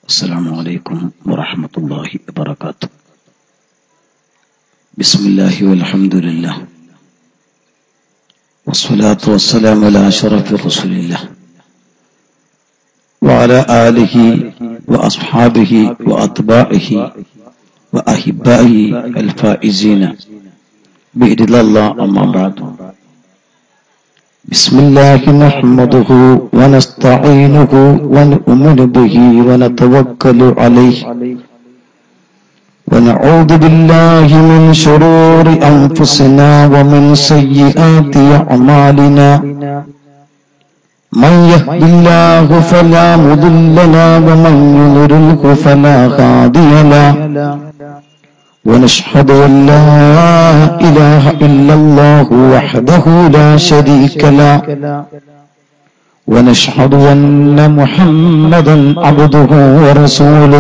السلام عليكم ورحمة الله وبركاته بسم الله والحمد لله والصلاة والسلام على أشرف رسول الله وعلى آله وأصحابه وأتباعه وأحبائه الفائزين بإذن الله أما بعد بسم الله نحمده ونستعينه ونؤمن به ونتوكل عليه ونعوذ بالله من شرور أنفسنا ومن سيئات أعمالنا من يهد الله فلا مضل له ومن يضلله فلا هادي له ونشهد أن لا إله إلا الله وحده لا شريك له ونشهد أن محمدا عبده ورسوله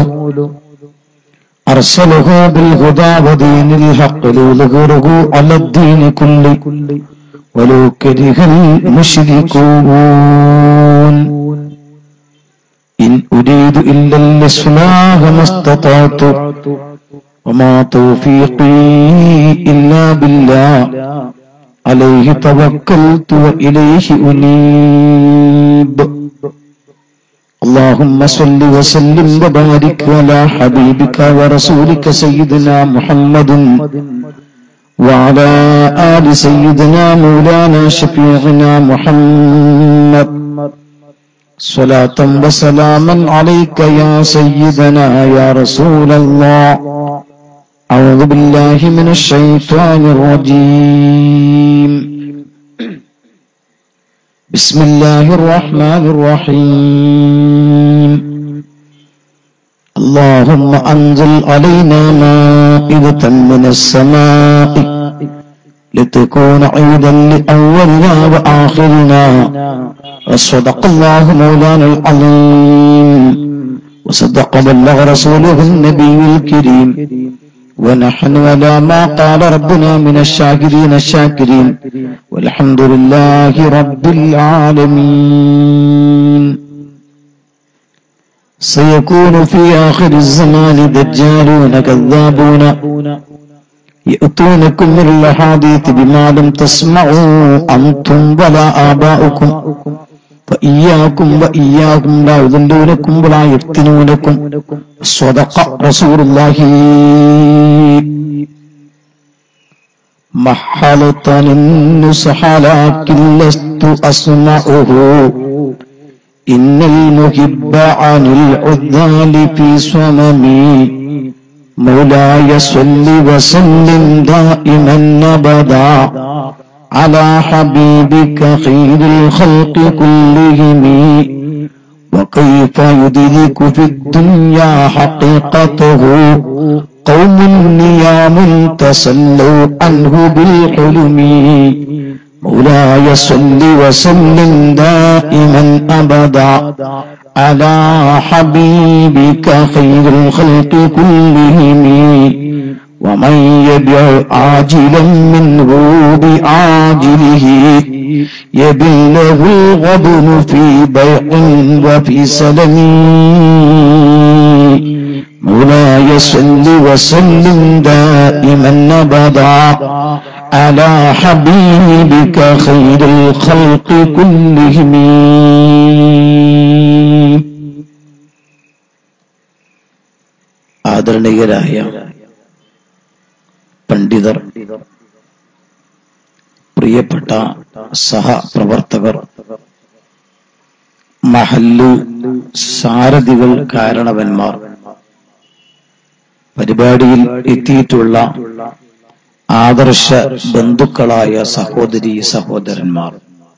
أرسله بالهدى ودين الحق ليظهره على الدين كله ولو كره المشركون إن أريد إلا الإصلاح ما استطعت وما توفيقي إلا بالله عليه توكلت وإليه أنيب اللهم صل وسلم وبارك على حبيبك ورسولك سيدنا محمد وعلى آل سيدنا مولانا شفيعنا محمد صلاة وسلاما عليك يا سيدنا يا رسول الله أعوذ بالله من الشيطان الرجيم بسم الله الرحمن الرحيم اللهم أنزل علينا مائدة من السماء لتكون عيدا لأولنا وآخرنا وصدق الله مولانا العظيم وصدق بلغ رسوله النبي الكريم ونحن على ما قال ربنا من الشاكرين الشاكرين والحمد لله رب العالمين سيكون في آخر الزمان دجالون كذابون يأتونكم من الأحاديث بما لم تسمعوا أنتم ولا آباؤكم فإياكم وإياكم لا يذلونكم ولا يفتنونكم صدق رسول الله محلة النصح لكن لست أسمعه إن المحب عن العذال في صممي مولاي صل وسلم دائما أبدا على حبيبك خير الخلق كلهم وكيف يدرك في الدنيا حقيقته قوم نيام تسلوا عنه بالحلم مولاي صل وسلم دائما أبدا على حبيبك خير الخلق كلهم ومن يبع عاجلا منه بعاجله يبله الغبن في بيع وفي سلم مولاي صل وسلم دائما ابدا على حبيبك خير الخلق كلهم ആദരണീയരായ പണ്ഡിതർ പ്രിയപ്പെട്ട സഹപ്രവർത്തകർ മഹല്ലു സാരഥികൾ കാരണവന്മാർ പരിപാടിയിൽ എത്തിയിട്ടുള്ള ആദർശ ബന്ധുക്കളായ സഹോദരി സഹോദരന്മാർ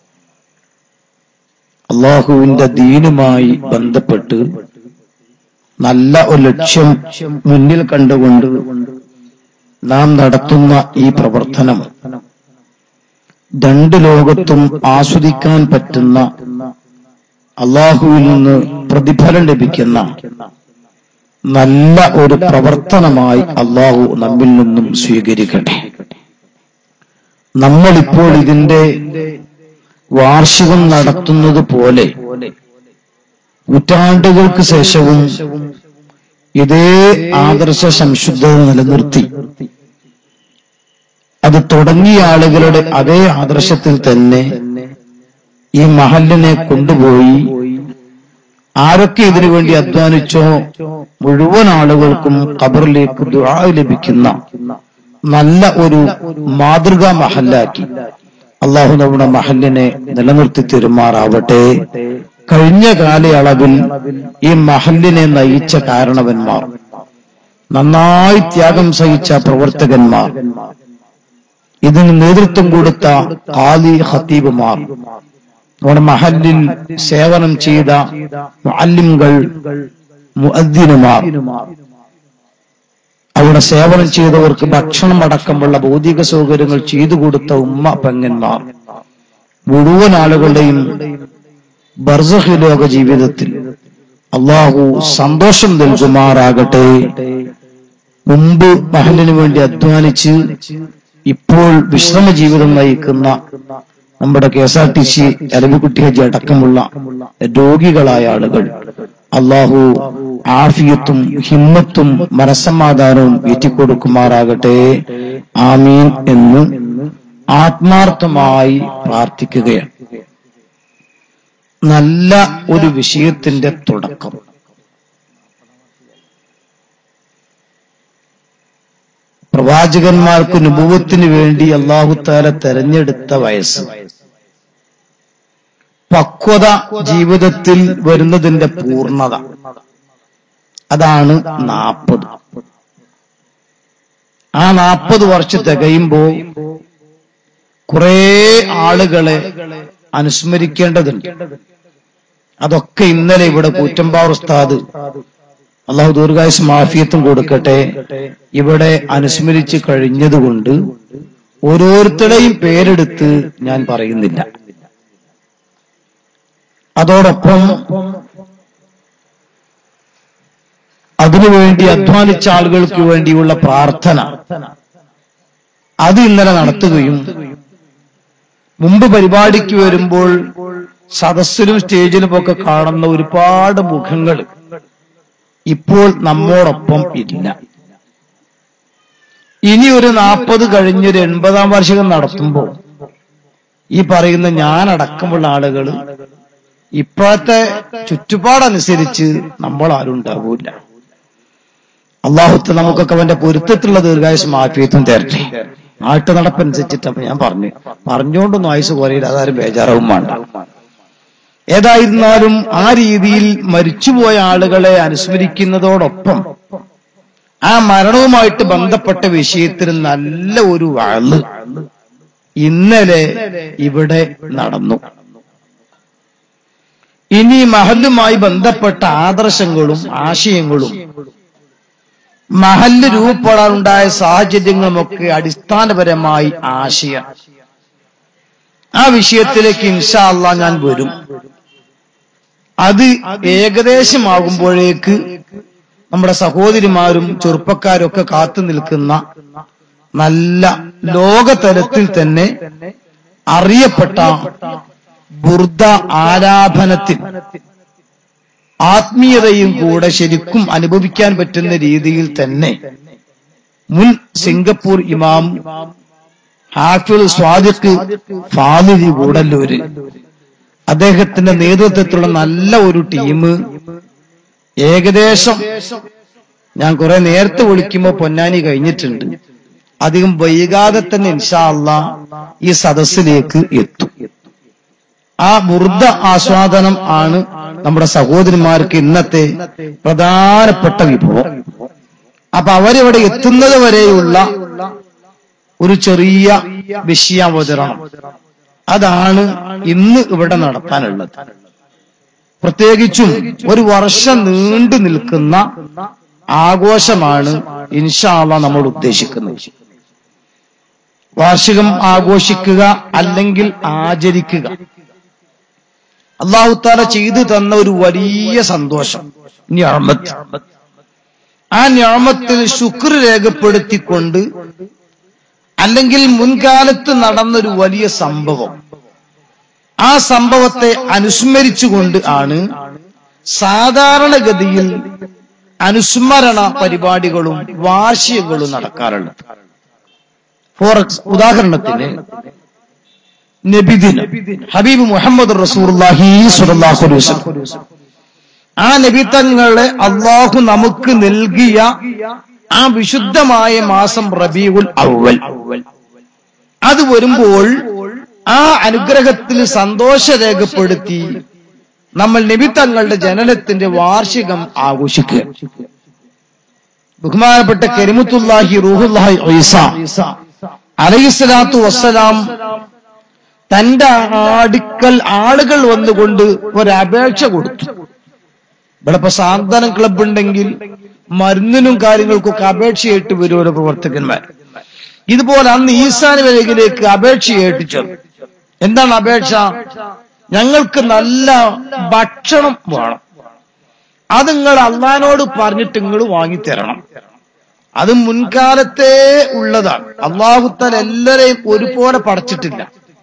അള്ളാഹുവിന്റെ ദീനുമായി ബന്ധപ്പെട്ട് നല്ല ഒരു ലക്ഷ്യം മുന്നിൽ കണ്ടുകൊണ്ട് നാം നടത്തുന്ന ഈ പ്രവർത്തനം രണ്ട് ലോകത്തും ആസ്വദിക്കാൻ പറ്റുന്ന അള്ളാഹുവിൽ നിന്ന് പ്രതിഫലം ലഭിക്കുന്ന നല്ല ഒരു പ്രവർത്തനമായി അള്ളാഹു നമ്മിൽ നിന്നും സ്വീകരിക്കട്ടെ നമ്മളിപ്പോൾ ഇതിന്റെ വാർഷികം നടത്തുന്നത് പോലെ നൂറ്റാണ്ടുകൾക്ക് ശേഷവും ഇതേ ആദർശ സംശുദ്ധത നിലനിർത്തി അത് തുടങ്ങിയ ആളുകളുടെ അതേ ആദർശത്തിൽ തന്നെ ഈ മഹലിനെ കൊണ്ടുപോയി ആരൊക്കെ ഇതിനു വേണ്ടി അധ്വാനിച്ചോ മുഴുവൻ ആളുകൾക്കും ഖബറിലേക്ക് ദുആ ലഭിക്കുന്ന നല്ല ഒരു മാതൃകാ മഹല്ലാക്കി അള്ളാഹു നമ്മുടെ മഹലിനെ നിലനിർത്തി തെരുമാറാവട്ടെ കഴിഞ്ഞ കാലയളവിൽ ഈ മഹലിനെ നയിച്ച കാരണവന്മാർ നന്നായി ത്യാഗം സഹിച്ച പ്രവർത്തകന്മാർ ഇതിന് നേതൃത്വം കൊടുത്ത ഖാലി ഖത്തീബുമാർ നമ്മുടെ മഹലിൽ സേവനം ചെയ്ത മുഅല്ലിംകൾ മുഅദ്ദിനുമാർ അവിടെ സേവനം ചെയ്തവർക്ക് ഭക്ഷണം അടക്കമുള്ള ഭൗതിക സൗകര്യങ്ങൾ ചെയ്തു കൊടുത്ത ഉമ്മ പെങ്ങന്മാർ മുഴുവൻ ആളുകളുടെയും ബർസഹി ലോക ജീവിതത്തിൽ അള്ളാഹു സന്തോഷം നൽകുമാറാകട്ടെ മുമ്പ് മഹലിനു വേണ്ടി അധ്വാനിച്ച് ഇപ്പോൾ വിശ്രമ ജീവിതം നയിക്കുന്ന നമ്മുടെ K S R T C Aravikutty Haji അടക്കമുള്ള രോഗികളായ ആളുകൾ അള്ളാഹു ആഫിയത്തും ഹിമ്മത്തും മനസ്സമാധാനവും ഏറ്റിക്കൊടുക്കുമാറാകട്ടെ ആമീൻ എന്ന് ആത്മാർത്ഥമായി പ്രാർത്ഥിക്കുകയാണ് നല്ല ഒരു വിഷയത്തിന്റെ തുടക്കം പ്രവാചകന്മാർക്ക് നുപൂവത്തിന് വേണ്ടി അള്ളാഹുത്താല തെരഞ്ഞെടുത്ത വയസ്സ് പക്വത ജീവിതത്തിൽ വരുന്നതിന്റെ പൂർണ്ണത അതാണ് നാൽപ്പത് ആ നാൽപ്പത് വർഷം തികയുമ്പോ കുറെ ആളുകളെ അനുസ്മരിക്കേണ്ടതുണ്ട് അതൊക്കെ ഇന്നലെ ഇവിടെ കൂറ്റമ്പാർ ഉസ്താദ് അള്ളാഹു ദീർഘായുസ് മാഫിയത്തും കൊടുക്കട്ടെ ഇവിടെ അനുസ്മരിച്ച് കഴിഞ്ഞതുകൊണ്ട് ഓരോരുത്തരുടെയും പേരെടുത്ത് ഞാൻ പറയുന്നില്ല അതോടൊപ്പം അതിനുവേണ്ടി അധ്വാനിച്ച ആളുകൾക്ക് വേണ്ടിയുള്ള പ്രാർത്ഥന അത് ഇന്നലെ നടത്തുകയും മുമ്പ് പരിപാടിക്ക് വരുമ്പോൾ സദസ്സിലും സ്റ്റേജിലും ഒക്കെ കാണുന്ന ഒരുപാട് മുഖങ്ങൾ ഇപ്പോൾ നമ്മോടൊപ്പം ഇല്ല ഇനി ഒരു നാൽപ്പത് കഴിഞ്ഞൊരു എൺപതാം വാർഷികം നടത്തുമ്പോൾ ഈ പറയുന്ന ഞാനടക്കമുള്ള ആളുകൾ ഇപ്പോഴത്തെ ചുറ്റുപാടനുസരിച്ച് നമ്മൾ ആരും ഉണ്ടാകൂല അള്ളാഹുത്ത് നമുക്കൊക്കെ അവന്റെ പൊരുത്തത്തിലുള്ള ദീർഘായുസ് മാഫിയത്തും തരട്ടെ നാട്ടു നടപ്പനുസരിച്ചിട്ട് അപ്പൊ ഞാൻ പറഞ്ഞു പറഞ്ഞുകൊണ്ടൊന്നും ആയുസ് കുറയില്ല അതാരും ബേജാറാവും വേണ്ട ഏതായിരുന്നാലും ആ രീതിയിൽ മരിച്ചുപോയ ആളുകളെ അനുസ്മരിക്കുന്നതോടൊപ്പം ആ മരണവുമായിട്ട് ബന്ധപ്പെട്ട വിഷയത്തിൽ നല്ല ഒരു വാള് ഇന്നലെ ഇവിടെ നടന്നു ഇനി മഹല്ലുമായി ബന്ധപ്പെട്ട ആദർശങ്ങളും ആശയങ്ങളും മഹല്ല് രൂപപ്പെടാനുണ്ടായ സാഹചര്യങ്ങളുമൊക്കെ അടിസ്ഥാനപരമായി ആശയം ആ വിഷയത്തിലേക്ക് ഇൻഷാ അള്ളാ ഞാൻ വരും അത് ഏകദേശമാകുമ്പോഴേക്ക് നമ്മുടെ സഹോദരിമാരും ചെറുപ്പക്കാരും ഒക്കെ കാത്തു നിൽക്കുന്ന നല്ല ലോകതലത്തിൽ തന്നെ അറിയപ്പെട്ട ബുർദ ആരാധനത്തിൽ ആത്മീയതയും കൂടെ ശരിക്കും അനുഭവിക്കാൻ പറ്റുന്ന രീതിയിൽ തന്നെ മുൻ സിംഗപ്പൂർ ഇമാം ഹാഫിൽ സ്വാദിഖ് ഫാമിലി കൂടല്ലൂര് അദ്ദേഹത്തിന്റെ നേതൃത്വത്തിലുള്ള നല്ല ഒരു ടീം ഏകദേശം ഞാൻ കുറെ നേരത്തെ വിളിക്കുമ്പോ പൊന്നാനി കഴിഞ്ഞിട്ടുണ്ട് അധികം വൈകാതെ തന്നെ ഇൻഷാ അള്ളാ ഈ സദസ്സിലേക്ക് എത്തും ആ ബുർദ ആസ്വാദനം ആണ് നമ്മുടെ സഹോദരിമാർക്ക് ഇന്നത്തെ പ്രധാനപ്പെട്ട വിഭവം അപ്പൊ അവരിവിടെ എത്തുന്നത് വരെയുള്ള ഒരു ചെറിയ വിഷയാവതരണം അതാണ് ഇന്ന് ഇവിടെ നടത്താനുള്ളത് പ്രത്യേകിച്ചും ഒരു വർഷം നീണ്ടു നിൽക്കുന്ന ആഘോഷമാണ് ഇൻഷാള്ള നമ്മൾ ഉദ്ദേശിക്കുന്നത് വാർഷികം ആഘോഷിക്കുക അല്ലെങ്കിൽ ആചരിക്കുക അള്ളാഹുത്താല ചെയ്തു തന്ന ഒരു വലിയ സന്തോഷം ഞാമത്ത് ആ ഞാമത്തിൽ ശുക്ർ രേഖപ്പെടുത്തിക്കൊണ്ട് അല്ലെങ്കിൽ മുൻകാലത്ത് നടന്നൊരു വലിയ സംഭവം ആ സംഭവത്തെ അനുസ്മരിച്ചുകൊണ്ട് ആണ് സാധാരണഗതിയിൽ അനുസ്മരണ പരിപാടികളും വാർഷികങ്ങളും നടക്കാറുണ്ട് ഫോർ എക്സ് ഉദാഹരണത്തിന് നബിദിനം ഹബീബ് മുഹമ്മദ് റസൂർഹി സുറല്ലാഹു അലൈഹി വസല്ലം. ആ നബിത്തങ്ങളെ അള്ളാഹു നമുക്ക് നൽകിയ ആ വിശുദ്ധമായ മാസം റബീഉൽ അവൽ അത് വരുമ്പോൾ ആ അനുഗ്രഹത്തിൽ സന്തോഷ രേഖപ്പെടുത്തി നമ്മൾ നബിത്തങ്ങളുടെ ജനനത്തിന്റെ വാർഷികം ആഘോഷിക്കുക ബഹുമാനപ്പെട്ട കരിമുത്തുല്ലാഹി റൂഹുല്ലാഹി ഈസ അലൈഹിസ്സലാത്തു വസ്സലാം തന്റെ അടുക്കൽ ആളുകൾ വന്നുകൊണ്ട് ഒരപേക്ഷ കൊടുത്തു ഇവിടെ ഇപ്പൊ സാന്ത്വനം ക്ലബ് ഉണ്ടെങ്കിൽ മരുന്നിനും കാര്യങ്ങൾക്കൊക്കെ അപേക്ഷയായിട്ട് വരും ഓരോ പ്രവർത്തകന്മാർ ഇതുപോലെ അന്ന് ഈസാന് വരകിലേക്ക് അപേക്ഷയായിട്ട് ചെന്നു എന്താണ് അപേക്ഷ ഞങ്ങൾക്ക് നല്ല ഭക്ഷണം വേണം അത് നിങ്ങൾ അള്ളഹാനോട് പറഞ്ഞിട്ട് നിങ്ങൾ വാങ്ങിത്തരണം അത് മുൻകാലത്തെ ഉള്ളതാണ് അള്ളാഹുത്താൽ എല്ലാരെയും ഒരുപോലെ പടച്ചിട്ടില്ല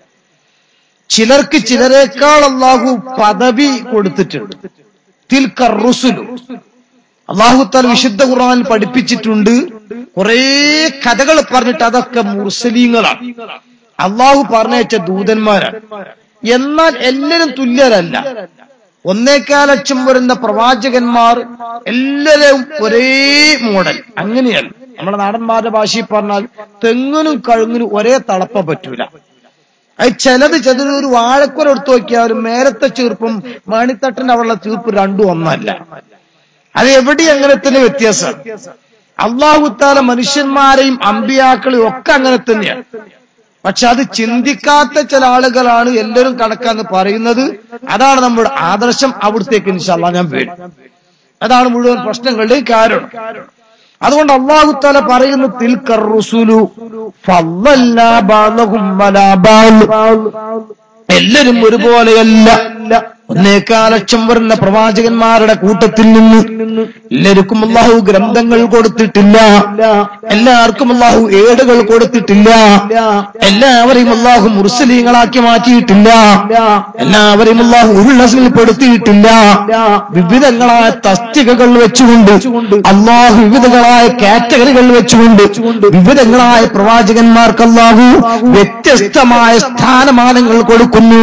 ചിലർക്ക് ചിലരേക്കാൾ അള്ളാഹു പദവി കൊടുത്തിട്ടുണ്ട് തിൽക്കർ റുസുലു അള്ളാഹുത്താൽ വിശുദ്ധ ഖുർആൻ പഠിപ്പിച്ചിട്ടുണ്ട് കുറേ കഥകൾ പറഞ്ഞിട്ട് അതൊക്കെ മുർസലീങ്ങളാണ് അള്ളാഹു പറഞ്ഞയച്ച ദൂതന്മാരാണ് എന്നാൽ എല്ലാവരും തുല്യരല്ല ഒന്നേക്കാൽ ലക്ഷം വരുന്ന പ്രവാചകന്മാർ എല്ലാവരും ഒരേ മോഡൽ അങ്ങനെയല്ല നമ്മുടെ നാടന്മാരുടെ ഭാഷയിൽ പറഞ്ഞാൽ തെങ്ങിനും കഴുങ്ങിനും ഒരേ തളപ്പ പറ്റൂല അത് ചിലത് ചിലത് ഒരു വാഴക്കുര എടുത്തു നോക്കിയാലും മേലത്തെ ചീർപ്പും മണിത്തട്ടിന്റെ അവളുടെ ചീർപ്പ് രണ്ടും ഒന്നല്ല അത് എവിടെ അങ്ങനെ തന്നെ വ്യത്യാസം അള്ളാഹുത്താല മനുഷ്യന്മാരെയും അമ്പിയാക്കളെയും ഒക്കെ അങ്ങനെ തന്നെയാണ് പക്ഷെ അത് ചിന്തിക്കാത്ത ചില ആളുകളാണ് എല്ലാവരും കണക്കാന്ന് പറയുന്നത് അതാണ് നമ്മുടെ ആദർശം അവിടത്തേക്ക് ഇൻഷാല്ല ഞാൻ വേണം അതാണ് മുഴുവൻ പ്രശ്നങ്ങളുടെയും കാരണം അതുകൊണ്ട് അള്ളാഹുത്താല പറയുന്നു തിൽക്കർ റുസുലു ഫല്ലല്ലാ ബഅദഹും വലാ ബഅദ്. എല്ലാരും ഒരുപോലെയല്ല ഒന്നേക്കാൽ ലക്ഷം വരുന്ന പ്രവാചകന്മാരുടെ കൂട്ടത്തിൽ നിന്ന് എല്ലാവർക്കും അള്ളാഹു ഗ്രന്ഥങ്ങൾ കൊടുത്തിട്ടില്ല എല്ലാവർക്കും അള്ളാഹു ഏടുകൾ കൊടുത്തിട്ടില്ല എല്ലാവരെയും അള്ളാഹു മുർസലീങ്ങളാക്കി മാറ്റിയിട്ടില്ല എല്ലാവരെയും അള്ളാഹു ഉള്ളസിൽ പെടുത്തിയിട്ടില്ല വിവിധങ്ങളായ തസ്തികകൾ വെച്ചുകൊണ്ട് അള്ളാഹു വിവിധങ്ങളായ കാറ്റഗറികൾ വെച്ചുകൊണ്ട് വിവിധങ്ങളായ പ്രവാചകന്മാർക്ക് അള്ളാഹു വ്യത്യസ്തമായ സ്ഥാനമാനങ്ങൾ കൊടുക്കുന്നു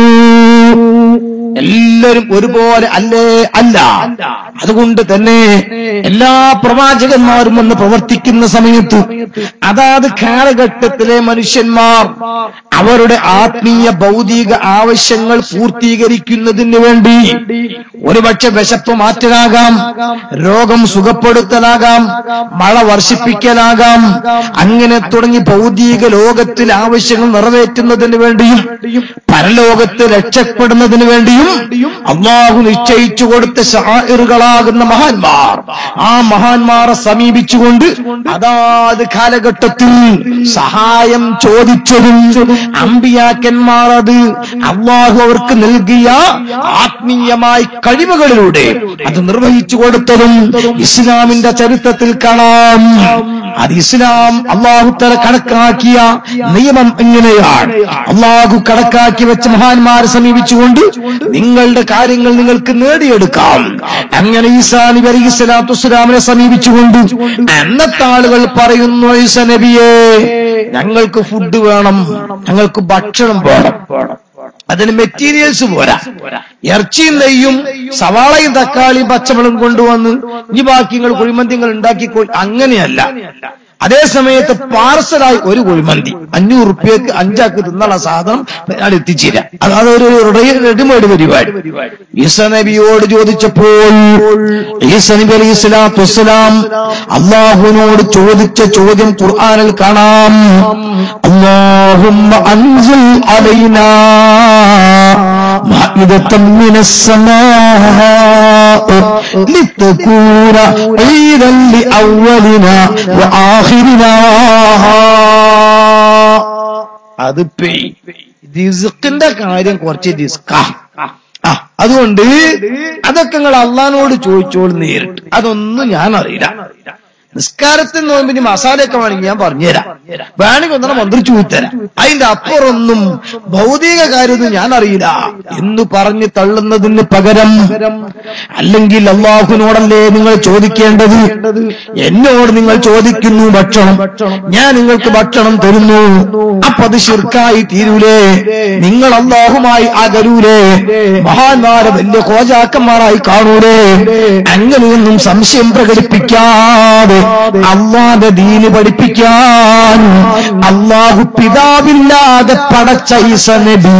എല്ലാവരും ഒരുപോലെ അല്ലേ അല്ല അതുകൊണ്ട് തന്നെ എല്ലാ പ്രവാചകന്മാരും വന്ന് പ്രവർത്തിക്കുന്ന സമയത്ത് അതാത് കാലഘട്ടത്തിലെ മനുഷ്യന്മാർ അവരുടെ ആത്മീയ ഭൗതിക ആവശ്യങ്ങൾ പൂർത്തീകരിക്കുന്നതിന് വേണ്ടി ഒരുപക്ഷെ വിശപ്പ് മാറ്റലാകാം രോഗം സുഖപ്പെടുത്തലാകാം മഴ വർഷിപ്പിക്കലാകാം അങ്ങനെ തുടങ്ങി ഭൗതിക ലോകത്തിൽ ആവശ്യങ്ങൾ നിറവേറ്റുന്നതിന് വേണ്ടിയും പരലോകത്ത് രക്ഷപ്പെടുന്നതിന് വേണ്ടിയും അള്ളാഹു നിശ്ചയിച്ചു കൊടുത്ത ഷായറുകളാകുന്ന മഹാന്മാർ ആ മഹാന്മാരെ സമീപിച്ചുകൊണ്ട് അതാത് കാലഘട്ടത്തിൽ സഹായം ചോദിച്ചതും അമ്പിയാക്കന്മാർ അത് അള്ളാഹു അവർക്ക് നൽകിയ ആത്മീയമായ കഴിവുകളിലൂടെ അത് നിർവഹിച്ചു കൊടുത്തതും ഇസ്ലാമിന്റെ ചരിത്രത്തിൽ കാണാം അത് ഇസ്ലാം അള്ളാഹു തല കണക്കാക്കിയ നിയമം എങ്ങനെയാണ് അള്ളാഹു കണക്കാക്കി വെച്ച മഹാന്മാരെ സമീപിച്ചുകൊണ്ട് നിങ്ങളുടെ കാര്യങ്ങൾ നിങ്ങൾക്ക് നേടിയെടുക്കാം അങ്ങനെ ഈസാ നബി അലൈഹി സ്വലാത്തു വസ്സലാമിനെ സമീപിച്ചുകൊണ്ട് അന്നത്തെ ആളുകൾ പറയുന്നു ഈസ നബിയെ ഞങ്ങൾക്ക് ഫുഡ് വേണം ഞങ്ങൾക്ക് ഭക്ഷണം വേണം അതിന് മെറ്റീരിയൽസ് പോരാ ഇറച്ചിയും നെയ്യും സവാളയും തക്കാളിയും പച്ചമുളകും കൊണ്ടുവന്ന് ഇനി ബാക്കി നിങ്ങൾ കുഴിമന്തിങ്ങൾ ഉണ്ടാക്കിക്കോ അങ്ങനെയല്ല അതേ സമയത്ത് പാർസലായി ഒരു കുഴിമന്തി അഞ്ഞൂറ് റുപ്യക്ക് അഞ്ചാക്ക് തിന്നുള്ള സാധനം ഞാൻ എത്തിച്ചേരാ അത് അതൊരു റെഡിമെയ്ഡ് പരിപാടി ഈസ നബിയോട് ചോദിച്ചപ്പോൾ ഈസ നബി അലൈഹി സ്വലാത്തു വസ്സലാം അള്ളാഹുവിനോട് ചോദിച്ച ചോദ്യം ഖുർആനിൽ കാണാം അള്ളാഹുമ്മ അൻസിൽ അലൈനാ مائدة من السماء لتكون عيدا لأولنا وآخرنا അത് പെയ് റിസ്കിന്റെ കാര്യം കുറച്ച് റിസ്കാ ആ അതുകൊണ്ട് അതൊക്കെ നിങ്ങൾ അള്ളഹാനോട് ചോദിച്ചോളൂ നേരിട്ട് അതൊന്നും ഞാൻ അറിയില്ല നിസ്കാരത്തിൽ നോമ്പിന് മസാലയൊക്കെ വേണമെങ്കിൽ ഞാൻ പറഞ്ഞുതരാം വേണമെങ്കിൽ ഒന്നും മന്ത്രിച്ചു തരാം അതിന്റെ അപ്പുറമൊന്നും ഭൗതിക കാര്യമൊന്നും ഞാൻ അറിയില്ല എന്ന് പറഞ്ഞ് തള്ളുന്നതിന് പകരം അല്ലെങ്കിൽ അള്ളാഹുവിനോടല്ലേ നിങ്ങൾ ചോദിക്കേണ്ടത് എന്നോട് നിങ്ങൾ ചോദിക്കുന്നു ഭക്ഷണം ഞാൻ നിങ്ങൾക്ക് ഭക്ഷണം തരുന്നു അപ്പൊ അത് ശിർക്കായി തീരൂലേ നിങ്ങൾ അള്ളാഹുമായി അകലൂലേ മഹാന്മാരെ വലിയ കോജാക്കന്മാരായി കാണൂലേ അങ്ങനെയൊന്നും സംശയം പ്രകടിപ്പിക്കാതെ അള്ളാന്റെ ദീന് പഠിപ്പിക്കാൻ അള്ളാഹു പിതാവില്ലാതെ പടച്ച ഈസ നബി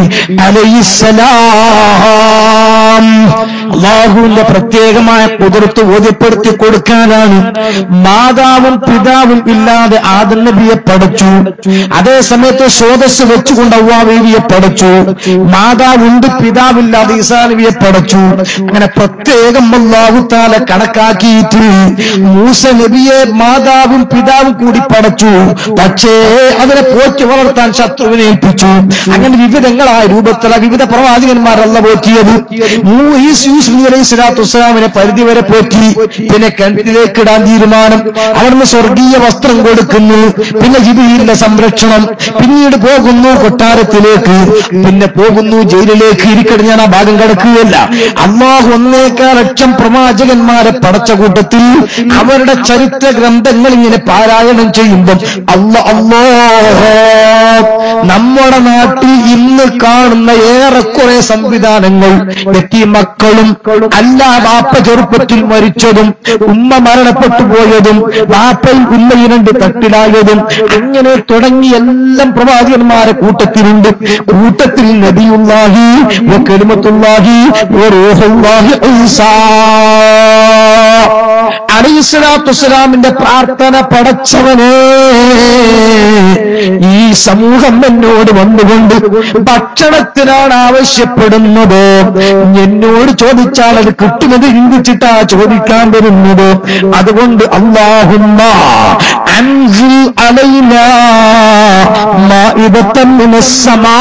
അലൈസലാം അള്ളാഹുവിന്റെ പ്രത്യേകമായ കുതിർത്ത് ബോധ്യപ്പെടുത്തി കൊടുക്കാനാണ് മാതാവും പിതാവും ഇല്ലാതെ ആദം നബിയെ പഠിച്ചു അതേ സമയത്ത് സ്രോതസ് വെച്ചുകൊണ്ട് അവ്വാബീവിയെ പഠിച്ചു മാതാവുണ്ട് പിതാവില്ലാതെ ഈസാ നബിയെ പഠിച്ചു അങ്ങനെ പ്രത്യേകം അള്ളാഹുത്താല കണക്കാക്കിയിട്ട് മൂസ നബിയെ മാതാവും പിതാവും കൂടി പഠിച്ചു പക്ഷേ അതിനെ പോറ്റി വളർത്താൻ ശത്രുവിനെ ഏൽപ്പിച്ചു അങ്ങനെ വിവിധങ്ങളായ രൂപത്തിലുള്ള വിവിധ പ്രവാചകന്മാരല്ല പോറ്റിയത് മൂ- ഈ യൂസുഫ് നബി അലൈഹി സ്വലാത്തു വസ്സലാമിനെ പരിധി വരെ പോറ്റി പിന്നെ കിണറ്റിലേക്ക് ഇടാൻ തീരുമാനം അവിടുന്ന് സ്വർഗീയ വസ്ത്രം കൊടുക്കുന്നു പിന്നെ ജിബിയിലെ സംരക്ഷണം പിന്നീട് പോകുന്നു കൊട്ടാരത്തിലേക്ക് പിന്നെ പോകുന്നു ജയിലിലേക്ക് ഇരിക്കട്ടെ ഞാൻ ആ ഭാഗം കിടക്കുകയല്ല അള്ളാഹു ഒന്നേക്കാൾ ലക്ഷം പ്രവാചകന്മാരെ പടച്ച കൂട്ടത്തിൽ അവരുടെ ചരിത്ര ഗ്രന്ഥങ്ങൾ ഇങ്ങനെ പാരായണം ചെയ്യുമ്പം അല്ല അല്ലോ നമ്മുടെ നാട്ടിൽ ഇന്ന് കാണുന്ന ഏറെക്കുറെ സംവിധാനങ്ങൾ എത്തി മക്കളും അല്ല വാപ്പ ചെറുപ്പത്തിൽ മരിച്ചതും ഉമ്മ മരണപ്പെട്ടു പോയതും വാപ്പയും ഉമ്മയും രണ്ട് തട്ടിലായതും അങ്ങനെ തുടങ്ങി എല്ലാം പ്രവാചകന്മാരെ കൂട്ടത്തിലുണ്ട് കൂട്ടത്തിൽ നബിയുള്ളാഹി കെളിമത്തുള്ളാഹി റൂഹുള്ളാഹി ഈസാ അലൈഹിസ്സലാത്തുസ്സലാമിന്റെ പ്രാർത്ഥന പടച്ചവനെ ഈ സമൂഹം എന്നോട് വന്നുകൊണ്ട് ഭക്ഷണത്തിനാണ് ആവശ്യപ്പെടുന്നത് എന്നോട് ചോദിച്ചാൽ അത് കിട്ടുന്നത് ചിന്തിച്ചിട്ടാ ചോദിക്കാൻ വരുന്നത് അതുകൊണ്ട് അള്ളാഹുമ്മ അൻസിൽ അലൈനാ മാഇദത്തൻ മിനസ്സമാ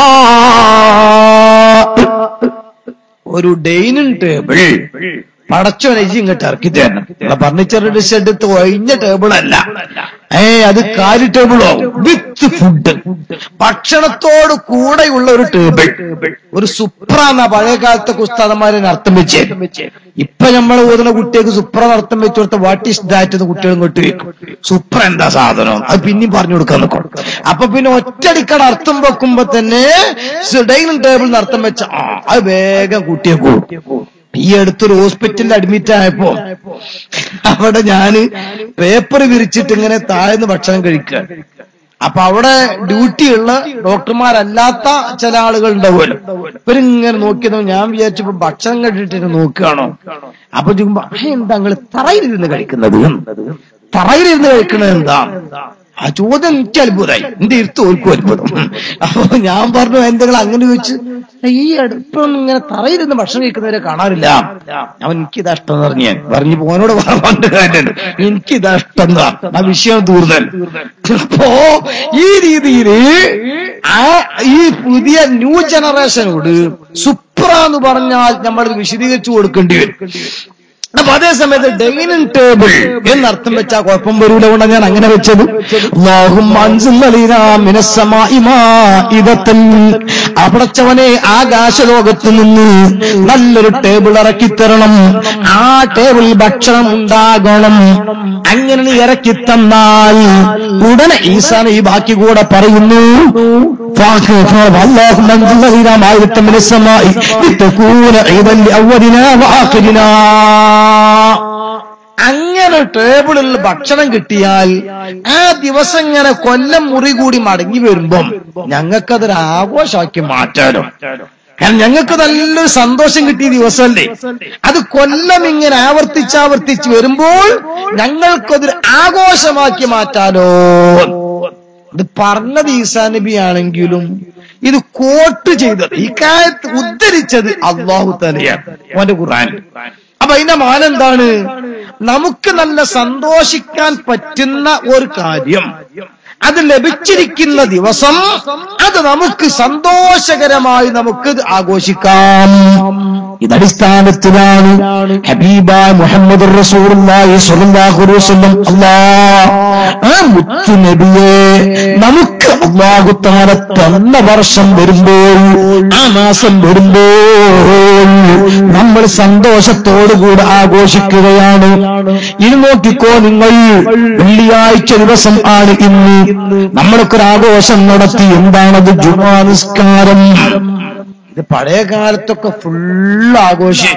ഒരു ഡൈനിങ് ടേബിൾ പടച്ചോനെ ഇജ്ജ് ഇങ്ങോട്ട് ഇറക്കി തരണം ഫർണിച്ചറിന്റെ ഷെഡ് ഒഴിഞ്ഞ ടേബിൾ അല്ല ഏ അത് കാലി ടേബിളോ വിത്ത് ഫുഡ് ഭക്ഷണത്തോട് കൂടെയുള്ള ഒരു ടേബിൾ ഒരു സുപ്ര എന്നാ പഴയ കാലത്തെ ഉസ്താദന്മാരെ അർത്ഥം വെച്ചേ ഇപ്പൊ നമ്മൾ ഓതുന്ന കുട്ടികൾക്ക് സുപ്ര അർത്ഥം വെച്ച് കൊടുത്ത വാട്ട് ഈസ് ദാറ്റ് എന്ന് കുട്ടികൾ ഇങ്ങോട്ട് വെക്കും സുപ്ര എന്താ സാധനം അത് പിന്നെയും പറഞ്ഞു കൊടുക്കാൻ നിൽക്കും അപ്പൊ പിന്നെ ഒറ്റടിക്കട അർത്ഥം വെക്കുമ്പോ തന്നെ ഡൈനിങ് ടേബിൾ അർത്ഥം വെച്ച ആ അത് വേഗം കുട്ടിയെ കൂടും ഈ അടുത്തൊരു ഹോസ്പിറ്റലിൽ അഡ്മിറ്റ് ആയപ്പോ അവിടെ ഞാന് പേപ്പർ വിരിച്ചിട്ട് ഇങ്ങനെ താഴ്ന്ന് ഭക്ഷണം കഴിക്കുക അപ്പൊ അവിടെ ഡ്യൂട്ടിയുള്ള ഡോക്ടർമാരല്ലാത്ത ചില ആളുകൾ ഉണ്ടാവുമല്ലോ ഇവരിങ്ങനെ നോക്കിയതോ ഞാൻ വിചാരിച്ചപ്പോ ഭക്ഷണം കഴിച്ചിട്ട് നോക്കുകയാണോ അപ്പൊ ചോദിക്കുമ്പോ "ആ, എന്താ നിങ്ങൾ തറയിലിരുന്ന് കഴിക്കുന്നത് തറയിലിരുന്ന് കഴിക്കണത് എന്താ ആ ചോദ്യം എനിക്ക് അത്ഭുതമായി എന്റെ ഇരുത്ത് ഓർക്കും അത്ഭുതം അപ്പൊ ഞാൻ പറഞ്ഞു എന്തെങ്കിലും അങ്ങനെ ചോദിച്ചു ഈ അടുപ്പൊന്നും ഇങ്ങനെ തറയിരുന്ന് ഭക്ഷണം കഴിക്കുന്നവരെ കാണാറില്ല അവൻ എനിക്കിതാ ഇഷ്ടം എന്ന് പറഞ്ഞു ഞാൻ പറഞ്ഞു പോനോട് പറഞ്ഞു കാര്യമുണ്ട് എനിക്കിതാ ഇഷ്ടം എന്നാ ആ വിഷയം തീർന്നൽ അപ്പോ ഈ രീതിയില് ആ ഈ പുതിയ ന്യൂ ജനറേഷനോട് സുപ്ര എന്ന് പറഞ്ഞാൽ നമ്മൾ വിശദീകരിച്ചു കൊടുക്കേണ്ടി വരും അപ്പൊ അതേ സമയത്ത് ഡൈനിങ് ടേബിൾ എന്നർത്ഥം വെച്ചാൽ കുഴപ്പം വരൂല കൊണ്ട് ഞാൻ അങ്ങനെ വെച്ചത് അല്ലാഹുമ്മ അൻസിൽ അലീനാ മിനസ്സമാഇ മാഇദത്തൻ. അപടച്ചവനെ ആകാശലോകത്ത് നിന്ന് നല്ലൊരു ടേബിൾ ഇറക്കി തരണം ആ ടേബിളിൽ ഭക്ഷണം ഉണ്ടാകണം അങ്ങനെ നീ ഇറക്കി തന്നാൽ ഉടനെ ഈസാൻ ഈ ബാക്കി കൂടെ പറയുന്നു اللهم انزل علينا مائدة من السماء لتكون عيدا لأولنا وآخرنا അങ്ങനെ ടേബിളിൽ ഭക്ഷണം കിട്ടിയാൽ ആ ദിവസം ഇങ്ങനെ കൊല്ലം മുറി കൂടി മടങ്ങി വരുമ്പം ഞങ്ങൾക്കതൊരു ആഘോഷമാക്കി മാറ്റാനോ കാരണം ഞങ്ങൾക്ക് നല്ലൊരു സന്തോഷം കിട്ടിയ ദിവസമല്ലേ അത് കൊല്ലം ഇങ്ങനെ ആവർത്തിച്ചാവർത്തിച്ച് വരുമ്പോൾ ഞങ്ങൾക്കതൊരു ആഘോഷമാക്കി മാറ്റാനോ ഇത് പറഞ്ഞത് ഈസാ നബി ആണെങ്കിലും ഇത് കോട്ട് ചെയ്തത് ഈ കാലത്ത് ഉദ്ധരിച്ചത് അള്ളാഹു തലയാണ് അവന്റെ ഖുർആൻ അപ്പൊ അതിന്റെ മാനം എന്താണ് നമുക്ക് നല്ല സന്തോഷിക്കാൻ പറ്റുന്ന ഒരു കാര്യം അത് ലഭിച്ചിരിക്കുന്ന ദിവസം അത് നമുക്ക് സന്തോഷകരമായി നമുക്ക് ആഘോഷിക്കാം ഇതടിസ്ഥാനത്തിലാണ് ഹബീബ മുഹമ്മദ് റസൂലുള്ളാഹി സ്വല്ലല്ലാഹു അലൈഹി വസല്ലം അല്ലാഹ് ആ മുത്തു നബിയെ നമുക്ക് അല്ലാഹു തആല തന്ന വർഷം വരുമ്പോൾ ആ മാസം വരുമ്പോൾ നമ്മൾ സന്തോഷത്തോടുകൂടി ആഘോഷിക്കുകയാണ് ഇനി നോക്കിക്കോ നിങ്ങൾ വെള്ളിയാഴ്ച ദിവസം ആണ് ഇന്ന് നമ്മളൊക്കെ ഒരു ആഘോഷം നടത്തി എന്താണത് ജുമാ നിസ്കാരം ഇത് പഴയ കാലത്തൊക്കെ ഫുള്ള് ആഘോഷം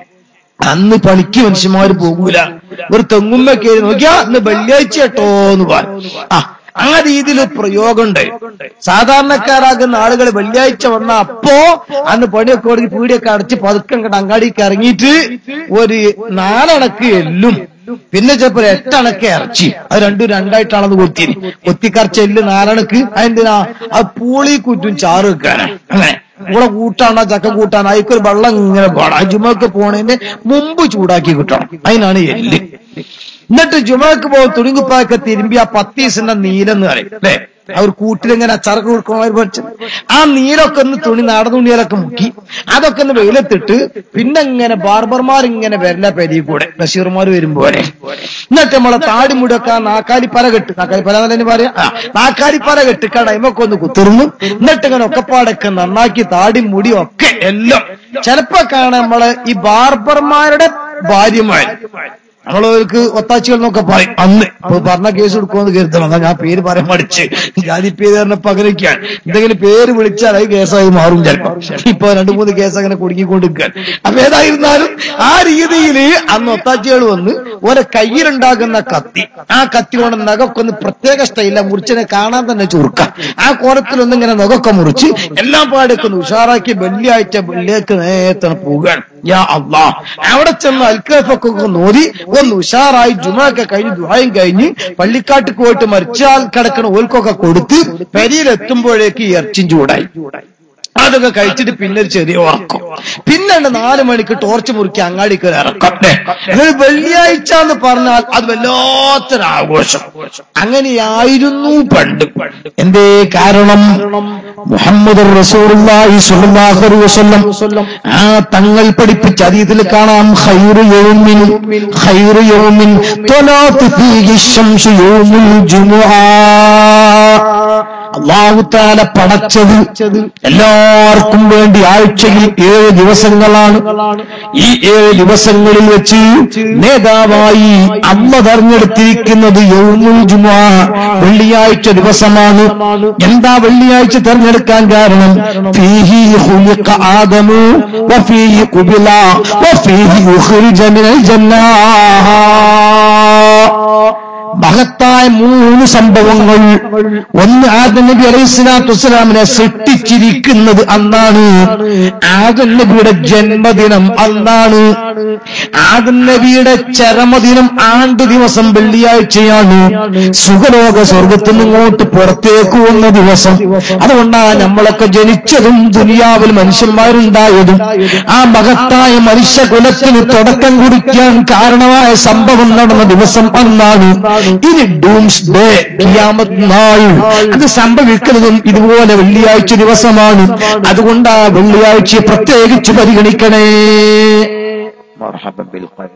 അന്ന് പണിക്ക് മനുഷ്യന്മാര് പോകൂല ഒരു തെങ്ങുമ്മ കയറി നോക്കിയാ അന്ന് വെള്ളിയാഴ്ച കേട്ടോ എന്ന് പറഞ്ഞു ആ ആ രീതിയിൽ ഒരു പ്രയോഗമുണ്ട് സാധാരണക്കാരാകുന്ന ആളുകൾ വെള്ളിയാഴ്ച വന്ന അപ്പോ അന്ന് പണിയൊക്കെ ഒടുങ്ങി പീടിയൊക്കെ അടച്ച് പതുക്കം കണ്ട് അങ്ങാടിക്ക് ഇറങ്ങിയിട്ട് ഒരു നാലണക്ക് എല്ലും പിന്നെ ചിലപ്പോ ഒരു എട്ടണക്ക് ഇറച്ചി അത് രണ്ടും രണ്ടായിട്ടാണത് കൊത്തി കൊത്തിക്കറച്ച എല്ല് നാലണക്ക് അതെന്തിനാ ആ പൂളി കുറ്റും ചാറ് വെക്കാനാ അങ്ങനെ കൂടെ കൂട്ടാണോ ചക്ക കൂട്ടാനോ അതിക്കൊരു വെള്ളം ഇങ്ങനെ പോണം ആ ജുമക്ക് പോണതിന്റെ മുമ്പ് ചൂടാക്കി കിട്ടണം അതിനാണ് എല്ല് എന്നിട്ട് ജുമക്ക് പോകും തുണിങ്കുപ്പായൊക്കെ തിരുമ്പി ആ പത്തീസിന്റെ നീലെന്ന് പറയും അല്ലേ അവർ കൂട്ടിലിങ്ങനെ അച്ചാറൊക്കെ കൊടുക്കണമാര് പഠിച്ചു ആ നീലൊക്കെ ഒന്ന് തുണി നാടൻ തുണിയിലൊക്കെ മുക്കി അതൊക്കെ ഒന്ന് വെയിലത്തിട്ട് പിന്നെ ഇങ്ങനെ ബാർബർമാർ ഇങ്ങനെ വരില്ല പെരി കൂടെ ബഷീർമാർ വരുമ്പോലെ എന്നിട്ട് നമ്മളെ താടിമുടിയൊക്കെ ആ നാക്കാലിപ്പല കെട്ട് നാക്കാലിപ്പല എന്നല്ലേ പറയാ ആ, നാക്കാലിപ്പല കെട്ടിക്കാട് അയിമൊക്കെ ഒന്ന് കുത്തിർന്നു എന്നിട്ട് ഇങ്ങനെ ഒക്കെപ്പാടൊക്കെ നന്നാക്കി താടി മുടി ഒക്കെ എല്ലാം ചിലപ്പോ കാണാൻ നമ്മളെ ഈ ബാർബർമാരുടെ ഭാര്യമാർ നമ്മളവർക്ക് ഒത്താച്ചികൾ എന്നൊക്കെ പറയും അന്ന് ഇപ്പൊ പറഞ്ഞ കേസ് എടുക്കുമെന്ന് കരുതണം എന്നാ ഞാൻ പേര് പറയാൻ പഠിച്ച് ജാതി പേര് പറഞ്ഞ പകരയ്ക്കാൻ എന്തെങ്കിലും പേര് വിളിച്ചാൽ അത് കേസായി മാറും ചിലപ്പോ ഇപ്പൊ രണ്ടു മൂന്ന് കേസ് അങ്ങനെ കുടുങ്ങിക്കൊണ്ടിരിക്കാൻ അപ്പൊ ഏതായിരുന്നാലും ആ രീതിയിൽ അന്ന് ഒത്താച്ചികൾ വന്ന് ഓരോ കയ്യിലുണ്ടാകുന്ന കത്തി ആ കത്തി കൊണ്ട് നഖമൊക്കെ ഒന്ന് പ്രത്യേക സ്റ്റൈല മുറിച്ചതിനെ കാണാൻ തന്നെ ചുരുക്കാം ആ കോലത്തിലൊന്നും ഇങ്ങനെ നഖമൊക്കെ മുറിച്ച് എല്ലാം പാടൊക്കെ ഒന്ന് ഉഷാറാക്കി വെള്ളിയാഴ്ച വെള്ളിയേക്ക് നേരത്തെ പോവുകയാണ് യാ അള്ളാ അവിടെ ചെന്ന് അൽക്കഫൊക്കെ നോതി ഒന്ന് ഉഷാറായി ജുമൊക്കെ കഴിഞ്ഞ് ദുഹായും കഴിഞ്ഞ് പള്ളിക്കാട്ടിൽ പോയിട്ട് മരിച്ചാൽ കിടക്കണ ഓൽക്കൊക്കെ കൊടുത്ത് പെരിയിലെത്തുമ്പോഴേക്ക് ഈ ഇറച്ചിൻ ചൂടായി അതൊക്കെ കഴിച്ചിട്ട് പിന്നെ ഒരു ചെറിയ ഉറക്കം പിന്നെ നാല് മണിക്ക് ടോർച്ച് മുറുക്കി അങ്ങാടിക്ക് ഒരു ഇറക്കം ല്ലേ? ഇത് വെള്ളിയാഴ്ച എന്ന് പറഞ്ഞാൽ അത് വല്ലാത്തൊരു ആഘോഷം അങ്ങനെയായിരുന്നു പണ്ട് എന്തേ കാരണം മുഹമ്മദ് റസൂലുള്ളാഹി സ്വല്ലല്ലാഹു അലൈഹി വസല്ലം ആ തങ്ങൾ പഠിപ്പിച്ച അതീതിൽ കാണാം ഖൈറു യൗമിൻ ഖൈറു യൗമിൻ ത്വലാത്ത് ഫീഹി ശംസു യൗമുൽ ജുമുആ അള്ളാഹു താല പടച്ചത് എല്ലാവർക്കും വേണ്ടി ആഴ്ചയിൽ ഏഴ് ദിവസങ്ങളാണ് ഈ ഏഴ് ദിവസങ്ങളിൽ വെച്ച് നേതാവായി അമ്മ തെരഞ്ഞെടുത്തിരിക്കുന്നത് യൗമുൽ ജുമുഅ വെള്ളിയാഴ്ച ദിവസമാണ് എന്താ വെള്ളിയാഴ്ച തെരഞ്ഞെടുക്കാൻ കാരണം ഫീഹി ഖുലിഖ ആദമു വഫീഹി ഖുബില വഫീഹി ഉഖ്രിജ മിനൽ ജന്നാഹ മഹത്തായ മൂന്ന് സംഭവങ്ങൾ ഒന്ന് ആദം നബി അലൈഹി സ്വലാത്തു വസ്സലാമിനെ സൃഷ്ടിച്ചിരിക്കുന്നത് അന്നാണ് ആദം നബിയുടെ ജന്മദിനം അന്നാണ് ആദം നബിയുടെ ചരമദിനം ആണ്ട് ദിവസം വെള്ളിയാഴ്ചയാണ് സുഖലോക സ്വർഗത്തിൽ നിങ്ങോട്ട് പുറത്തേക്ക് വന്ന ദിവസം അതുകൊണ്ടാണ് നമ്മളൊക്കെ ജനിച്ചതും ദുനിയാവിൽ മനുഷ്യന്മാരുണ്ടായതും ആ മഹത്തായ മനുഷ്യകുലത്തിന് തുടക്കം കുറിക്കാൻ കാരണമായ സംഭവം നടന്ന ദിവസം അന്നാണ് ഇനി ഡൂംസ് ഡേ കിയാമത് നാൾ അത് സംഭവിക്കുന്നതും ഇതുപോലെ വെള്ളിയാഴ്ച ദിവസമാണ് അതുകൊണ്ട് ആ വെള്ളിയാഴ്ച പ്രത്യേകിച്ച് പരിഗണിക്കണേ مرحبا بالقلب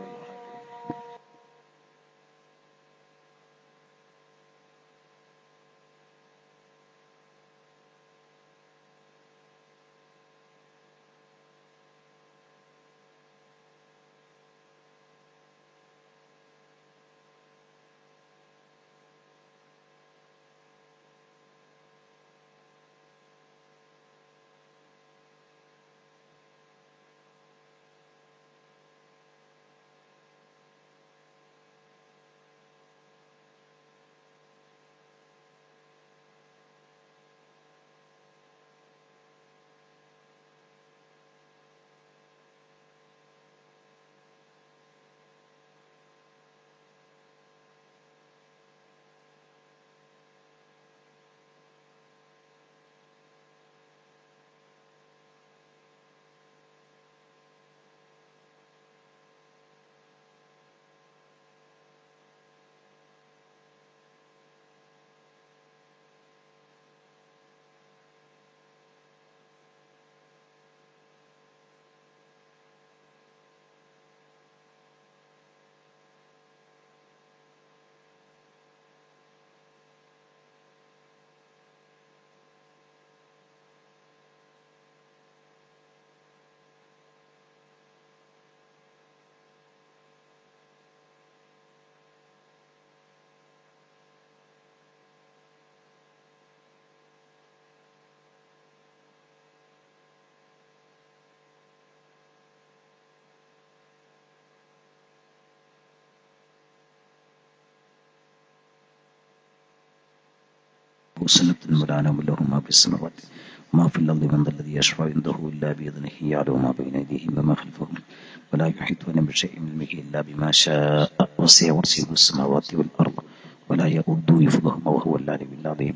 سنة ولا نوم له ما في السماوات وما في الأرض من ذا الذي يشفع عنده إلا بإذنه يعلم ما بين أيديهم وما خلفهم ولا يحيطون بشيء من علمه إلا بما شاء وسع كرسيه السماوات والأرض ولا يؤد حفظهما وهو العلي العظيم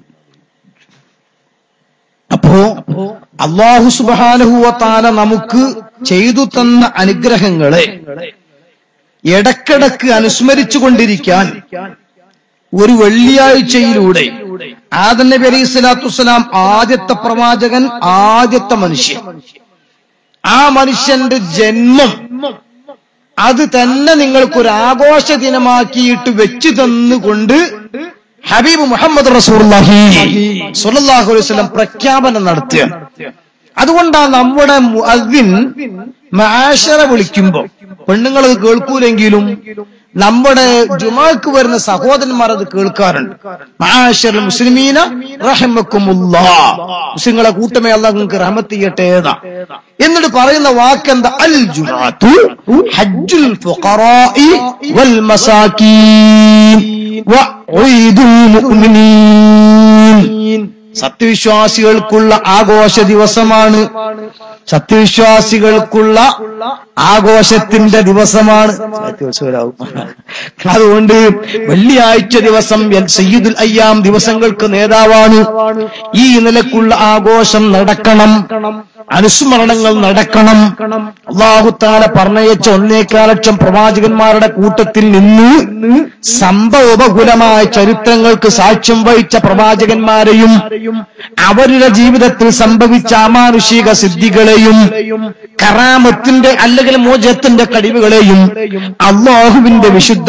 അപ്പോ അള്ളാഹു സുബാനഹുവത്താല നമുക്ക് ചെയ്തു തന്ന അനുഗ്രഹങ്ങളെ ഇടക്കിടക്ക് അനുസ്മരിച്ചു കൊണ്ടിരിക്കാൻ ഒരു വെള്ളിയാഴ്ചയിലൂടെ ആദം നബി അലൈഹി സ്വലാത്തു വസ്സലാം ആദ്യത്തെ പ്രവാചകൻ ആദ്യത്തെ മനുഷ്യൻ ആ മനുഷ്യന്റെ ജന്മം അത് തന്നെ നിങ്ങൾക്കൊരു ആഘോഷ ദിനമാക്കിയിട്ട് വെച്ചു തന്നുകൊണ്ട് ഹബീബ് മുഹമ്മദ് റസൂർഹി സുലല്ലാഹു അലൈഹി വസല്ലം പ്രഖ്യാപനം നടത്തുക അതുകൊണ്ടാണ് നമ്മുടെ മുഅദ്ദിൻ മാഷറ വിളിക്കുമ്പോ പെണ്ണുങ്ങൾ അത് കേൾക്കൂലെങ്കിലും നമ്മുടെ ജുമാക്ക് വരുന്ന സഹോദരന്മാർ അത് കേൾക്കാറുണ്ട് മാഷർ മുസ്ലിമീന റഹമക്കുമുല്ലാ മുസ്ലിങ്ങളെ കൂട്ടമേ അള്ളാഹ് നിങ്ങൾക്ക് റഹമത്ത് ചെയ്യട്ടെ ഏതാ എന്നിട്ട് പറയുന്ന വാക്കെന്താ അൽ ജുമാത്തു ഹജ്ജുൽ ഫുഖറാഇ വൽ മസാകീൻ വഈദുൽ മുഅ്മിനീൻ സത്യവിശ്വാസികൾക്കുള്ള ആഘോഷ ദിവസമാണ് സത്യവിശ്വാസികൾക്കുള്ള ആഘോഷത്തിന്റെ ദിവസമാണ് അതുകൊണ്ട് വെള്ളിയാഴ്ച ദിവസം എൽ സയ്യിദുൽ അയ്യാം ദിവസങ്ങൾക്ക് നേതാവാണ് ഈ നിലക്കുള്ള ആഘോഷം നടക്കണം അനുസ്മരണങ്ങൾ നടക്കണം അള്ളാഹുത്താല പറഞ്ഞയച്ച ഒന്നേക്കാൽ ലക്ഷം പ്രവാചകന്മാരുടെ കൂട്ടത്തിൽ നിന്ന് സംഭവബഹുലമായ ചരിത്രങ്ങൾക്ക് സാക്ഷ്യം വഹിച്ച പ്രവാചകന്മാരെയും അവരുടെ ജീവിതത്തിൽ സംഭവിച്ച അമാനുഷിക സിദ്ധികളെയും കറാമത്തിന്റെ അല്ലെങ്കിൽ മോചത്തിന്റെ കഴിവുകളെയും അള്ളാഹുവിന്റെ വിശുദ്ധ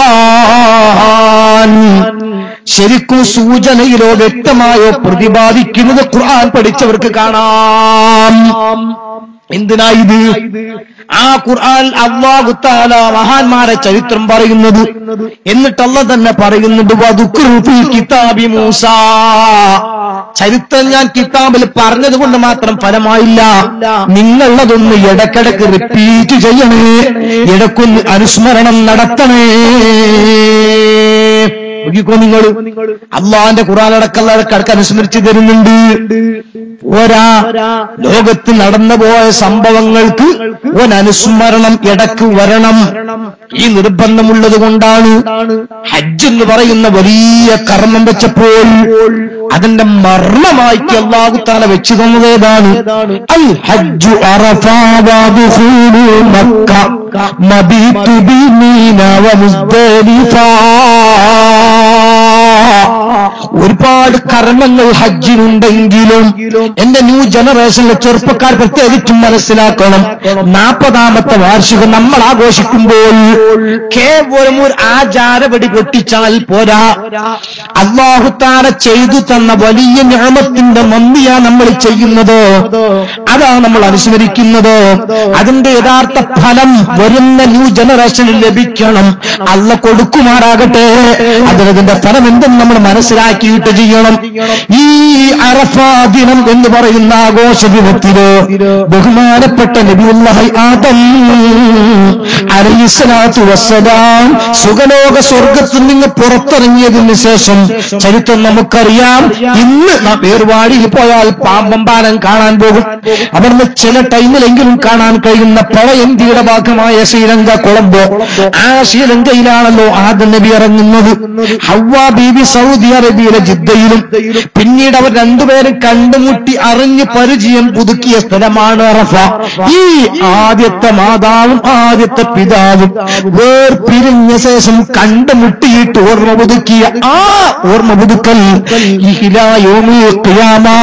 ഖുർആൻ ശരിക്കും സൂചനയിലോ വ്യക്തമായോ പ്രതിപാദിക്കുന്നത് ഖുർആൻ പഠിച്ചവർക്ക് കാണാം എന്തിനാ ഇത് ആ ഖുർആൻ അള്ളാഹുത്താല മഹാന്മാരെ ചരിത്രം പറയുന്നത് എന്നിട്ടല്ല തന്നെ പറയുന്നുണ്ട് വധുക്കുൽ കിതാബി മൂസ ചരിത്രം ഞാൻ കിതാബിൽ പറഞ്ഞത് കൊണ്ട് മാത്രം ഫലമായില്ല നിങ്ങളതൊന്ന് ഇടക്കിടക്ക് റിപ്പീറ്റ് ചെയ്യണേ ഇടക്കൊന്ന് അനുസ്മരണം നടത്തണേ നോക്കിക്കോ നിങ്ങൾ അള്ളാന്റെ ഖുറാനടക്കം ഇടക്കിടക്ക് അനുസ്മരിച്ചു തരുന്നുണ്ട് പോരാ ലോകത്ത് നടന്നു പോയ സംഭവങ്ങൾക്ക് ഒരനുസ്മരണം ഇടക്ക് വരണം ഈ നിർബന്ധമുള്ളത് കൊണ്ടാണ് ഹജ്ജ് എന്ന് പറയുന്ന വലിയ കർമ്മം വെച്ചപ്പോൾ അതിന്റെ മർമ്മമാക്കി അള്ളാഹുത്താല വെച്ചു തന്നതേതാണ് അൽ ഹജ്ജു അറഫാദുഹൂലു മക്ക മബീതു ബിമീന വമുസ്ദലിഫ ഒരുപാട് കർമ്മങ്ങൾ ഹജ്ജിനുണ്ടെങ്കിലും എന്റെ ന്യൂ ജനറേഷനിലെ ചെറുപ്പക്കാർ പ്രത്യേകിച്ചും മനസ്സിലാക്കണം നാൽപ്പതാമത്തെ വാർഷികം നമ്മൾ ആഘോഷിക്കുമ്പോൾ കേവലം ഒരു ആചാരപടി പൊട്ടിച്ചാൽ പോരാ അള്ളാഹുത്താര ചെയ്തു തന്ന വലിയ ഞാമത്തിന്റെ നന്ദിയാ നമ്മൾ ചെയ്യുന്നത് അതാണ് നമ്മൾ അനുസ്മരിക്കുന്നത് അതിന്റെ യഥാർത്ഥ ഫലം വരുന്ന ന്യൂ ജനറേഷനിൽ ലഭിക്കണം അല്ല കൊടുക്കുമാറാകട്ടെ അതിനതിന്റെ ഫലം എന്തെന്ന് നമ്മൾ മനസ്സിലാക്കിയിട്ട് ചെയ്യണം ഈ അറഫാ ദിനം എന്ന് പറയുന്ന ആഘോഷ ദിനത്തില് ബഹുമാനപ്പെട്ട നബിയുല്ലാഹി ആദം അലൈഹിസ്സലാത്തു വസ്സലാം സുഖലോക സ്വർഗത്തിൽ നിന്ന് പുറത്തിറങ്ങിയതിന് ശേഷം ചരിത്രം നമുക്കറിയാം ഇന്ന് നാം ഏർവാടിയിൽ പോയാൽ പാമ്പമ്പാലം കാണാൻ പോകും അവിടുന്ന് ചില ടൈമിലെങ്കിലും കാണാൻ കഴിയുന്ന പ്രളയന്തിയുടെ ഭാഗമായ ശ്രീലങ്ക കൊളംബോ ആ ശ്രീലങ്കയിലാണല്ലോ ആദ്യ നബി ഇറങ്ങുന്നത് ഹവ്വ ബീബി സൗദി അറേബ്യയിലെ ജിദ്ദയിലും പിന്നീട് അവർ രണ്ടുപേരും കണ്ടുമുട്ടി അറിഞ്ഞ് പരിചയം പുതുക്കിയ സ്ഥലമാണ് അറഫ ഈ ആദ്യത്തെ മാതാവും ആദ്യത്തെ പിതാവും വേർപിരിഞ്ഞ ശേഷം കണ്ടുമുട്ടിയിട്ട് ഓർമ്മ പുതുക്കിയ ആ ഓർമ്മ പുതുക്കൽ ഇഹിലായോമി ഖിയാമാ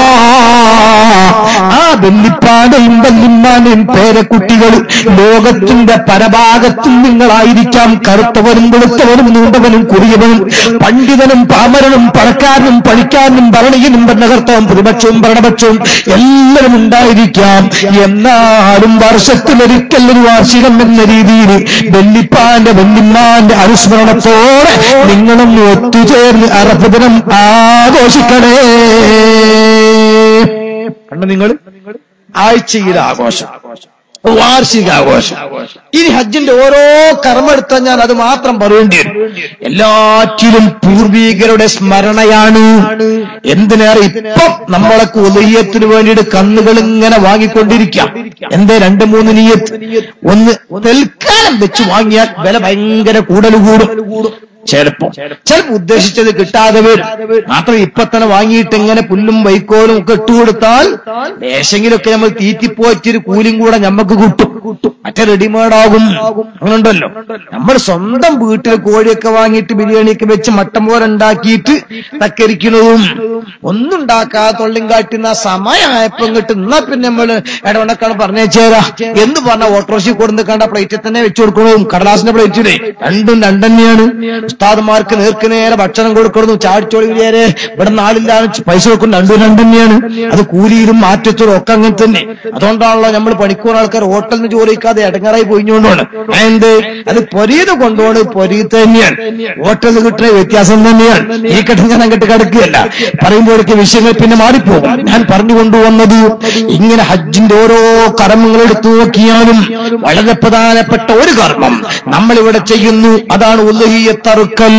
ആ വെല്ലിപ്പാടയും വല്ലിമ്മാനെയും പേരക്കുട്ടികൾ ലോകത്തിന്റെ പരഭാഗത്തും നിങ്ങളായിരിക്കാം കറുത്തവനും വെളുത്തവനും നീണ്ടവനും കുറിയവനും പണ്ഡിതനും പാമരനും പണക്കാരനും പണിക്കാരനും ഭരണീയനും ഭരണകർത്താവും പ്രതിപക്ഷവും ഭരണപക്ഷവും എല്ലാവരും ഉണ്ടായിരിക്കാം എന്നാലും വർഷത്തിലൊരിക്കൽ ഒരു വാർഷികം എന്ന രീതിയിൽ വെല്ലിപ്പാന്റെ വെല്ലിമ്മാന്റെ അനുസ്മരണത്തോടെ നിങ്ങളൊന്ന് ഒത്തുചേർന്ന് അറഫദിനം ആഘോഷിക്കണേ കണ്ട നിങ്ങൾ ആഴ്ചയിലെ ആഘോഷം വാർഷികാഘോഷം ഇനി ഹജ്ജിന്റെ ഓരോ കർമ്മെടുത്ത ഞാൻ അത് മാത്രം പറയേണ്ടി വരും എല്ലാറ്റിലും പൂർവീകരുടെ സ്മരണയാണ് എന്തിനേറെ ഇപ്പം നമ്മളൊക്കെ ഉദയത്തിന് വേണ്ടിയിട്ട് കന്നുകൾ ഇങ്ങനെ വാങ്ങിക്കൊണ്ടിരിക്കാം എന്തേ രണ്ട് മൂന്ന് നീയത്ത് ഒന്ന് തൽക്കാലം വെച്ച് വാങ്ങിയാൽ വില ഭയങ്കര കൂടൽ കൂടും ചിലപ്പോ ചിലപ്പോ ഉദ്ദേശിച്ചത് കിട്ടാതെ വരും മാത്രം ഇപ്പൊ തന്നെ വാങ്ങിയിട്ട് ഇങ്ങനെ പുല്ലും വൈക്കോലും ഒക്കെ ഇട്ടുകൊടുത്താൽ ലേശെങ്കിലൊക്കെ നമ്മൾ തീറ്റിപ്പോറ്റൊരു കൂലിയും കൂടെ നമുക്ക് കിട്ടും മറ്റേ റെഡിമെയ്ഡ് ആകും അങ്ങനുണ്ടല്ലോ നമ്മൾ സ്വന്തം വീട്ടിൽ കോഴിയൊക്കെ വാങ്ങിയിട്ട് ബിരിയാണിയൊക്കെ വെച്ച് മട്ടൻ പോലെ ഉണ്ടാക്കിയിട്ട് തക്കരിക്കുന്നതും ഒന്നും ഉണ്ടാക്കാതെ തൊള്ളിയും കാട്ടുന്ന സമയമായപ്പോ ഇങ്ങോട്ട് എന്നാ പിന്നെ നമ്മള് ഇടവണക്കാണ് പറഞ്ഞേച്ചേരാ എന്ന് പറഞ്ഞ ഓട്ടോറിക്ഷ കൊടുന്ന് കണ്ട പ്ലേറ്റിൽ തന്നെ വെച്ചു കൊടുക്കണതും കടലാസിന്റെ പ്ലേറ്റിലെ രണ്ടും രണ്ടന്നെയാണ് ഉസ്താദുമാർക്ക് നേർക്ക് നേരെ ഭക്ഷണം കൊടുക്കണം ചാടിച്ചോളി നേരെ ഇവിടെ നാളില്ലാതെ പൈസ കൊടുക്കുന്ന രണ്ടും രണ്ടന്നെയാണ് അത് കൂലിയിലും മാറ്റത്തോടും ഒക്കെ അങ്ങനെ തന്നെ അതുകൊണ്ടാണല്ലോ നമ്മൾ പണിക്കൂർ ആൾക്കാർ ഹോട്ടലിന് ജോലിക്കാതെ ഇടങ്ങറായി പോയിഞ്ഞുകൊണ്ടാണ് എന്ത് അത് പൊരീത് കൊണ്ടുപോണ് പൊരീത് തന്നെയാണ് ഹോട്ടലിൽ കിട്ടുന്ന വ്യത്യാസം തന്നെയാണ് ഈ കടങ്ങനെ അങ്ങോട്ട് കിടക്കുകയല്ല പറയുമ്പോഴേക്ക് വിഷയങ്ങൾ പിന്നെ മാറിപ്പോകും ഞാൻ പറഞ്ഞു കൊണ്ടുവന്നത് ഇങ്ങനെ ഹജ്ജിന്റെ ഓരോ കർമ്മങ്ങൾ എടുത്തു നോക്കിയാലും വളരെ പ്രധാനപ്പെട്ട ഒരു കർമ്മം നമ്മൾ ഇവിടെ ചെയ്യുന്നു അതാണ് ഉല്ലഹിയത്തറുക്കൽ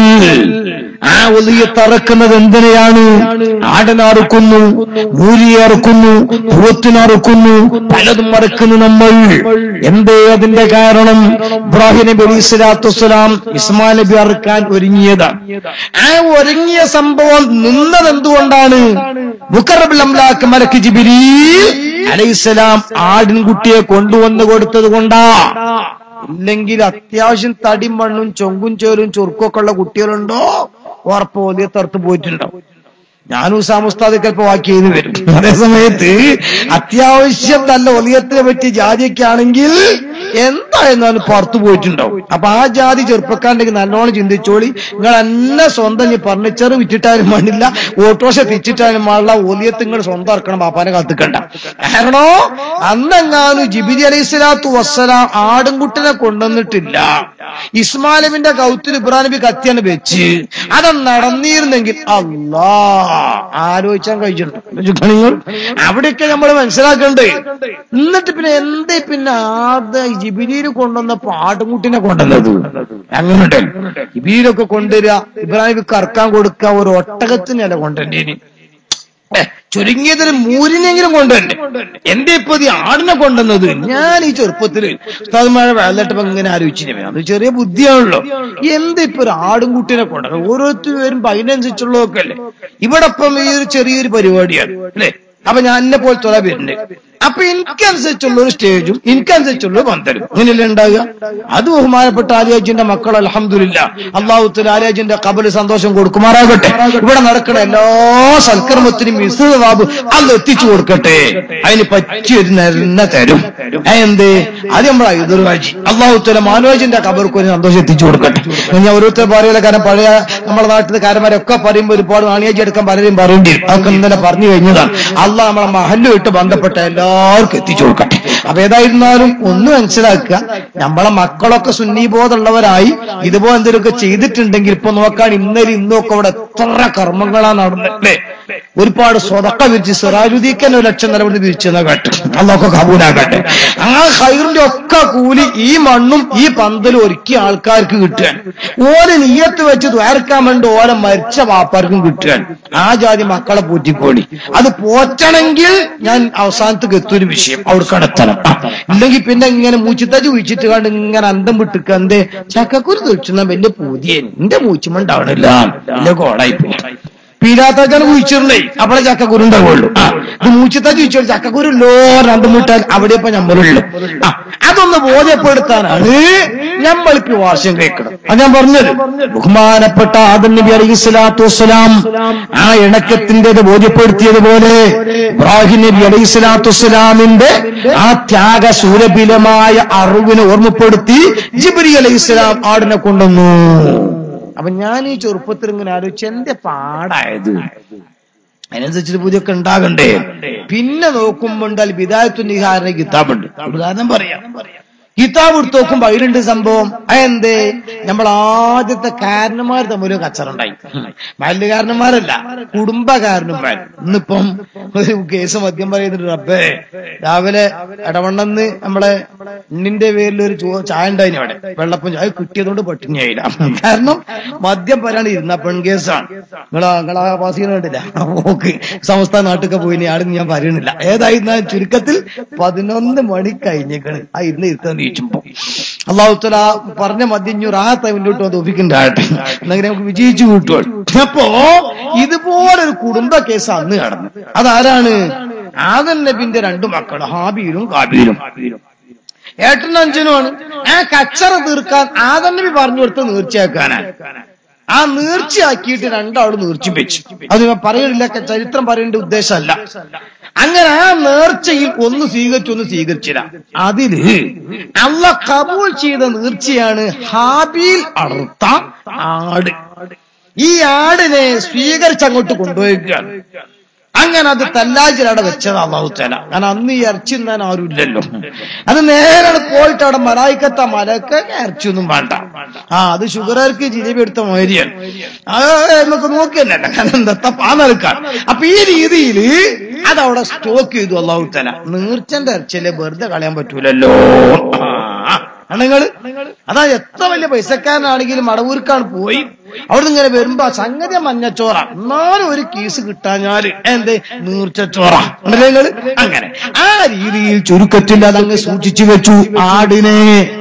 ആ ഉലിയത്തറക്കുന്നത് എന്തിനെയാണ് ആടനറുക്കുന്നു മൂലിയറുക്കുന്നു പൂവത്തിനറുക്കുന്നു പലതും മറക്കുന്നു നമ്മൾ എന്തേ അതിന്റെ കാരണം ഇബ്രാഹിം നബി അലി സ്വലാത്തു വസ്സലാം ഇസ്മാൽ നബി അറുക്കാൻ ഒരുങ്ങിയതാണ് ആ ഒരുങ്ങിയ സംഭവം നിന്നത് എന്തുകൊണ്ടാണ് മുക്കറബിൽ അംലാക്ക് മലക്ക് ജിബിരീൽ അലൈഹിസ്സലാം ആടിൻകുട്ടിയെ കൊണ്ടുവന്ന് കൊടുത്തത് കൊണ്ടാ ഇല്ലെങ്കിൽ അത്യാവശ്യം തടിയും മണ്ണും ചൊങ്കും ചോരും ചുരുക്കൊക്കെ ഉള്ള കുട്ടികളുണ്ടോ ഉറപ്പ് ഓതിയ തറുത്ത് പോയിട്ടുണ്ടാവും ഞാനും സാമുസ്താദ് ചിലപ്പോ വാക്ക് ചെയ്ത് വരും അതേ സമയത്ത് അത്യാവശ്യം നല്ല ഒലിയത്തിനെ പറ്റിയ ജാതിയൊക്കെ ആണെങ്കിൽ എന്തായിരുന്നാലും പുറത്തു പോയിട്ടുണ്ടാവും അപ്പൊ ആ ജാതി ചെറുപ്പക്കാരുണ്ടെങ്കിൽ നല്ലോണം ചിന്തിച്ചോളി നിങ്ങൾ എന്നെ സ്വന്തം ഈ ഫർണിച്ചർ വിറ്റിട്ടാലും വേണ്ടില്ല ഓട്ടോഷ തിച്ചിട്ടാലും പാടില്ല ഒലിയത്ത് നിങ്ങൾ സ്വന്തം ഇറക്കണം പാപ്പാനെ കാത്തിക്കണ്ട കാരണോ അന്നെങ്ങാനും ജിബിരി അലൈഹി സ്വലാത്തു വസ്സലാം ആടുംകുട്ടിനെ കൊണ്ടുവന്നിട്ടില്ല ഇസ്മാലിമിന്റെ കൗത്തിൽ ഇബ്രാഹിം നബി കത്തിയാണ് വെച്ച് അത് നടന്നിരുന്നെങ്കിൽ അല്ലാ ആലോചിച്ചാൻ കഴിച്ചിട്ടുണ്ട് നിങ്ങൾ അവിടെയൊക്കെ നമ്മൾ മനസ്സിലാക്കണ്ടേ എന്നിട്ട് പിന്നെ എന്തേ പിന്നെ ആദ്യ ജിബിരിയിൽ കൊണ്ടുവന്ന പാട്ടുമുട്ടിനെ കൊണ്ടുവന്നത് അങ്ങനെ ജിബിരിയിലൊക്കെ കൊണ്ടുവരിക ഇബ്രാഹിം കറക്കാൻ കൊടുക്കുക ഒരു ഒട്ടകത്തിനല്ല കൊണ്ടുവരേനി ചുരുങ്ങിയതിന് മൂരിനെങ്കിലും കൊണ്ടുവരണ്ടേ എന്റെ ഇപ്പൊ ഈ ആടിനെ കൊണ്ടുവന്നത് ഞാൻ ഈ ചെറുപ്പത്തില് ഉസ്താദ്മാരെ വെള്ളട്ടപ്പോ ഇങ്ങനെ ആലോചിച്ചിരുന്നു അത് ചെറിയ ബുദ്ധിയാണല്ലോ എന്ത് ഇപ്പൊ ഒരു ആടും കുട്ടീനെ കൊണ്ടുവരണം ഓരോരുത്തർ വരുമ്പോ അതിനനുസരിച്ചുള്ളതൊക്കെ അല്ലേ ഇവിടെ ഇപ്പം ഈ ഒരു ചെറിയൊരു പരിപാടിയാണ് അല്ലേ അപ്പൊ ഞാൻ എന്നെ പോലത്തെ വരുന്നുണ്ട് അപ്പൊ എനിക്കനുസരിച്ചുള്ള ഒരു സ്റ്റേജും എനിക്കനുസരിച്ചുള്ള ഒരു പന്തലും അങ്ങനെയല്ലേ ഉണ്ടാകുക അത് ബഹുമാനപ്പെട്ട ആലിയാജിന്റെ മക്കൾ അലഹമില്ല അള്ളാഹുത്തിൽ ആലിയാജിന്റെ കബല് സന്തോഷം കൊടുക്കുമാറാകട്ടെ ഇവിടെ നടക്കുന്ന എല്ലാ സൽക്കർമ്മത്തിനും മിസ്ബാബ് അത് എത്തിച്ചു കൊടുക്കട്ടെ അതിന് പറ്റിയൊരു നെരുന്ന തരും എന്ത് അത് നമ്മളെ എതിർവാജി അള്ളാഹുത്തല മാനോജിന്റെ കബർക്ക് ഒരു സന്തോഷം എത്തിച്ചു കൊടുക്കട്ടെ ഞാൻ ഓരോരുത്തർ പറയില്ല കാരണം പഴയ നമ്മുടെ നാട്ടിലെ കാരന്മാരൊക്കെ പറയുമ്പോൾ ഒരുപാട് ആണിയാജി എടുക്കാൻ പലരും പറയേണ്ടി വരും അതൊക്കെ ഇന്നലെ പറഞ്ഞു കഴിഞ്ഞതാണ് അള്ളാഹ് നമ്മളെ മഹല്ലുമായിട്ട് ബന്ധപ്പെട്ട എല്ലാവർക്കും എത്തിച്ചു കൊടുക്കട്ടെ അപ്പൊ ഏതായിരുന്നാലും ഒന്ന് മനസ്സിലാക്കുക നമ്മളെ മക്കളൊക്കെ സുന്നീബോധമുള്ളവരായി ഇതുപോലെ എന്തെങ്കിലുമൊക്കെ ചെയ്തിട്ടുണ്ടെങ്കിൽ ഇപ്പൊ നോക്കാൻ ഇന്നലെ ഇന്നൊക്കെ അവിടെ എത്ര കർമ്മങ്ങളാണ് നടന്നിട്ടേ ഒരുപാട് സ്വതക്ക വിരിച്ച് സിറാജുദ്ദീക്കൻ ഒരു ലക്ഷം നിലവിൽ വിരിച്ചെന്ന കേട്ടു അതൊക്കെ കബൂലാകട്ടെ ആ ഹൈറിന്റെ ഒക്കെ കൂലി ഈ മണ്ണും ഈ പന്തലും ഒരുക്കിയ ആൾക്കാർക്ക് കിട്ടുകയാണ് ഓരോ നീയത്ത് വെച്ച് ദ്വാരക്കാൻ വേണ്ടി ഓരോ മരിച്ച വാപ്പാർക്കും കിട്ടുകയാണ് ആ ജാതി മക്കളെ പൂറ്റിക്കോടി അത് പോറ്റണമെങ്കിൽ ഞാൻ അവസാനത്തേക്ക് എത്തൊരു വിഷയം അവിടെ കടത്തണം ഇല്ലെങ്കിൽ പിന്നെ ഇങ്ങനെ മൂച്ചിത്തച്ച് കുഴിച്ചിട്ട് കണ്ട് ഇങ്ങനെ അന്തം വിട്ടിക്ക എന്തേ ചക്കക്കുരു തെളിച്ചുന്ന വലിയ പൂതിയെ എന്റെ മൂച്ചുമുണ്ടാവണില്ല വലിയ കോടായി പോയി പീരാത്താച്ചാണ് കുഴിച്ചിരുന്നേ അവിടെ ചക്കക്കുരു ഉണ്ടാവുള്ളൂ ആ ഇത് മൂച്ചിത്താ ചോദിച്ചോളൂ ചക്കക്കുരുല്ലോ രണ്ടു മുട്ടാൽ അവിടെ ഇപ്പൊ ഞമ്മളുള്ളൂ ആ അതൊന്ന് ബോധ്യപ്പെടുത്താനാണ് നമ്മൾക്ക് വാശം കേൾക്കണം അത് ഞാൻ പറഞ്ഞത് ബഹുമാനപ്പെട്ട ആദം നബി അലൈഹി സ്വലാത്തു വസ്സലാം ആ ഇണക്കത്തിൻ്റെത് ബോധ്യപ്പെടുത്തിയതുപോലെ ഇബ്രാഹിം നബി അലൈഹി സ്വലാത്തു വസ്സലാമിന്റെ ആ ത്യാഗ സൂരബിലമായ അറിവിനെ ഓർമ്മപ്പെടുത്തി ജിബരി അലൈഹി സ്വലാം ആടിനെ കൊണ്ടുവന്നു അപ്പൊ ഞാൻ ഈ ചെറുപ്പത്തിൽ ഇങ്ങനെ ആലോചിച്ച് എന്റെ പാടായത് അതിനനുസരിച്ച് പുതിയൊക്കെ ഉണ്ടാകണ്ടേ പിന്നെ നോക്കുമ്പോണ്ടാൽ വിദായത്തു നിഹാറിന് കിതാബുണ്ട് ഉദാഹരണം പറയാം കിതാബ് എടുത്ത് നോക്കുമ്പോ അതിലുണ്ട് സംഭവം അതെന്തേ നമ്മൾ ആദ്യത്തെ കാരണന്മാർ തമ്മിൽ കച്ചറുണ്ടായി ബാല്യകാരന്മാരല്ല കുടുംബകാരന്മാർ ഇന്നിപ്പം ഒരു കേസ് മദ്യം പറയുന്നുണ്ട് റബ്ബേ രാവിലെ ഇടവണ്ണെന്ന് നമ്മളെ ഉണ്ണിന്റെ പേരിൽ ഒരു ചോ- ചായ ഉണ്ടായിന് അവിടെ വെള്ളപ്പം ചായ കിട്ടിയതുകൊണ്ട് പട്ടിണിയായില്ല കാരണം മദ്യം പറയാണ്ട് ഇരുന്ന പെൺകേസാണ് നിങ്ങളാ നിങ്ങളാ പാസ് ചെയ്യുന്ന കണ്ടില്ല ഓക്കെ സംസ്ഥാന നാട്ടിലൊക്കെ പോയിനി ആടുന്ന് ഞാൻ പറയണില്ല ഏതായിരുന്ന ചുരുക്കത്തിൽ പതിനൊന്ന് മണി കഴിഞ്ഞേക്കണ് ആ ഇരുന്ന് ഇരുത്താൻ നീച്ചുമ്പോ അള്ളാഹുത്തല പറഞ്ഞ മദ്യഞ്ഞൂറ് ആ ടൈമിലോട്ട് അത് ഒപ്പിക്കുണ്ടാകട്ടെ എന്നെങ്കിൽ നമുക്ക് വിജയിച്ചു കിട്ടുവാൻ അപ്പോ ഇതുപോലൊരു കുടുംബ കേസ് അന്ന് കടന്നു അതാരാണ് ആദൻ നബിന്റെ രണ്ടു മക്കൾ ഹാബീലും കാബീലും ഏട്ടനും അഞ്ചനുമാണ് ആ കച്ചറ തീർക്കാൻ ആദൻ നബി പറഞ്ഞു കൊടുത്ത് നീർച്ചയാക്കാനാണ് ആ നീർച്ചയാക്കിയിട്ട് രണ്ടാളും നീർച്ച വെച്ചു അത് ഞാൻ പറയണില്ല ക- ചരിത്രം പറയേണ്ട ഉദ്ദേശമല്ല അങ്ങനെ ആ നേർച്ചയിൽ ഒന്ന് സ്വീകരിച്ചു ഒന്ന് സ്വീകരിച്ചില്ല അതില് അള്ള കബൂൾ ചെയ്ത നീർച്ചയാണ് ഹാബീൽ അറുത്ത ആട് ഈ ആടിനെ സ്വീകരിച്ച് അങ്ങോട്ട് കൊണ്ടുപോയിക്കുകയാണ് അങ്ങനെ അത് തല്ലാജിലവിടെ വെച്ചത് അള്ളാഹുത്തല കാരണം അന്ന് ഈ ഇറച്ചി തിന്നാൻ ആരും ഇല്ലല്ലോ അത് നേരെ അവിടെ പോയിട്ട് അവിടെ മലായിക്കത്ത മലക്ക് ഇറച്ചിയൊന്നും വേണ്ട ആ അത് ഷുഗറുകാർക്ക് ജിലേബി എടുത്ത മൊരിയാണ് അത് നമുക്ക് നോക്കിയല്ല കാരണം എന്താ പാന്നെടുക്കാൻ അപ്പൊ ഈ രീതിയിൽ അതവിടെ സ്റ്റോക്ക് ചെയ്തു അള്ളാഹുത്തല നീർച്ചന്റെ ഇറച്ചിയല്ലേ വെറുതെ കളയാൻ പറ്റൂലല്ലോ ആ നിങ്ങള് അതാ എത്ര വലിയ പൈസക്കാരനാണെങ്കിലും മടവൂർക്കാണ് പോയി അവിടെ ഇങ്ങനെ വരുമ്പോ ആ സംഗതി മഞ്ഞച്ചോറ എന്നാലും ഒരു കേസ് കിട്ടാഞ്ഞാല് എന്തേ നീർച്ചച്ചോറ ഉണ്ടല്ലേ നിങ്ങള് അങ്ങനെ ആ രീതിയിൽ ചുരുക്കത്തിൽ അതങ്ങ് സൂക്ഷിച്ചു വെച്ചു ആടിനെ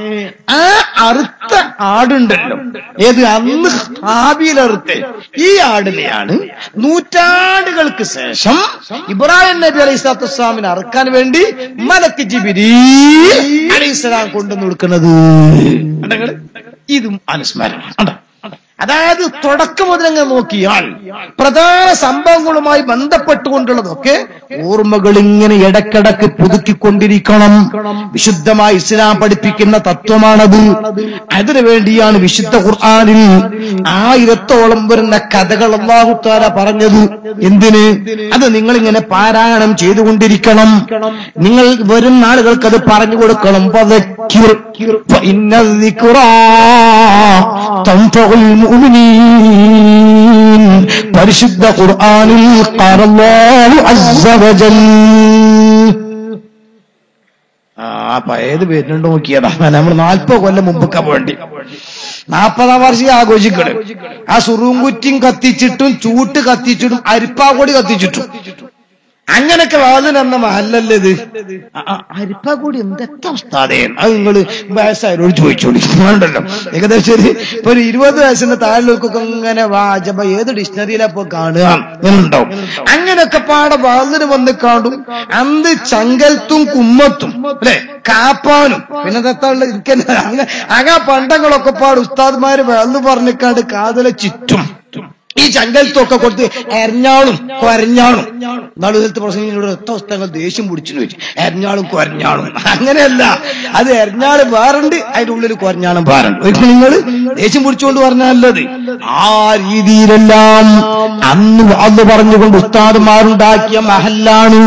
ആ അറുത്ത ആടുണ്ടല്ലോ ഏത് അന്ന് ഹാബിയിലറുത്തെ ഈ ആടിനെയാണ് നൂറ്റാണ്ടുകൾക്ക് ശേഷം ഇബ്രാഹിം നബി അലൈഹി സ്വലാത്തു വസ്സലാമിനെ അറുക്കാൻ വേണ്ടി മലക്ക് ജിബിരി അലൈഹി സ്വലാം കൊണ്ടുവന്ന് കൊടുക്കുന്നത് കണ്ടോ നിങ്ങള്? ഇതും അനുസ്മരണം കണ്ടോ? അതായത് തുടക്കം മുതൽ അങ്ങ് നോക്കിയാൽ പ്രധാന സംഭവങ്ങളുമായി ബന്ധപ്പെട്ടുകൊണ്ടുള്ളതൊക്കെ ഓർമ്മകൾ ഇങ്ങനെ ഇടക്കിടക്ക് പുതുക്കിക്കൊണ്ടിരിക്കണം വിശുദ്ധമായി ഇസ്ലാം പഠിപ്പിക്കുന്ന തത്വമാണത് അതിനു വേണ്ടിയാണ് വിശുദ്ധ ഖുർആാനിൽ ആയിരത്തോളം വരുന്ന കഥകൾ അള്ളാഹുത്താല പറഞ്ഞത് എന്തിന് അത് നിങ്ങൾ ഇങ്ങനെ പാരായണം ചെയ്തുകൊണ്ടിരിക്കണം നിങ്ങൾ വരും നാളുകൾക്ക് അത് പറഞ്ഞു കൊടുക്കണം ഫദക്കിർ ഫഇന്ന الذكرى تنفع المؤمنين പരിശുദ്ധ ഖുർആനിൽ قال الله عز وجل ആ പഴയത് വരുന്നുണ്ട് നോക്കിയതാ നമ്മൾ നാൽപ്പത് കൊല്ലം മുമ്പൊക്കെ വേണ്ടി നാൽപ്പതാം വാർഷികം ആഘോഷിക്കണ് ആ സുറുങ്കുറ്റിയും കത്തിച്ചിട്ടും ചൂട്ട് കത്തിച്ചിട്ടും അരിപ്പാകൊടി കത്തിച്ചിട്ടും അങ്ങനൊക്കെ വാതിലെന്ന മഹല്ലല്ലേ ഇത് ആ, ആ, അരിപ്പാകൂടി എന്തെത്ത ഉസ്താദേ അത് നിങ്ങള് വയസ്സായവരോട് ചോദിച്ചോളി വേണ്ടല്ലോ ഏകദേശം ഒരു ഇപ്പൊ ഒരു ഇരുപത് വയസ്സിന്റെ താഴെക്കൊക്കെ ഇങ്ങനെ വാജബ ഏത് ഡിക്ഷണറിയിലാ ഇപ്പൊ കാണുക എന്നുണ്ടാവും അങ്ങനെയൊക്കെ പാടെ വാതിന് വന്ന് കാണും അന്ത് ചങ്കൽത്തും കുമ്മത്തും അല്ലെ കാപ്പാനും പിന്നെ ദത്തുള്ള ഇരിക്കുന്ന അങ്ങ അങ്ങ പണ്ടങ്ങളൊക്കെ പാട് ഉസ്താദ്മാര് വെള്ളം പറഞ്ഞിക്കാണ്ട് കാതല ചുറ്റും ഈ ചങ്കലത്തൊക്കെ കൊടുത്ത് എരഞ്ഞാളും കൊരഞ്ഞാളും നാളെ ഇതിലത്തെ പ്രസംഗിനോട് ഒറ്റ പുസ്തകങ്ങൾ ദേഷ്യം പിടിച്ചു വെച്ചു എരഞ്ഞാളും കൊരഞ്ഞാളും അങ്ങനെയല്ല അത് എരഞ്ഞാള് വേറുണ്ട് അതിന്റെ ഉള്ളിൽ കൊരഞ്ഞാളും വേറുണ്ട് ഒരിക്കലും നിങ്ങൾ ദേഷ്യം പിടിച്ചുകൊണ്ട് പറഞ്ഞല്ലത് ആ രീതിയിലെല്ലാം അന്ന് അത് പറഞ്ഞുകൊണ്ട് ഉസ്താദുമാരുണ്ടാക്കിയ മഹല്ലാണ്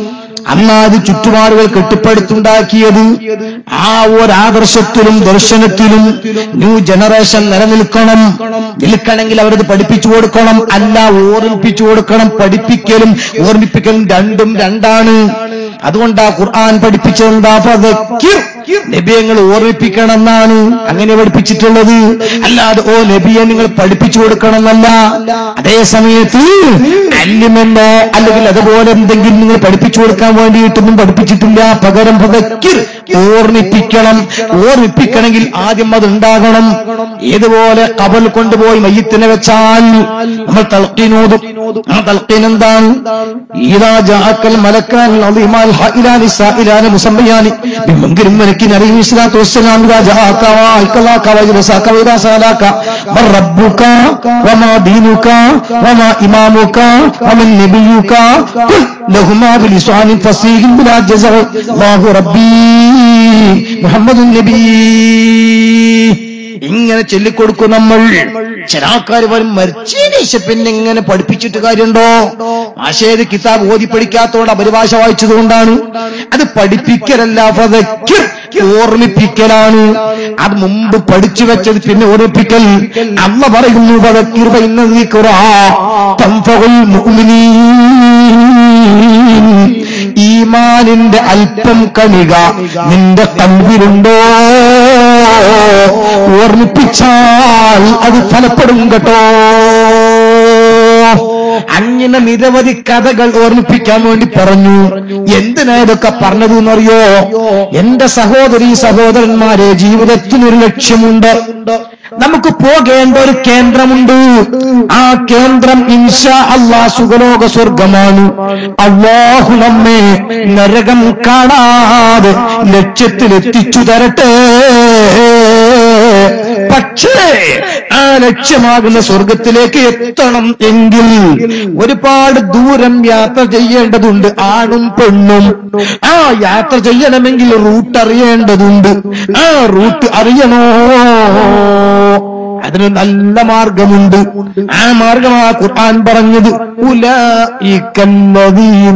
അന്നാത് ചുറ്റുപാടുകൾ കെട്ടിപ്പടുത്തുണ്ടാക്കിയത് ആ ഒരാദർശത്തിലും ദർശനത്തിലും ന്യൂ ജനറേഷൻ നിലനിൽക്കണം നിൽക്കണമെങ്കിൽ അവരത് പഠിപ്പിച്ചു കൊടുക്കണം അല്ല ഓർമ്മിപ്പിച്ചു കൊടുക്കണം പഠിപ്പിക്കലും ഓർമ്മിപ്പിക്കലും രണ്ടും രണ്ടാണ് അതുകൊണ്ടാ ഖുർആൻ പഠിപ്പിച്ചതെന്താ ഫദക്കിർ. നബിയങ്ങൾ ഓർമ്മിപ്പിക്കണം എന്നാണ് അങ്ങനെ പഠിപ്പിച്ചിട്ടുള്ളത് അല്ലാതെ ഓ നബിയെ നിങ്ങൾ പഠിപ്പിച്ചു കൊടുക്കണം എന്നല്ല അതേ സമയത്ത് അല്ലിമെന്നോ അല്ലെങ്കിൽ അതുപോലെ എന്തെങ്കിലും നിങ്ങൾ പഠിപ്പിച്ചു കൊടുക്കാൻ വേണ്ടിയിട്ടൊന്നും പഠിപ്പിച്ചിട്ടില്ല പകരം ഫദക്കിർ ഓർമ്മിപ്പിക്കണം ഓർമ്മിപ്പിക്കണമെങ്കിൽ ആദ്യം അത് ഉണ്ടാകണം ഏതുപോലെ കബൽ കൊണ്ടുപോയി മയ്യത്തിനെ വെച്ചാൽ നമ്മൾ തൽക്കീനോതും ആ തൽക്കീൻ എന്താണ് ഈതാ ജാക്കൽ മലക്കാൻ അളിമാൽ ഹായിലാനി സായിലാനി മുസമ്മയാനി ബിമങ്കിലും മലക്കിൻ അലൈഹി സ്വലാത്തു വസ്സലാം ഇതാ ജാഅക വഅൽകലാക വജലസാക വഇദാ സഅലാക മർ റബ്ബുക വമാ ദീനുക വമാ ഇമാമുക വമൻ നബിയുക ഖുൽ ലഹുമാ ബിലിസാനിൻ ഫസീഹിൻ ബിലാ ജസഅ അല്ലാഹു റബ്ബി മുഹമ്മദുൻ നബി ഇങ്ങനെ ചൊല്ലിക്കൊടുക്കും നമ്മൾ ചില ആൾക്കാർ വരും മരിച്ചതിന് ശേഷം പിന്നെ ഇങ്ങനെ പഠിപ്പിച്ചിട്ട് കാര്യമുണ്ടോ ആശയത് കിതാബ് ഓതി പഠിക്കാത്തോണ്ട് അപരിഭാഷ വായിച്ചതുകൊണ്ടാണ് അത് പഠിപ്പിക്കലല്ല ഫദക്കിർ ഓർമ്മിപ്പിക്കലാണ് അത് മുമ്പ് പഠിച്ചു വെച്ചത് പിന്നെ ഓർമ്മിപ്പിക്കൽ അമ്മ പറയുന്നു "വദക്കിർ ഫഇന്ന ദിക്റാ തൻഫഉൽ മുഅ്മിനീൻ." ഈമാനിന്റെ അല്പം കണിക നിന്റെ കൽവിലുണ്ടോ ഓർമ്മിപ്പിച്ചാൽ അത് ഫലപ്പെടും കേട്ടോ അങ്ങനെ നിരവധി കഥകൾ ഓർമ്മിപ്പിക്കാൻ വേണ്ടി പറഞ്ഞു എന്തിനാ ഇതൊക്കെ പറഞ്ഞത് എന്നറിയോ എന്റെ സഹോദരി സഹോദരന്മാരെ ജീവിതത്തിനൊരു ലക്ഷ്യമുണ്ട് നമുക്ക് പോകേണ്ട ഒരു കേന്ദ്രമുണ്ട് ആ കേന്ദ്രം ഇൻഷാ അള്ളാ സുഖലോക സ്വർഗമാണ് അള്ളാഹു നമ്മെ നരകം കാണാതെ ലക്ഷ്യത്തിലെത്തിച്ചു തരട്ടെ പക്ഷേ ആ ലക്ഷ്യമാകുന്ന സ്വർഗത്തിലേക്ക് എത്തണം എങ്കിൽ ഒരുപാട് ദൂരം യാത്ര ചെയ്യേണ്ടതുണ്ട് ആണും പെണ്ണും ആ യാത്ര ചെയ്യണമെങ്കിൽ റൂട്ട് അറിയേണ്ടതുണ്ട് ആ റൂട്ട് അറിയണോ അതിന് നല്ല മാർഗമുണ്ട് ആ മാർഗമാ ഖുർആൻ പറഞ്ഞത് ഉലീന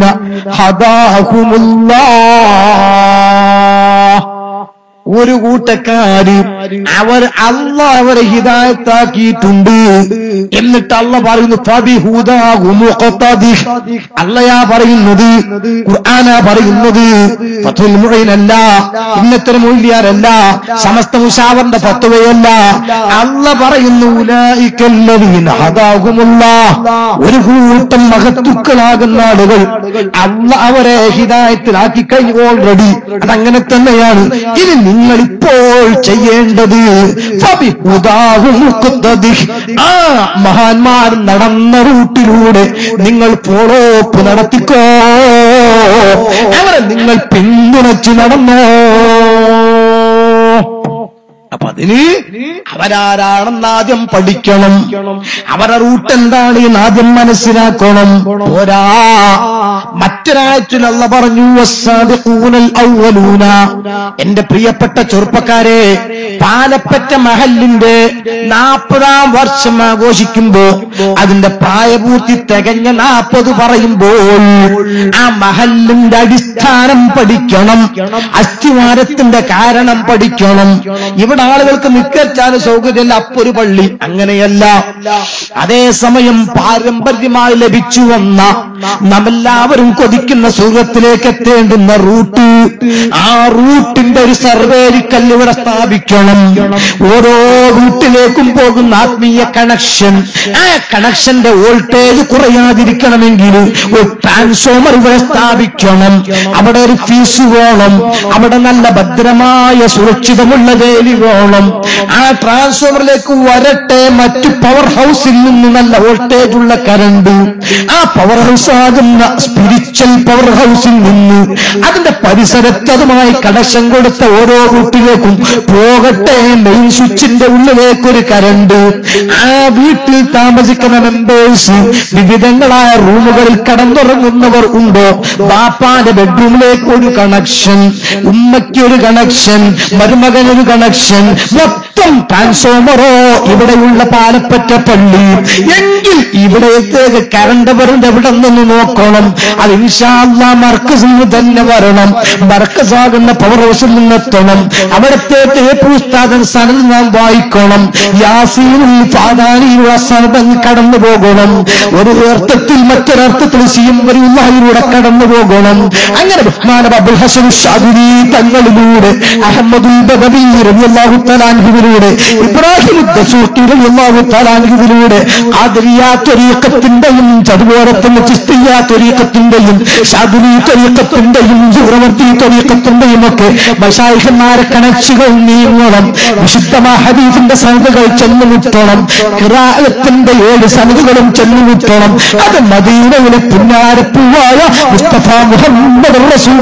ഹദാഹുമുല്ലാ ഒരു കൂട്ടക്കാര് അവർ അല്ല അവരെ ഹിതായത്താക്കിയിട്ടുണ്ട് എന്നിട്ട് അല്ല പറയുന്നു ഫബിഹുദാഹുമുഖ്തദിഹ്. അല്ലയാ പറയുന്നത് ഖുർആനാ പറയുന്നത് ഫത്തുൽ മുഈനല്ല ഇന്നത്തെ മൂല്യാരല്ല സമസ്ത മുഷാവറിന്റെ ഫത്വയല്ല അല്ല പറയുന്നു ഉലൈക്കല്ലദീന ഹദാഹുമുല്ലാഹ്. ഒരു കൂട്ടം മഹത്തുക്കളാകുന്ന ആളുകൾ അല്ല അവരെ ഹിതായത്തിലാക്കി കഴിഞ്ഞു ഓൾറെഡി അതങ്ങനെ തന്നെയാണ് ഇനി നിങ്ങൾ ഇപ്പോൾ ചെയ്യേണ്ടത് ഫബിഹുദാഹു മുഖ്തദിഹ്. ആ മഹാന്മാർ നടന്ന റൂട്ടിലൂടെ നിങ്ങൾ ഫോളോപ്പ് നടത്തിക്കോ അവരെ നിങ്ങൾ പിന്തുണച്ച് നടന്നോ അപ്പൊ അതിന് അവരാരാണെന്ന് ആദ്യം പഠിക്കണം അവരുടെ റൂട്ട് എന്താണ് എന്ന് ആദ്യം മനസ്സിലാക്കണം പോരാ മറ്റൊരാഴ്ചയിലുള്ള പറഞ്ഞു "വസ്സാബിഖൂനൽ അവ്വലൂന." എന്റെ പ്രിയപ്പെട്ട ചെറുപ്പക്കാരെ പാലപ്പറ്റ മഹലിന്റെ നാൽപ്പതാം വർഷം ആഘോഷിക്കുമ്പോ അതിന്റെ പ്രായപൂർത്തി തികഞ്ഞ നാൽപ്പത് പറയുമ്പോൾ ആ മഹലിന്റെ അടിസ്ഥാനം പഠിക്കണം അസ്ഥിവാരത്തിന്റെ കാരണം പഠിക്കണം ഇവിടെ ആളുകൾക്ക് നിക്കച്ചാൽ സൗകര്യമില്ല അപ്പൊരു പള്ളി അങ്ങനെയല്ല അതേസമയം പാരമ്പര്യമായി ലഭിച്ചു വന്ന നമ്മെല്ലാവരും കൊതിക്കുന്ന സുഖത്തിലേക്ക് എത്തേണ്ടുന്ന റൂട്ട് ആ റൂട്ടിന്റെ ഒരു സർവേരിക്കല്ല് ഇവിടെ സ്ഥാപിക്കണം ഓരോ റൂട്ടിലേക്കും പോകുന്ന ആത്മീയ കണക്ഷൻ ആ കണക്ഷന്റെ വോൾട്ടേജ് കുറയാതിരിക്കണമെങ്കിൽ ഒരു ട്രാൻസ്ഫോമർ ഇവിടെ സ്ഥാപിക്കണം അവിടെ ഒരു ഫീസ് വേണം അവിടെ നല്ല ഭദ്രമായ സുരക്ഷിതമുള്ള ജയിലി വേണം ആ ട്രാൻസ്ഫോമറിലേക്ക് വരട്ടെ മറ്റു പവർ ഹൗസിൽ നിന്ന് നല്ല വോൾട്ടേജ് ഉള്ള കറണ്ട് ആ പവർ ഹൗസ് ആകുന്ന സ്പിരിച്വൽ പവർ ഹൗസിൽ നിന്ന് അതിന്റെ പരിസരത്ത് അതുമായി കണക്ഷൻ കൊടുത്ത ഓരോ റൂട്ടിലേക്കും പോകട്ടെ മെയിൻ സ്വിച്ചിന്റെ ഉള്ളിലേക്ക് ഒരു കരണ്ട് ആ വീട്ടിൽ താമസിക്കുന്ന മെമ്പേഴ്സ് വിവിധങ്ങളായ റൂമുകളിൽ കടന്നുറങ്ങുന്നവർ ഉണ്ടോ ബാപ്പാന്റെ ബെഡ്റൂമിലേക്ക് ഒരു കണക്ഷൻ ഉമ്മയ്ക്ക് ഒരു കണക്ഷൻ മരുമകനൊരു കണക്ഷൻ മൊത്തം ട്രാൻസ്ഫോമറോ ഇവിടെയുള്ള പാലപ്പറ്റ പള്ളി എങ്കിൽ ഇവിടേക്ക് കറണ്ട് വരുന്നത് എവിടെ നിന്ന് നോക്കണം അത് ഇൻഷാല്ല മർക്കസിൽ നിന്ന് തന്നെ വരണം മർക്കസാകുന്ന പവർ ഹൗസിൽ നിന്നെത്തണം അവിടത്തേക്ക് ഏപ്പുസ്താദൻ സനത് നാം വായിക്കണം യാസീനിൽ ഫാദാനിയിലുള്ള സനതൻ കടന്നു പോകണം ഒരു അർത്ഥത്തിൽ മറ്റൊരർത്ഥത്തിൽ സിയും വരിയുള്ളയിലൂടെ കടന്നു പോകണം അങ്ങനെ ബഹ്മാന അബുൽ ഹസൻ ഷാദുരി തങ്ങളിലൂടെ അഹമ്മദുൽ ബദബി റളിയല്ലാഹു തആലാൻഹുവിലൂടെ ഇബ്രാഹിം ദസൂഖി റളിയല്ലാഹു തആലാൻഹുവിലൂടെ ആദരിയ ത്വരീഖത്തിന്റെയും അതുപോലെ തന്നെ ചിസ്തിയ ത്വരീഖത്തിന്റെയും ഷാദുരി ത്വരീഖത്തിന്റെയും സുഹ്രവർത്തി ത്വരീഖത്തിന്റെയും ഒക്കെ മഷായിഖന്മാരെ കണക്സുകൾ നീങ്ങണം വിശുദ്ധമായ ഹദീഫിന്റെ സനതുകൾ ചെന്നുമുട്ടണം ഖിറാഅത്തിന്റെ ഏഴ് സനതുകളും ചെന്നുമുട്ടണം അത് മദീനയിലെ പുന്നാരപ്പൂവായ മുസ്തഫ മുഹമ്മദ്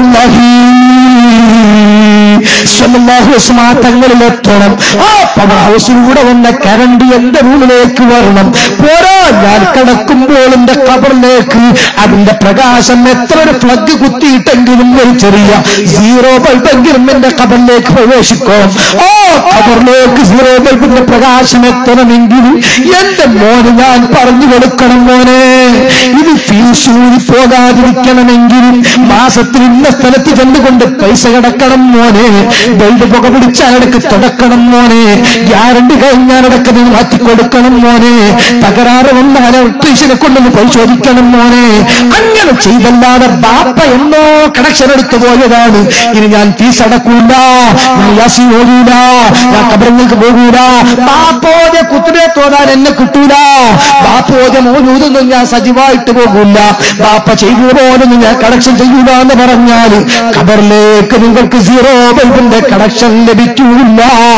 റസൂലുള്ളാഹി തങ്ങളിലെത്തണം ആ പവർ ഹൗസിലൂടെ വന്ന കരണ്ട് എന്റെ റൂമിലേക്ക് വരണം പോരാ ഞാൻ കിടക്കുമ്പോൾ എന്റെ കബറിലേക്ക് അതിന്റെ പ്രകാശം എത്ര ഒരു പ്ലഗ് കുത്തിയിട്ടെങ്കിലും ഒരു ചെറിയ സീറോ ബൾബെങ്കിലും എന്റെ കബറിലേക്ക് പ്രവേശിക്കണം ആ കബറിലേക്ക് സീറോ ബൾബിന്റെ പ്രകാശം എത്തണമെങ്കിൽ എന്റെ മോന് ഞാൻ പറഞ്ഞു കൊടുക്കണം മോനെ ഇത് ഫീസ് ഊരി പോകാതിരിക്കണമെങ്കിൽ മാസത്തിൽ ഇന്ന സ്ഥലത്ത് ചെന്നുകൊണ്ട് പൈസ കിടക്കണം മോനെ ബെൽഡ് പുക പിടിച്ചാലടക്ക് തുടക്കണം മോനെ ഗ്യാരണ്ടി കഴിഞ്ഞാലടക്ക് നീ മാറ്റി കൊടുക്കണം മോനെ തകരാറ് വന്നാൽ ഇലക്ട്രീഷ്യനെ കൊണ്ടൊന്ന് പരിശോധിക്കണം മോനെ അങ്ങനെ ചെയ്തല്ലാതെ ബാപ്പ എന്നോ കണക്ഷൻ എടുത്തു പോയതാണ് ഇനി ഞാൻ ഫീസ് അടക്കൂല ഞാൻ യാസി ഓടൂല ഞാൻ കബറങ്ങൾക്ക് പോകൂല ബാപ്പോതെ കുത്തിനെ തോന്നാൻ എന്നെ കിട്ടൂല ബാപ്പോതെ മോനൂതൊന്നും ഞാൻ സജീവായിട്ട് പോകൂല ബാപ്പ ചെയ്തു പോലൊന്നും ഞാൻ കണക്ഷൻ ചെയ്യൂല എന്ന് പറഞ്ഞാൽ കബറിലേക്ക് നിങ്ങൾക്ക് സീറോ ബൾബിന്റെ കണക്ഷൻ ലഭിക്കൂല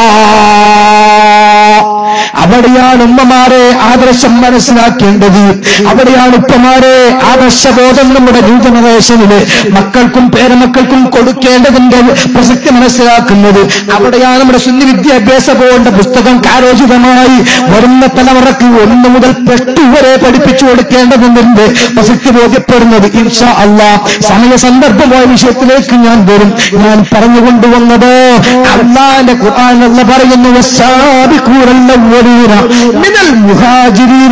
അവിടെയാണ് ഉമ്മമാരെ ആദർശം മനസ്സിലാക്കേണ്ടത് അവിടെയാണ് ഉപ്പമാരെ ആദർശബോധം നമ്മുടെ ന്യൂ ജനറേഷനില് മക്കൾക്കും പേരമക്കൾക്കും കൊടുക്കേണ്ടതിന്റെ പ്രസക്തി മനസ്സിലാക്കുന്നത് അവിടെയാണ് നമ്മുടെ സുന്നി വിദ്യാഭ്യാസ ബോർഡിന്റെ പുസ്തകം കാരോചിതമായി വരുന്ന തലമുറക്ക് ഒന്ന് മുതൽ പ്ലസ് ടു വരെ പഠിപ്പിച്ചു കൊടുക്കേണ്ടതിന്റെ പ്രസക്തി ബോധ്യപ്പെടുന്നത് ഇൻഷാ അള്ളാ സമയ സന്ദർഭമായ വിഷയത്തിലേക്ക് ഞാൻ വരും ഞാൻ പറഞ്ഞുകൊണ്ടുവന്നത് അള്ളാന്റെ ഖുർആാനുള്ള പറയുന്നു والسابقون الأولون من المهاجرين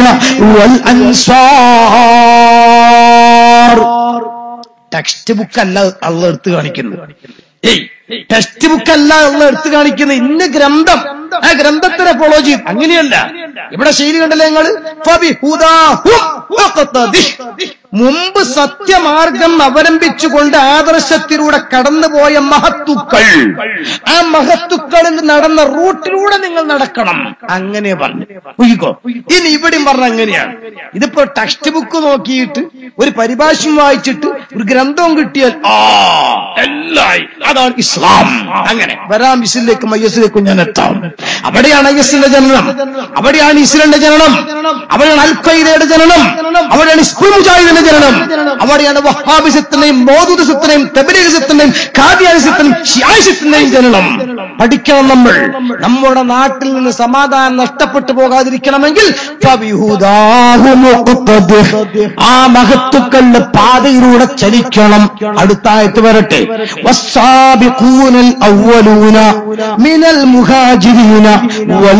والأنصار ടെക്സ്റ്റ് ബുക്ക് അല്ല അള്ള എടുത്ത് കാണിക്കുന്നത് ഏയ് ടെക്സ്റ്റ് ബുക്ക് അല്ല അള്ള എടുത്ത് കാണിക്കുന്നത് ഇന്ന ഗ്രന്ഥം ആ ഗ്രന്ഥത്തിനെ ഫോളോ ചെയ്യും അങ്ങനെയല്ല ഇവിടെ ശൈലി കണ്ടല്ലേ ഞങ്ങള് ഫബിഹുദാഹും വഖ്തദിഹ്. മുമ്പ് സത്യമാർഗം അവലംബിച്ചുകൊണ്ട് ആദർശത്തിലൂടെ കടന്നുപോയ മഹത്തുക്കൾ ആ മഹത്തുക്കളിൽ നടന്ന റൂട്ടിലൂടെ നിങ്ങൾ നടക്കണം അങ്ങനെ പറഞ്ഞു ഊഹിക്കോ ഇനി ഇവിടെയും പറഞ്ഞ അങ്ങനെയാണ് ഇതിപ്പോ ടെക്സ്റ്റ് ബുക്ക് നോക്കിയിട്ട് ഒരു പരിഭാഷയും വായിച്ചിട്ട് ഒരു ഗ്രന്ഥവും കിട്ടിയാൽ ആ എല്ലായി അതാണ് ഇസ്ലാം അങ്ങനെ വരാം ഇസ്ലിലേക്കും മയ്യസിലേക്കും ഞാൻ എത്താം അവിടെയാണ് ഐഎസിന്റെ ജനനം അവിടെയാണ് ഇസ്ലിന്റെ ജനനം അവിടെയാണ് അൽഖൈദയുടെ ജനനം അവിടെയാണ് ഇസ്ബുൽ മുജാഹിദിന്റെ ജനനം അവിടെയാണ് വഹാബിസത്തിന്റെയും മോദുദിസത്തിന്റെയും തെബലീസത്തിന്റെയും കാദ്യാനിസത്തിന്റെയും ഷിയായിസത്തിന്റെയും ജനനം പഠിക്കണം നമ്മൾ നമ്മുടെ നാട്ടിൽ നിന്ന് സമാധാനം നഷ്ടപ്പെട്ടു പോകാതിരിക്കണമെങ്കിൽ ഫബിഹുദാഹു മുഖ്തദിഹ്. ആ മഹത്തുക്കളുടെ പാതയിലൂടെ ചലിക്കണം അടുത്ത ആയത്ത് വരട്ടെ വസ്സാബിഖൂനൽ അവ്വലൂന മിനൽ മുഹാജിരീന വൽ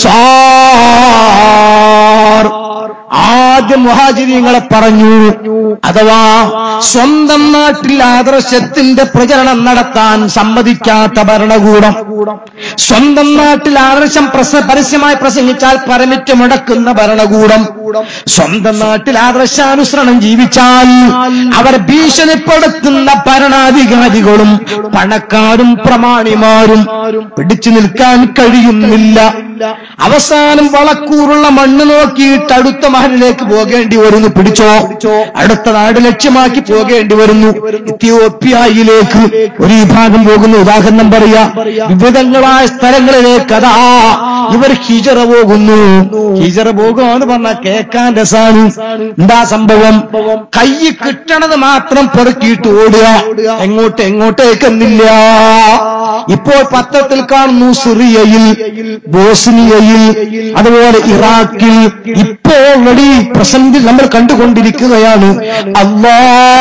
അൻസാർ ആദ്യം മുഹാജിരിങ്ങളെ പറഞ്ഞു അഥവാ സ്വന്തം നാട്ടിൽ ആദർശത്തിന്റെ പ്രചരണം നടത്താൻ സമ്മതിക്കാത്ത ഭരണകൂടം സ്വന്തം നാട്ടിൽ ആദർശം പ്രസ പരസ്യമായി പ്രസംഗിച്ചാൽ പരമിറ്റ് മുടക്കുന്ന ഭരണകൂടം സ്വന്തം നാട്ടിൽ ആദർശാനുസരണം ജീവിച്ചാൽ അവർ ഭീഷണിപ്പെടുത്തുന്ന ഭരണാധികാരികളും പണക്കാരും പ്രമാണിമാരും പിടിച്ചു നിൽക്കാൻ കഴിയുന്നില്ല അവസാനം വളക്കൂറുള്ള മണ്ണ് നോക്കിയിട്ട് അടുത്ത മഹലിലേക്ക് പോകേണ്ടി വരുന്നു പിടിച്ചോ അടുത്ത നാട് ലക്ഷ്യമാക്കി പോകേണ്ടി വരുന്നു ഇത്യോപ്യയിലേക്ക് ഒരു വിഭാഗം പോകുന്നു ഉദാഹരണം പറയാ വിവിധങ്ങളായ സ്ഥലങ്ങളിലേക്ക് അതാ ഇവർ ഹിജറ പോകുന്നു ഹിജറ പോകുക എന്ന് പറഞ്ഞാൽ കേക്കാൻ രസാണ് എന്താ സംഭവം കൈ കിട്ടണത് മാത്രം പെറുക്കിയിട്ട് ഓടുക എങ്ങോട്ട് എങ്ങോട്ടേക്കെന്നില്ല ഇപ്പോൾ പത്രത്തിൽ കാണുന്നു സിറിയയിൽ ബോസ്നിയയിൽ അതുപോലെ ഇറാഖിൽ ഇപ്പോൾ ഓൾറെഡി പ്രസന്റിൽ നമ്മൾ കണ്ടുകൊണ്ടിരിക്കുകയാണ് അല്ലാ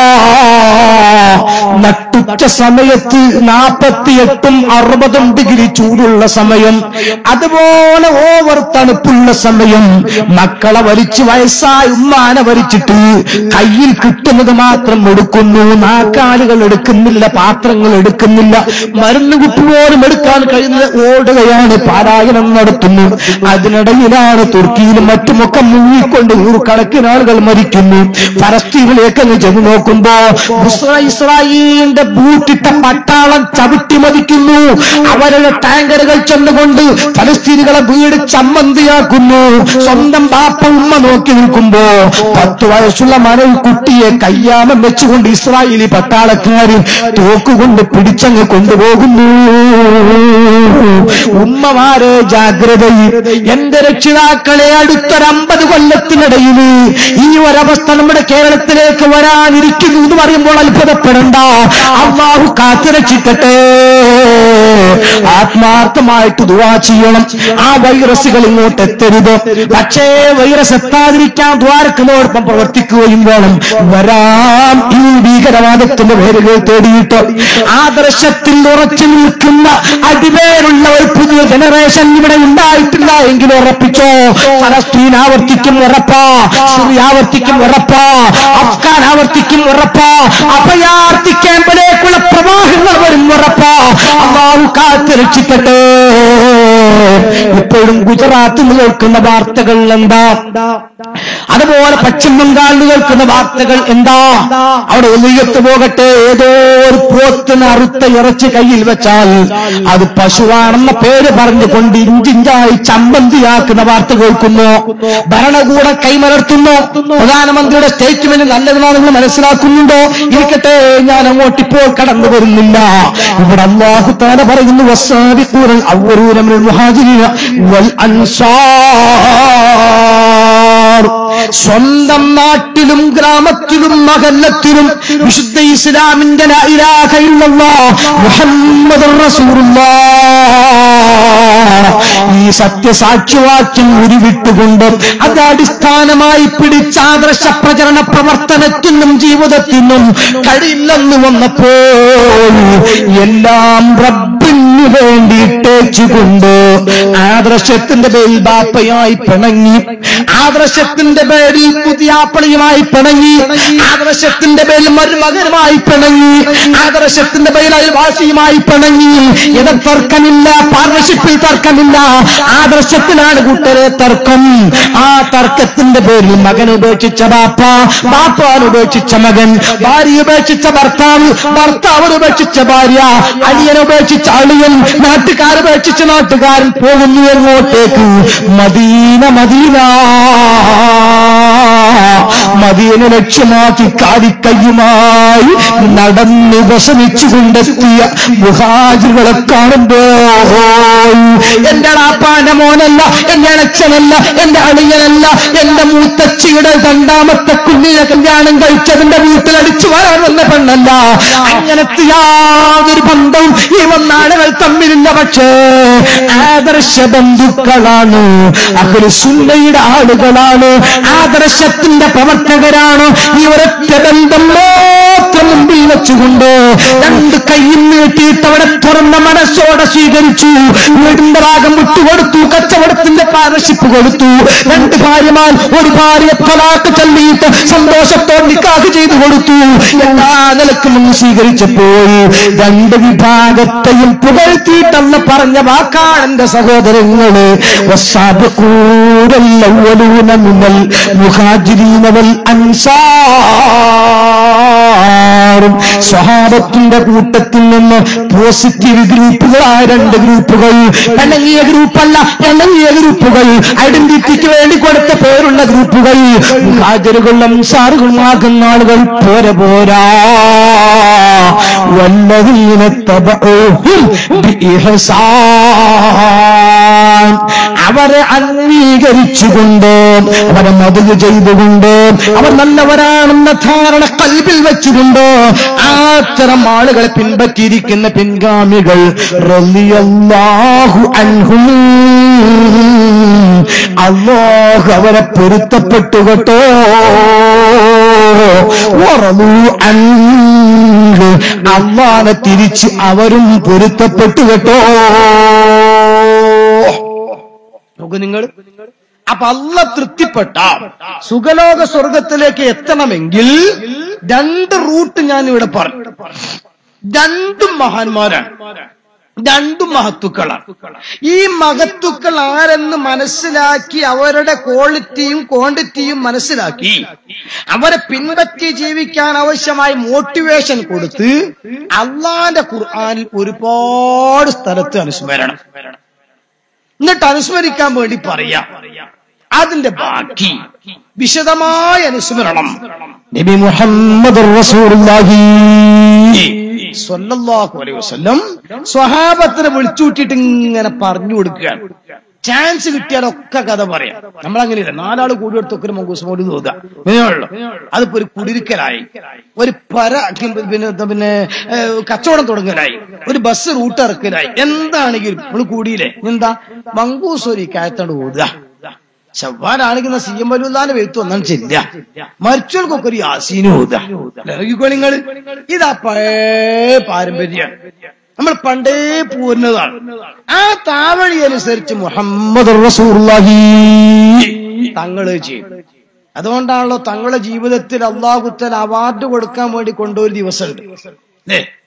നട്ടുച്ച സമയത്ത് നാൽപ്പത്തിയെട്ടും അറുപതും ഡിഗ്രി ചൂടുള്ള സമയം അതുപോലെ ഓവർ തണുപ്പുള്ള സമയം മക്കളെ വലിച്ച് വയസ്സായ ഉമ്മാനെ വലിച്ചിട്ട് കയ്യിൽ കിട്ടുന്നത് മാത്രം എടുക്കുന്നു നാക്കാലുകൾ എടുക്കുന്നില്ല പാത്രങ്ങൾ എടുക്കുന്നില്ല മരുന്ന് കുപ്പി പോലും എടുക്കാൻ കഴിയുന്നത് ഓടുകയാണ് പാരായണം നടത്തുന്നു അതിനിടയിലാണ് തുർക്കിയിലും മറ്റുമൊക്കെ മുങ്ങിക്കൊണ്ട് നൂറുകണക്കിന് ആളുകൾ മരിക്കുന്നു ഫലസ്തീനിലേക്ക് അങ്ങ് ചെന്ന് നോക്കുമ്പോ ബുസ്ര ഇസ്രായേലിന്റെ ബൂട്ടിട്ട പട്ടാളം ചവിട്ടി മതിക്കുന്നു അവരുടെ ടാങ്കറുകൾ ചെന്നുകൊണ്ട് ഫലസ്തീനുകളെ വീട് ചമ്മന്തിയാക്കുന്നു സ്വന്തം ബാപ്പ ഉമ്മ നോക്കി നിൽക്കുമ്പോ പത്ത് വയസ്സുള്ള മനൽ കുട്ടിയെ കയ്യാമം വെച്ചുകൊണ്ട് ഇസ്രായേലി പട്ടാളക്കാര് തോക്കുകൊണ്ട് പിടിച്ചങ്ങ് കൊണ്ടുപോകുന്നു ഉമ്മമാരെ ജാഗ്രതയിൽ എന്റെ രക്ഷിതാക്കളെ അടുത്തൊരമ്പത് കൊല്ലത്തിനിടയിൽ ഈ ഒരവസ്ഥ നമ്മുടെ കേരളത്തിലേക്ക് വരാനിരിക്കുന്നു എന്ന് പറയുമ്പോൾ അത്ഭുതപ്പെടണ്ട അള്ളാഹു കാത്തുരക്ഷിക്കട്ടെ ആത്മാർത്ഥമായിട്ട് ദുവാ ചെയ്യണം ആ വൈറസുകൾ ഇങ്ങോട്ട് എത്തരുത് പക്ഷേ വൈറസ് എത്താതിരിക്കാൻ ദ്വാരക്കുന്നതോടൊപ്പം പ്രവർത്തിക്കുകയും വേണം വരാം ഈ ഭീകരവാദത്തിന്റെ പേരുകൾ തേടിയിട്ട് ആദർശത്തിൽ ഉറച്ചു നിൽക്കുന്ന അടിവേരുള്ള ഒരു പുതിയ ജനറേഷൻ ഇവിടെ ഉണ്ടായിട്ടില്ല എങ്കിൽ ഉറപ്പിച്ചോ ഫലസ്തീൻ ആവർത്തിക്കും ഉറപ്പാ സിറിയ ആവർത്തിക്കും ഉറപ്പാ അഫ്ഗാൻ ആവർത്തിക്കും ഉറപ്പാ അഭയാർത്ഥി ക്യാമ്പിലേക്കുള്ള പ്രവാഹങ്ങൾ വരും ഉറപ്പാ അള്ളാഹു കാത്ത് രക്ഷിക്കട്ടെ ഇപ്പോഴും ഗുജറാത്തിൽ കേൾക്കുന്ന വാർത്തകൾ എന്താ അതുപോലെ പശ്ചിമ ബംഗാളിൽ കേൾക്കുന്ന വാർത്തകൾ എന്താ അവിടെ ഒലിയത്ത് പോകട്ടെ ഏതോ ഒരു പോത്തിന് അറുത്ത ഇറച്ചി കയ്യിൽ വെച്ചാൽ അത് പശുവാണെന്ന പേര് പറഞ്ഞുകൊണ്ട് ഇഞ്ചിഞ്ചായി ചമ്പന്തിയാക്കുന്ന വാർത്ത കേൾക്കുന്നു ഭരണകൂടം കൈമലർത്തുന്നു പ്രധാനമന്ത്രിയുടെ സ്റ്റേറ്റ്മെന്റ് നല്ലതെന്നാണ് നിങ്ങൾ മനസ്സിലാക്കുന്നുണ്ടോ ഇരിക്കട്ടെ ഞാൻ അങ്ങോട്ട് ഇപ്പോൾ കടന്നു വരുന്നില്ല ഇവിടെ അള്ളാഹു താല പറയുന്നു വസ്സാബിഖൂനൽ അവ്വലൂന മിനൽ മുഹാജിരീന വൽ അൻസാർ സ്വന്തം നാട്ടിലും ഗ്രാമത്തിലും മഹല്ലത്തിലും വിശുദ്ധ ഇസ്ലാമിന്റെ ലാ ഇലാഹ ഇല്ലല്ലാഹ് മുഹമ്മദുർ റസൂലുള്ളാഹ് ഈ സത്യസാക്ഷ്യവാക്യം ഉരുവിട്ടുകൊണ്ട് അത് അടിസ്ഥാനമായി പിടിച്ച ആദർശ പ്രചരണ പ്രവർത്തനത്തിനും ജീവിതത്തിനും കഴിയില്ലെന്ന് വന്നപ്പോൾ എല്ലാം റബ്ബിന് വേണ്ടിയിട്ടേച്ചുകൊണ്ട് ആദർശത്തിന്റെ പേരിൽ ബാപ്പയായി പിണങ്ങി ആദർശത്തിന്റെ പേരിൽ പുതിയാപ്പളിയുമായി പിണങ്ങി ആദർശത്തിന്റെ പേരിൽ മരുമകനുമായി പിണങ്ങി ആദർശത്തിന്റെ പേരിൽ അയൽവാസിയുമായി പിണങ്ങി ഇത് തർക്കമില്ല പാർട്ണർഷിപ്പിൽ തർക്കമില്ല ആദർശത്തിലാണ് കൂട്ടരെ തർക്കം ആ തർക്കത്തിന്റെ പേരിൽ മകൻ ഉപേക്ഷിച്ച ബാപ്പ ബാപ്പാൻ ഉപേക്ഷിച്ച മകൻ ഭാര്യ ഉപേക്ഷിച്ച ഭർത്താവ് ഭർത്താവ് ഉപേക്ഷിച്ച ഭാര്യ അളിയൻ ഉപേക്ഷിച്ച അളിയൻ നാട്ടുകാർ ഉപേക്ഷിച്ച നാട്ടുകാരൻ പോകുന്നു എങ്ങോട്ടേക്ക് മദീന മദീന മദീന ലക്ഷ്യമാക്കി കാലിക്കയ്യുമായി നടന്ന് വസനിച്ചുകൊണ്ടെത്തിയ മുഹാജികളെ കാണുമ്പോൾ എന്റെ ആപ്പാന്റെ മോനല്ല എന്റെ അച്ഛനല്ല എന്റെ അളിയനല്ല എന്റെ മൂത്തച്ചിയുടെ രണ്ടാമത്തെ കുഞ്ഞിനെ കല്യാണം കഴിച്ചതിന്റെ വീട്ടിൽ അടിച്ചു വരാൻ വന്ന പെണ്ണല്ല അങ്ങനത്തെ യാതൊരു ബന്ധവും ഈ വന്നാളുകൾ തമ്മിലില്ല പക്ഷേ ആദർശ ബന്ധുക്കളാണ് അഖിൽ സുന്നയുടെ ആളുകളാണ് ആദർശത്തിന്റെ പ്രവർത്തകരാണ് ഈ ഒരൊറ്റ ബന്ധം മാത്രം മുമ്പിൽ വെച്ചുകൊണ്ട് രണ്ട് കൈയും നീട്ടിയിട്ട് അവിടെ തുറന്ന മനസ്സോടെ സ്വീകരിച്ചു വീടിന്റെ ഭാഗം വിട്ടുകൊടുത്തു കച്ചവടത്തിന്റെ പാർട്ണർഷിപ്പ് കൊടുത്തു രണ്ട് ഭാര്യമാർ ഒരു ഭാര്യ തലാക്ക് ചൊല്ലിയിട്ട് സന്തോഷത്തോടെ നിക്കാഹ് ചെയ്തു കൊടുത്തു എല്ലാ നിലക്കും ഒന്ന് സ്വീകരിച്ചപ്പോൾ രണ്ട് വിഭാഗത്തെയും പുകഴ്ത്തിയിട്ടെന്ന് പറഞ്ഞ വാക്കാണ് എന്റെ സഹോദരങ്ങള് വസ്സാബൂരല്ലൂന മിന്നൽ മുഹാജിരീനവൽ അൻസാറും സ്വഹാബത്തിന്റെ കൂട്ടത്തിൽ നിന്ന് പോസിറ്റീവ് ഗ്രൂപ്പുകളായ രണ്ട് ഗ്രൂപ്പുകൾ ഇണങ്ങിയ ഗ്രൂപ്പല്ല ഇണങ്ങിയ ഗ്രൂപ്പുകൾ ഐഡന്റിറ്റിക്ക് വേണ്ടി കൊടുത്ത പേരുള്ള ഗ്രൂപ്പുകൾ മുഹാജറുകളും അൻസാറുകളുമാകുന്ന ആളുകൾ പോരെ പോരാ വല്ലതീന തബഊഹും ബിഇഹ്സാൻ അവരെ അംഗീകരിച്ചുകൊണ്ട് അവരെ മതുക് ചെയ്തുകൊണ്ട് അവർ നല്ലവരാണെന്ന ധാരണ കൽവിൽ വെച്ചുകൊണ്ട് അത്തരം ആളുകളെ പിൻപറ്റിയിരിക്കുന്ന പിൻഗാമികൾ റളിയല്ലാഹു അൻഹും അള്ളാഹു അവരെ പൊരുത്തപ്പെട്ടു കേട്ടോ വറദു അൻഹു. അള്ളാനെ തിരിച്ച് അവരും പൊരുത്തപ്പെട്ടു കേട്ടോ നോക്കൂ നിങ്ങൾ അപ്പൊ അല്ല തൃപ്തിപ്പെട്ട സുഖലോക സ്വർഗത്തിലേക്ക് എത്തണമെങ്കിൽ രണ്ട് റൂട്ട് ഞാൻ ഇവിടെ പറഞ്ഞു രണ്ടും മഹാന്മാരാണ് രണ്ടും മഹത്തുക്കളാണ് ഈ മഹത്തുക്കൾ ആരെന്ന് മനസ്സിലാക്കി അവരുടെ ക്വാളിറ്റിയും ക്വാണ്ടിറ്റിയും മനസ്സിലാക്കി അവരെ പിൻപറ്റി ജീവിക്കാൻ ആവശ്യമായ മോട്ടിവേഷൻ കൊടുത്ത് അള്ളാന്റെ ഖുർആാനിൽ ഒരുപാട് സ്ഥലത്ത് അനുസ്മരണം എന്നിട്ട് അനുസ്മരിക്കാൻ വേണ്ടി പറയാം അതിന്റെ ബാക്കി വിശദമായ അനുസ്മരണം നബി മുഹമ്മദ് റസൂലുള്ളാഹി സ്വല്ലല്ലാഹു അലൈഹി വസല്ലം സ്വഹാബത്തിനെ വിളിച്ചുകൂട്ടിയിട്ട് ഇങ്ങനെ പറഞ്ഞു കൊടുക്കുകയാണ് ചാൻസ് കിട്ടിയാലൊക്കെ കഥ പറയാം നമ്മളങ്ങനെയില്ല നാലാള് കൂടി എടുത്തൊക്കെ ഒരു മങ്കൂസ് മോടി തോന്നുക അങ്ങനെയുള്ളൂ അതിപ്പോ ഒരു കുടിരിക്കലായി ഒരു പര പിന്നെ പിന്നെ ഏഹ്, കച്ചവടം തുടങ്ങലായി ഒരു ബസ് റൂട്ട് ഇറക്കലായി എന്താണെങ്കിലും നമ്മൾ കൂടിയില്ലേ എന്താ മങ്കൂസ് ഒരു കായത്തോട് ഓതുക ചവ്വാനാണെങ്കിൽ സി എം വലുതാന്റെ വെഴുത്ത് ഒന്നും ചെല്ല മരിച്ചവർക്കൊക്കെ ഒരു യാസീനും ഓതുക ലൗകിക്കോ നിങ്ങൾ ഇതാ പഴയ പാരമ്പര്യം നമ്മൾ പണ്ടേ പോരുന്നതാണ് ആ താവഴി അനുസരിച്ച് മുഹമ്മദ് റസൂലുള്ളാഹി തങ്ങള് ചെയ്യും അതുകൊണ്ടാണല്ലോ തങ്ങളുടെ ജീവിതത്തിൽ അള്ളാഹുത്തൽ അവാർഡ് കൊടുക്കാൻ വേണ്ടി കൊണ്ടുപോയൊരു ദിവസമുണ്ട് ല്ലേ?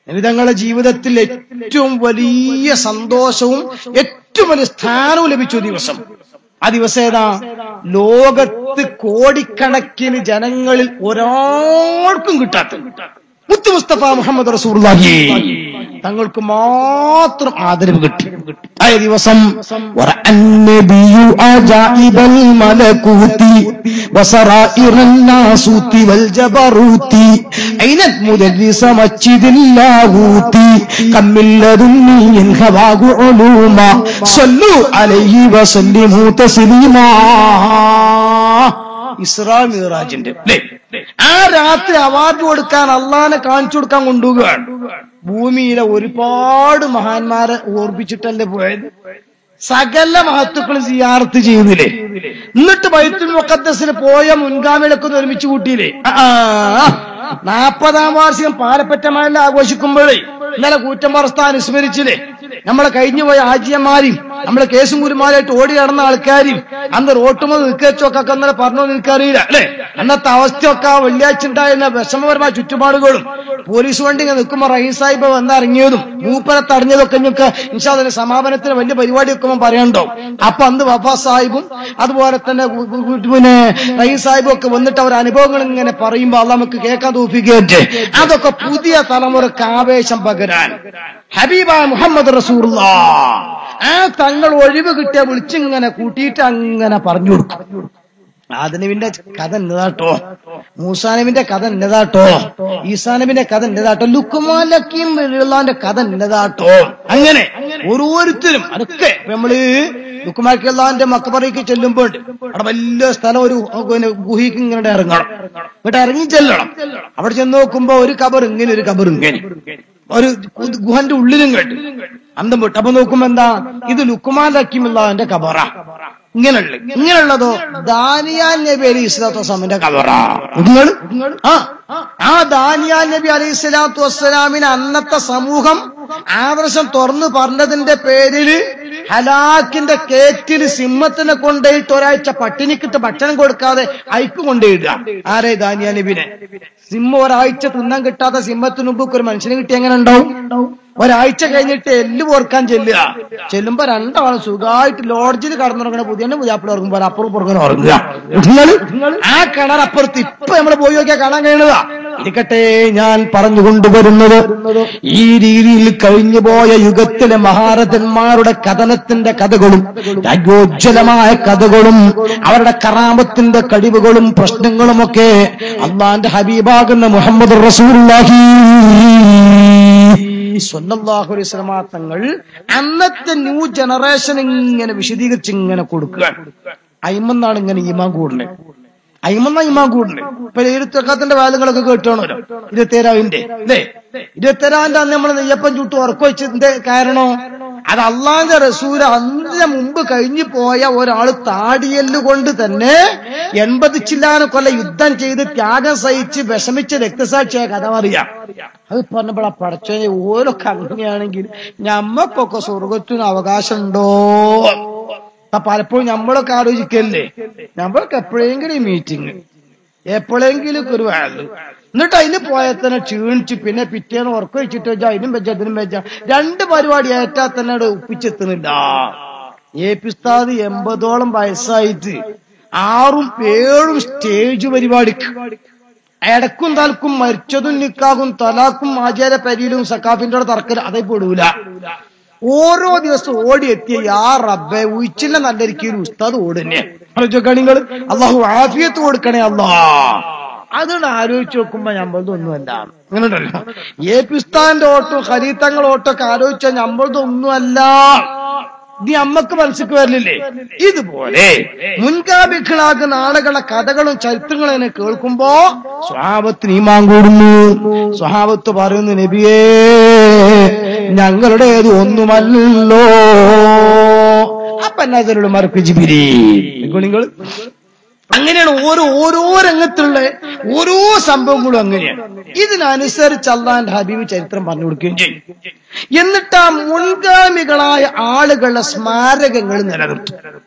നബിതങ്ങളുടെ ജീവിതത്തിൽ ഏറ്റവും വലിയ സന്തോഷവും ഏറ്റവും വലിയ സ്ഥാനവും ലഭിച്ച ഒരു ദിവസം ആ ദിവസം ഏതാ ലോകത്ത് കോടിക്കണക്കിന് ജനങ്ങളിൽ ഒരാൾക്കും കിട്ടാത്ത മുത്തു മുസ്തഫ മുഹമ്മദ് റസൂർലാഹി തങ്ങൾക്ക് മാത്രം ആദരവ് കിട്ടി ആ ദിവസം ورأى النبي عجائب الملكوت وسرائر الناسوت والجبروت أين المدرس مسجد اللاهوت كم من لدني هواه علوما صلوا عليه وسلموا تسليما ഇസ്രാ മിറാജിന്റെ അല്ലേ ആ രാത്രി അവാർഡ് കൊടുക്കാൻ അള്ളാനെ കാണിച്ചു കൊടുക്കാൻ കൊണ്ടുപോവുകയാണ് ഭൂമിയിലെ ഒരുപാട് മഹാന്മാരെ ഓർപ്പിച്ചിട്ടല്ലേ പോയത് സകല മഹത്വക്കളും സിയാർത്ത് ചെയ്യുന്നില്ലേ എന്നിട്ട് ബൈത്തുൽ മുഖദ്ദസിന് പോയ മുൻഗാമികളൊക്കെ ഒന്ന് ഒരുമിച്ച് കൂട്ടിയില്ലേ ആ, ആ, നാപ്പതാം വാർഷികം പാലപ്പറ്റമാരിൽ ആഘോഷിക്കുമ്പോഴേ ഇന്നലെ കൂറ്റമ്പറസ്ഥ അനുസ്മരിച്ചില്ലേ നമ്മളെ കഴിഞ്ഞു പോയ ആജിയന്മാരും നമ്മളെ കേസും കുരുമാരായിട്ട് ഓടി നടന്ന ആൾക്കാരും അന്ന് റോട്ടുമ്പോൾ നിൽക്കച്ചൊക്കെ ഇന്നലെ പറഞ്ഞു നിൽക്കറിയില്ല അല്ലെ അന്നത്തെ അവസ്ഥയൊക്കെ ആ വെള്ളിയാഴ്ച ഉണ്ടായിരുന്ന വിഷമപരമായ ചുറ്റുപാടുകളും പോലീസ് വണ്ടി ഇങ്ങനെ നിൽക്കുമ്പോൾ റഹീം സാഹിബ് വന്നിറങ്ങിയതും മൂപ്പനെ തടഞ്ഞതൊക്കെ ഞങ്ങൾക്ക് ഇൻഷാദിന്റെ സമാപനത്തിന് വലിയ പരിപാടി വെക്കുമ്പോൾ പറയണ്ടോ അപ്പൊ അന്ന് വഫ സാഹിബും അതുപോലെ തന്നെ ഗു- ഗു- ഗു- പിന്നെ റഹീം സാഹിബും ഒക്കെ വന്നിട്ട് അവർ അനുഭവങ്ങൾ ഇങ്ങനെ പറയുമ്പോൾ അത് നമുക്ക് കേൾക്കാൻ തോപ്പിക്കുകയറ്റ് അതൊക്കെ പുതിയ തലമുറക്ക് ആവേശം പകരാൻ ഹബീബ മുഹമ്മദ് റസൂറുള്ള ആ തങ്ങൾ ഒഴിവ് കിട്ടിയ വിളിച്ചിങ്ങനെ കൂട്ടിയിട്ട് അങ്ങനെ പറഞ്ഞു കൊടുക്കും ആദനവിന്റെ കഥ എന്നതാട്ടോ മൂസാനബിന്റെ കഥ എന്നതാട്ടോ ഈസാനബിന്റെ കഥ എന്നതാട്ടോ ലുക്കുമാലക്കിയും വെള്ളാന്റെ കഥ എന്നതാട്ടോ അങ്ങനെ ഓരോരുത്തരും അതൊക്കെ ഇപ്പൊ നമ്മള് ലുക്കുമാക്കിള്ളാന്റെ മക്കബറയ്ക്ക് ചെല്ലുമ്പോൾ അവിടെ വലിയ സ്ഥലം ഒരു പിന്നെ ഗുഹയ്ക്ക് ഇങ്ങനെ ഇറങ്ങണം എന്നിട്ട് ഇറങ്ങി ചെല്ലണം അവിടെ ചെന്ന് നോക്കുമ്പോ ഒരു കബർ ഇങ്ങനെ ഒരു കബർ ഇങ്ങനെ ഒരു ഗു- ഗുഹന്റെ ഉള്ളിലും കേട്ടു അന്തം വിട്ട് അപ്പൊ നോക്കുമ്പോ എന്താ ഇത് ലുക്കുമാൻ ലക്കിമുള്ളാന്റെ കബറ ഇങ്ങനെയുള്ള ഇങ്ങനെയുള്ളതോ ദാനിയാൻ നബി അലൈഹി സ്വലാത്തു വസ്സലാമിന്റെ കബറ നിങ്ങൾ ആ ആ ദാനിയാൻ നബി അലൈഹി സ്വലാത്തു വസ്സലാമിന് അന്നത്തെ സമൂഹം ആദർശം തുറന്നു പറഞ്ഞതിന്റെ പേരില് ഹലാക്കിന്റെ കേറ്റിൽ സിംഹത്തിനെ കൊണ്ടുപോയിട്ട് ഒരാഴ്ച പട്ടിണിക്കിട്ട് ഭക്ഷണം കൊടുക്കാതെ അയക്ക് കൊണ്ടുപോയിടുക ആരെ ദാനിയാ നബിനെ സിംഹം ഒരാഴ്ച തിന്നാൻ കിട്ടാത്ത സിംഹത്തിന് മുമ്പ് ഒരു മനുഷ്യന് കിട്ടി എങ്ങനെ ഉണ്ടാവും ഒരാഴ്ച കഴിഞ്ഞിട്ട് എല്ല് പോർക്കാൻ ചെല്ലുക ചെല്ലുമ്പോ രണ്ടാളും സുഖമായിട്ട് ലോഡ്ജിൽ കടന്നുറങ്ങണ പുതിയ പുതിയാപ്പിള ഉറങ്ങുമ്പോ അപ്പുറം പുറങ്ങനെ ഉറങ്ങുക നിങ്ങള് ആ കിണർ അപ്പുറത്ത് ഇപ്പൊ നമ്മൾ പോയി നോക്കിയാൽ കാണാൻ കഴിയുന്നതാ ഇരിക്കട്ടെ ഞാൻ പറഞ്ഞു കൊണ്ടുവരുന്നത് ഈ രീതിയിൽ കഴിഞ്ഞു പോയ യുഗത്തിലെ മഹാരഥന്മാരുടെ കഥനത്തിന്റെ കഥകളും രാജ്യോജ്വലമായ കഥകളും അവരുടെ കറാമത്തിന്റെ കഴിവുകളും പ്രശ്നങ്ങളുമൊക്കെ അള്ളാന്റെ ഹബീബാകുന്ന മുഹമ്മദ് റസൂലുള്ളാഹി സ്വല്ലല്ലാഹു അലൈഹി വസല്ലമ തങ്ങൾ അന്നത്തെ ന്യൂ ജനറേഷൻ ഇങ്ങനെ വിശദീകരിച്ച് ഇങ്ങനെ കൊടുക്കുക അയിമെന്നാണ് ഇങ്ങനെ ഈമാൻ കൂടുന്നത് അയിമെന്ന ഈമാൻ കൂടുന്നത് ഇപ്പൊ ഇരുത്തക്കത്തിന്റെ വാലുകളൊക്കെ കേട്ടാണല്ലോ ഇരുപത്തേരാവിന്റെ അല്ലേ ഇരുപത്തേരാവിന്റെ അന്ന് നമ്മൾ നെയ്യപ്പം ചുട്ട് ഉറക്കം വെച്ചതിന്റെ കാരണോ അത് അള്ളാന്റെ റസൂല് അതിന്റെ മുമ്പ് കഴിഞ്ഞു പോയ ഒരാള് താടിയല് കൊണ്ട് തന്നെ എൺപത് ചില്ലാന കൊല്ല യുദ്ധം ചെയ്ത് ത്യാഗം സഹിച്ച് വിഷമിച്ച് രക്തസാക്ഷിയായ കഥ അറിയാം അത് പറഞ്ഞപ്പോൾ ആ പടച്ചോനെ ഓരൊക്കെ അങ്ങനെയാണെങ്കിൽ ഞമ്മക്കൊക്കെ സ്വർഗത്തിന് അവകാശമുണ്ടോ അപ്പൊ പലപ്പോഴും നമ്മളൊക്കെ ആലോചിക്കല്ലേ നമ്മൾക്ക് എപ്പോഴെങ്കിലും മീറ്റിംഗ് എപ്പോഴെങ്കിലും ഒരു വാല് എന്നിട്ട് അതിന് പോയാൽ തന്നെ ക്ഷീണിച്ച് പിന്നെ പിറ്റേന്ന് ഉറക്കം വെച്ചിട്ട് വെച്ചാൽ അതിനും വെച്ച അതിനും വെച്ച രണ്ട് പരിപാടി ഏറ്റാൽ തന്നെ അവിടെ ഒപ്പിച്ചെത്തുന്നില്ല ഏ പിസ്താദ് എൺപതോളം വയസ്സായിട്ട് ആറും ഏഴും സ്റ്റേജ് പരിപാടിക്ക് എടക്കും തലക്കും മരിച്ചതും നിക്കാകും തലാക്കും ആചാര പരിയിലും സക്കാഫിന്റെ തറക്കൽ അതേ പെടൂല ഓരോ ദിവസം ഓടിയെത്തിയ യാ റബ്ബെ ഉച്ചില്ല നല്ലരിക്കും ഉസ്താദ് ഓടുന്നെ നിങ്ങൾ അള്ളാഹു ആഫിയത്ത് കൊടുക്കണേ അല്ലാ അതുകൊണ്ട് ആലോചിച്ച് നോക്കുമ്പോ ഞമ്മളതൊന്നുമല്ല അങ്ങനെയുണ്ടല്ലോ ഏ പിസ്താന്റെ ഓട്ടോ ഖരീത്തങ്ങൾ ഓട്ടോ ഒക്കെ ആലോചിച്ചാൽ ഞമ്മളതൊന്നുമല്ല നീ അമ്മക്ക് മനസ്സിക്ക് വരില്ലേ ഇതുപോലെ മുൻകാപികളാകുന്ന ആളുകളെ കഥകളും ചരിത്രങ്ങളും എന്നെ കേൾക്കുമ്പോ സ്വഭാവത്തിന് ഈമാൻ കൂടുന്നു സ്വഭാവത്ത് പറയുന്നു നബിയേ ഞങ്ങളുടേത് ഒന്നുമല്ലോ അപ്പൊ എന്നാ അതിലുള്ള മറുക്ക് ജിബിരി നിങ്ങൾ അങ്ങനെയാണ് ഓരോ ഓരോ രംഗത്തുള്ള ഓരോ സംഭവങ്ങളും അങ്ങനെയാണ് ഇതിനനുസരിച്ച് അള്ളാന്റെ ഹബീബ് ചരിത്രം പറഞ്ഞു കൊടുക്കുകയും ചെയ്യും എന്നിട്ട് ആ മുൻഗാമികളായ ആളുകളുടെ സ്മാരകങ്ങൾ നിലനിർത്തും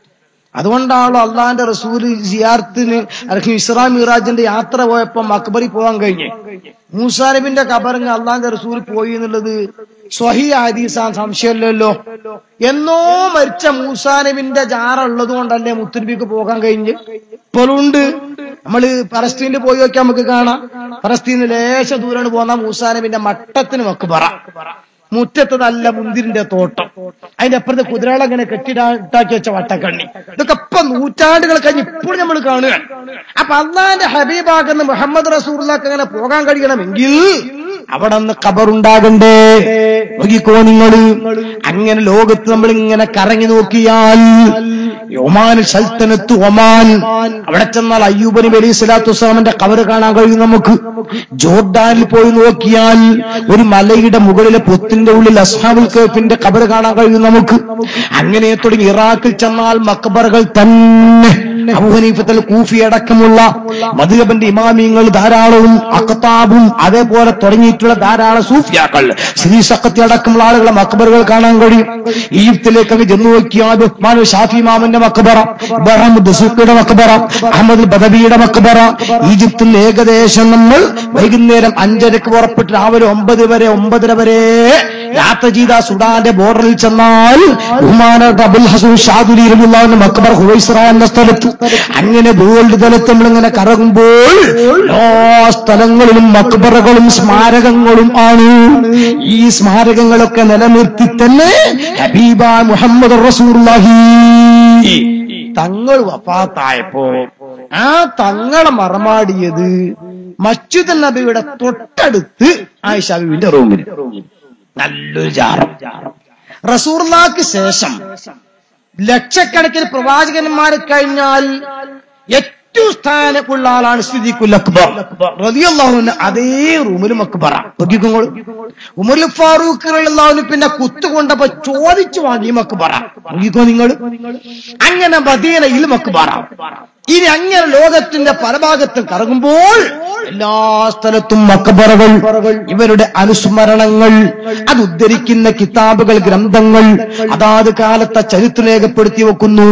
അതുകൊണ്ടാണല്ലോ അള്ളാന്റെ റസൂല് സിയാർത്തിന് അല്ലെങ്കിൽ ഇസ്ലാം മിറാജിന്റെ യാത്ര പോയപ്പോ മക്ബറി പോകാൻ കഴിഞ്ഞ് മൂസാനബിന്റെ കബറിങ് അള്ളാന്റെ റസൂൽ പോയി എന്നുള്ളത് സ്വഹി ഹദീസാൻ സംശയമല്ലല്ലോ എന്നോ മരിച്ച മൂസാനബിന്റെ ജാറുള്ളത് കൊണ്ടല്ലേ മുത്തുനബിക്ക് പോകാൻ കഴിഞ്ഞ് ഇപ്പോഴുണ്ട് നമ്മള് പലസ്തീനിൽ പോയി നോക്കിയാൽ നമുക്ക് കാണാം പലസ്തീനിൽ ലേശ ദൂരാണ് പോന്ന മൂസാനബിന്റെ മട്ടത്തിന് മക്ബറ മുറ്റത്ത് നല്ല മുന്തിരിന്റെ തോട്ടം അതിന്റെ അപ്പുറത്ത് കുതിരകൾ അങ്ങനെ കെട്ടിടാക്കി വെച്ച വട്ടക്കണ്ണി ഇതൊക്കെ ഇപ്പൊ നൂറ്റാണ്ടുകൾ കഴിഞ്ഞ് ഇപ്പോഴും നമ്മൾ കാണുകയാണ് അപ്പൊ അള്ളാന്റെ ഹബീബാകുന്ന മുഹമ്മദ് റസൂറിലേക്ക് അങ്ങനെ പോകാൻ കഴിയണമെങ്കിൽ അവിടെ നിന്ന് ഖബറുണ്ടാകണ്ടേ നോക്കിക്കോ നിങ്ങള് അങ്ങനെ ലോകത്ത് നമ്മൾ ഇങ്ങനെ കറങ്ങി നോക്കിയാൽ ഒമാൻ സൽത്തനത്ത് ഒമാൻ അവിടെ ചെന്നാൽ അയ്യൂബ് നബി അലൈഹി സ്വലാത്തു വസ്സലാമിന്റെ കബറ് കാണാൻ കഴിയും നമുക്ക് ജോർഡാനിൽ പോയി നോക്കിയാൽ ഒരു മലയുടെ മുകളിലെ പൊത്തിന്റെ ഉള്ളിൽ അസ്ഹാബുൽ കേഫിന്റെ കബറ് കാണാൻ കഴിയും നമുക്ക് അങ്ങനെ തുടങ്ങി ഇറാഖിൽ ചെന്നാൽ മക്ബറുകൾ തന്നെ അബുഹനീഫത്തൽ കൂഫി അടക്കമുള്ള മധുരബന്റെ ഇമാമിയങ്ങൾ ധാരാളവും അക്കത്താബും അതേപോലെ തുടങ്ങിയിട്ടുള്ള ധാരാളം സൂഫിയാക്കൾ ശ്രീ സക്കത്തി അടക്കമുള്ള ആളുകളെ മക്ബറുകൾ കാണാൻ കഴിയും ഈജിപ്തിലേക്ക് അങ്ങ് ചെന്നു നോക്കിയാൽ ഉസ്മാൻ ഷാഫി മാമന്റെ മക്ബറ ഇബ്രാഹിം ദസുഖയുടെ മക്ബറ അഹമ്മദ് ബദബിയുടെ മക്ബറ ഈജിപ്തിൽ ഏകദേശം നമ്മൾ വൈകുന്നേരം അഞ്ചരക്ക് പുറപ്പെട്ട് രാവിലെ ഒമ്പത് വരെ ഒമ്പതര വരെ യാത്ര ചെയ്ത സുഡാന്റെ ബോർഡറിൽ ചെന്നാൽ ബഹുമാനപ്പെട്ട അബുൽ ഹസൂൻ ഷാദുലി റബുല്ലാവിന്റെ മക്ബർ ഹുവൈസ്ര എന്ന സ്ഥലത്ത് അങ്ങനെ ഭൂഗോൾഡ് തലത്ത് നമ്മളിങ്ങനെ കറങ്ങുമ്പോൾ എല്ലാ സ്ഥലങ്ങളിലും മക്ബറകളും സ്മാരകങ്ങളും ആണ് ഈ സ്മാരകങ്ങളൊക്കെ നിലനിർത്തി തന്നെ ഹബീബ മുഹമ്മദ് റസൂർലാഹി തങ്ങൾ വഫാത്തായപ്പോ ആ തങ്ങളെ മറമാടിയത് മസ്ജിദ് നബിയുടെ തൊട്ടടുത്ത് ആയിഷ ബീവിന്റെ റൂമിൽ നല്ലൊരു ജാറം റസൂർലാക്ക് ശേഷം ലക്ഷക്കണക്കിന് പ്രവാചകന്മാരെ കഴിഞ്ഞാൽ ഏറ്റവും സ്ഥാനമുള്ള ആളാണ് സ്ഥിതിക്കുൽ അക്ബർ റളിയല്ലാഹുവിന് അതേ റൂമിലും അക്ബറ നോക്കിക്കോളൂ ഉമർ ഫാറൂഖ് റളിയല്ലാഹുവിന് പിന്നെ കുത്തുകൊണ്ടപ്പോ ചോദിച്ചു വാങ്ങി മക്ബറ നോക്കിക്കോ നിങ്ങൾ അങ്ങനെ മദീനയിൽ മക്ബറ ഇനി അങ്ങനെ ലോകത്തിന്റെ പല ഭാഗത്തും കറങ്ങുമ്പോൾ എല്ലാ സ്ഥലത്തും മക്കബറകൾ ഇവരുടെ അനുസ്മരണങ്ങൾ അത് ഉദ്ധരിക്കുന്ന കിതാബുകൾ ഗ്രന്ഥങ്ങൾ അതാത് കാലത്തെ ചരിത്രം രേഖപ്പെടുത്തി വെക്കുന്നു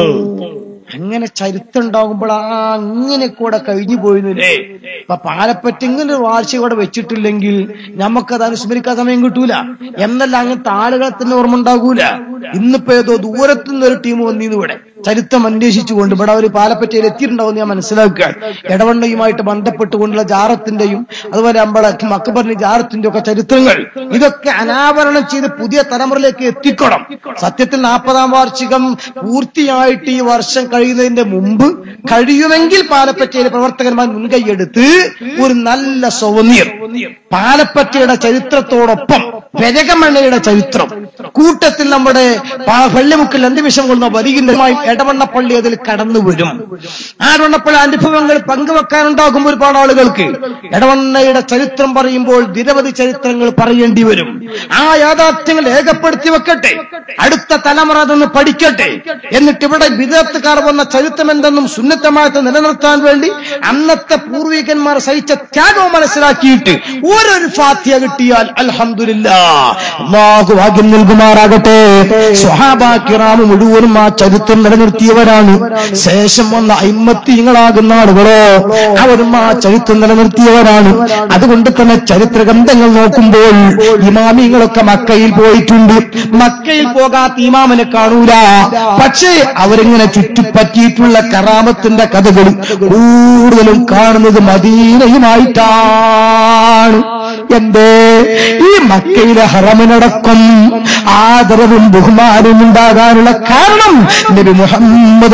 അങ്ങനെ ചരിത്രം ഉണ്ടാകുമ്പോൾ ആ അങ്ങനെ കൂടെ കഴിഞ്ഞു പോയിരുന്നില്ലേ ഇപ്പൊ പാലപ്പറ്റ ഇങ്ങനെ ഒരു വാർഷികം കൂടെ വെച്ചിട്ടില്ലെങ്കിൽ നമുക്കത് അനുസ്മരിക്കാൻ സമയം കിട്ടൂല എന്നല്ല അങ്ങനത്തെ ആളുകളെ തന്നെ ഓർമ്മ ഉണ്ടാകൂല ഇന്നിപ്പോ ഏതോ ദൂരത്തുനിന്ന് ഒരു ടീം വന്നിന്ന് ഇവിടെ ചരിത്രം അന്വേഷിച്ചുകൊണ്ട് ഇവിടെ അവർ പാലപ്പറ്റയിൽ എത്തിയിട്ടുണ്ടാവും ഞാൻ മനസ്സിലാക്കുക ഇടവണ്ണയുമായിട്ട് ബന്ധപ്പെട്ടുകൊണ്ടുള്ള ജാറത്തിന്റെയും അതുപോലെ നമ്മളെ മക്കബറിന്റെ ജാറത്തിന്റെ ഒക്കെ ചരിത്രങ്ങൾ ഇതൊക്കെ അനാവരണം ചെയ്ത് പുതിയ തലമുറയിലേക്ക് എത്തിക്കണം സത്യത്തിൽ നാൽപ്പതാം വാർഷികം പൂർത്തിയായിട്ട് ഈ വർഷം കഴിയുന്നതിന്റെ മുമ്പ് കഴിയുമെങ്കിൽ പാലപ്പറ്റയിലെ പ്രവർത്തകന്മാർ മുൻകൈയെടുത്ത് ഒരു നല്ല സൗന്ദര്യം പാലപ്പറ്റയുടെ ചരിത്രത്തോടൊപ്പം പെരകമണ്ണയുടെ ചരിത്രം കൂട്ടത്തിൽ നമ്മുടെ പാ- പള്ളിമുക്കിൽ അന്തിവിഷം കൊള്ളുന്ന വരികിന്റെമായി എടവണ്ണപ്പള്ളി അതിൽ കടന്നു വരും ആ എടവണ്ണപ്പള്ളി അനുഭവങ്ങൾ പങ്കുവെക്കാനുണ്ടാകും ഒരുപാട് ആളുകൾക്ക് എടവണ്ണയുടെ ചരിത്രം പറയുമ്പോൾ നിരവധി ചരിത്രങ്ങൾ പറയേണ്ടി വരും ആ യാഥാർത്ഥ്യങ്ങൾ രേഖപ്പെടുത്തി വെക്കട്ടെ അടുത്ത തലമുറ അതൊന്ന് പഠിക്കട്ടെ എന്നിട്ട് ഇവിടെ വിദഗ്ധക്കാർ വന്ന ചരിത്രം എന്തെന്നും സുന്നത്തമായിട്ട് നിലനിർത്താൻ വേണ്ടി അന്നത്തെ പൂർവികന്മാർ സഹിച്ച ത്യാഗവും മനസ്സിലാക്കിയിട്ട് ഓരോരു ഫാത്തിയ കിട്ടിയാൽ അൽഹംദുലില്ല അള്ളാഹു ഭാഗ്യം നൽകുമാറാകട്ടെ സ്വഹാബാക്കിറാമ് മുഴുവനും ആ ചരിത്രം നിലനിർത്തിയവരാണ് ശേഷം വന്ന അയിമത്തിങ്ങളാകുന്ന ആളുകളോ അവരും ആ ചരിത്രം നിലനിർത്തിയവരാണ് അതുകൊണ്ട് തന്നെ ചരിത്ര ഗ്രന്ഥങ്ങൾ നോക്കുമ്പോൾ ഇമാമിങ്ങളൊക്കെ മക്കയിൽ പോയിട്ടുണ്ട് മക്കയിൽ പോകാത്ത ഇമാമിനെ കാണൂല പക്ഷേ അവരിങ്ങനെ ചുറ്റിപ്പറ്റിയിട്ടുള്ള കറാമത്തിന്റെ കഥകൾ കൂടുതലും കാണുന്നത് മദീനയുമായിട്ടാണ് എന്തേ ഈ മക്കയിലെ ഹറമിനടക്കം ആദരവും ബഹുമാനവും ഉണ്ടാകാനുള്ള കാരണം നബി മുഹമ്മദ്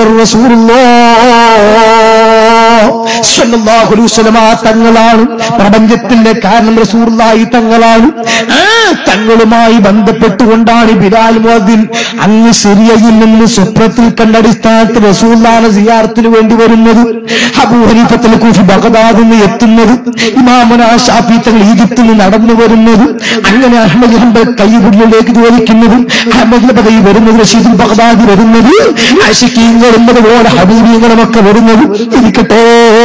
തങ്ങളാണ് പ്രപഞ്ചത്തിന്റെ കാരണം റസൂർലായി തങ്ങളാണ് ആ തങ്ങളുമായി ബന്ധപ്പെട്ടുകൊണ്ടാണ് ബിലാൽ മോദിൻ അങ്ങ് സിറിയയിൽ നിന്ന് സ്വപ്നത്തിൽ കണ്ട അടിസ്ഥാനത്തിൽ റസൂർലാണ് സിയാറത്തിന് വേണ്ടി വരുന്നത് അബൂ ഹനീഫത്തിൽ കൂഫി ബഗദാദിൽ നിന്ന് എത്തുന്നത് ഇമാമുന ഷാഫി തങ്ങൾ ഈജിപ്തിൽ നിന്ന് നടന്നു വരുന്നത് അങ്ങനെ അഹമ്മദ് ഹംബൽ കയ്യുള്ളിലേക്ക് ചോദിക്കുന്നതും അഹമ്മദ് പദവി വരുന്നത് റഷീദുൽ ബഗ്ദാദി വരുന്നത് അഷിക്കീങ്ങളും അതുപോലെ ഹബീബീങ്ങളും ഒക്കെ വരുന്നത് ഇരിക്കട്ടെ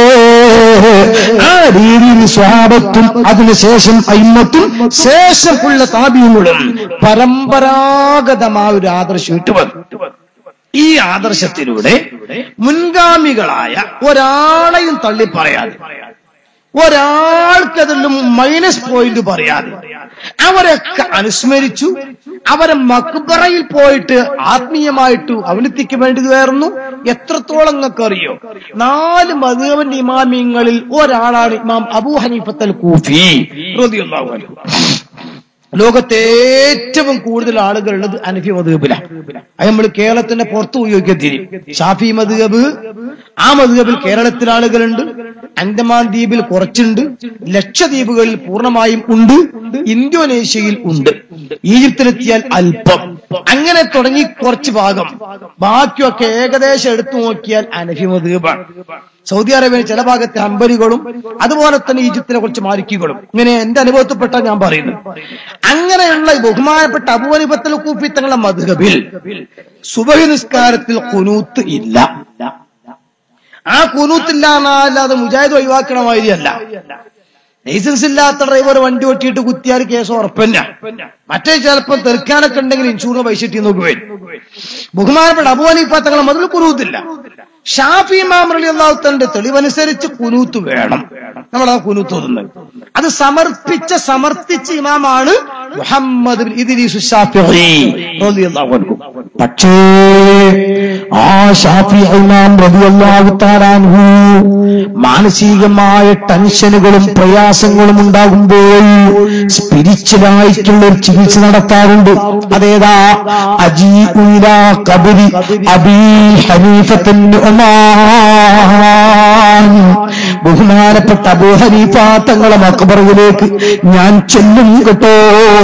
ആ രീതിയിൽ സ്വാപത്തും അതിനുശേഷം അയിമത്തും ശേഷമുള്ള താപീയങ്ങളും പരമ്പരാഗതമായ ഒരു ആദർശം ഇട്ടുവന്നു ഈ ആദർശത്തിലൂടെ മുൻഗാമികളായ ഒരാളെയും തള്ളി പറയാതെ ഒരാൾക്കതിലും മൈനസ് പോയിന്റ് പറയാതെ അവരൊക്കെ അനുസ്മരിച്ചു അവരെ മക്ബറയിൽ പോയിട്ട് ആത്മീയമായിട്ട് അവനെത്തിക്ക് വേണ്ടി കയറുന്നു എത്രത്തോളം നിങ്ങൾക്ക് അറിയോ നാല് മധുവന്റെ ഇമാമിങ്ങളിൽ ഒരാളാണ് ഇമാം അബൂ ഹനീഫത്തൽ കൂഫി റളിയല്ലാഹു അൻഹു ലോകത്തെ ഏറ്റവും കൂടുതൽ ആളുകൾ ഉള്ളത് അനഫി മധുബിലാണ് അത് നമ്മൾ കേരളത്തിന്റെ പുറത്ത് ഉപയോഗിക്കാൻ തിരിയും ഷാഫി മധുബ് ആ മധുബിൽ കേരളത്തിൽ ആളുകളുണ്ട് അന്തമാൻ ദ്വീപിൽ കുറച്ചുണ്ട് ലക്ഷദ്വീപുകളിൽ പൂർണ്ണമായും ഉണ്ട് ഇന്തോനേഷ്യയിൽ ഉണ്ട് ഈജിപ്തിലെത്തിയാൽ അല്പം അങ്ങനെ തുടങ്ങി കുറച്ച് ഭാഗം ബാക്കിയൊക്കെ ഏകദേശം എടുത്തു നോക്കിയാൽ അനഫി മധുബാണ് സൗദി അറേബ്യയിൽ ചില ഭാഗത്തെ അമ്പരികളും അതുപോലെ തന്നെ ഈജിപ്തിനെ കുറിച്ച് മാലിക്കുകളും ഇങ്ങനെ എന്റെ അനുഭവത്തിൽപ്പെട്ട ഞാൻ പറയുന്നു അങ്ങനെയുള്ള ഈ ബഹുമാനപ്പെട്ട അബുവനിപത്തൽ കൂപ്പി തങ്ങളുടെ മധുഹബിൽ സുബഹി നിസ്കാരത്തിൽ കുനൂത്ത് ഇല്ല ആ കുനൂത്തില്ല എന്നല്ലാതെ മുജാഹിദ് ഒഴിവാക്കണ മാതിരിയല്ല ലൈസൻസ് ഇല്ലാത്ത ഡ്രൈവർ വണ്ടി ഒട്ടിയിട്ട് കുത്തിയാൽ കേസ് ഉറപ്പല്ല മറ്റേ ചിലപ്പോൾ തെറുക്കാനൊക്കെ ഉണ്ടെങ്കിൽ ഇൻഷൂറിന് പൈസ ഇട്ടി നോക്കി വരും ബഹുമാനപ്പെട്ട അബുവനിപ്പ തങ്ങളെ മതിൽ കുനൂത്തില്ല ഷാഫി മാമറലി അള്ളാഹുത്തന്റെ തെളിവനുസരിച്ച് കുനൂത്ത് വേണം നമ്മൾ ആ കുനൂത്ത് ഓതുന്നത് അത് സമർപ്പിച്ച സമർത്ഥിച്ച ഇമാമാണ് മുഹമ്മദ് ബിൻ ഇദ്രീസ് ഷാഫിഈ റളിയല്ലാഹു അൻഹു പക്ഷേ ആ ഷാഫി ഇമാം റളിയല്ലാഹു തആല അൻഹു മാനസികമായ ടെൻഷനുകളും പ്രയാസങ്ങളും ഉണ്ടാകുമ്പോൾ സ്പിരിച്വലായിട്ടുള്ള ഒരു ചികിത്സ നടത്താറുണ്ട് അതേതാ അജീഉല കബരി അബീ ഹനീഫത്തിൻ ഉമാൻ ബഹുമാനപ്പെട്ട അബൂ ഹനീഫ തങ്ങളെ മക്ബറയിലേക്ക് ഞാൻ ചെല്ലും കേട്ടോ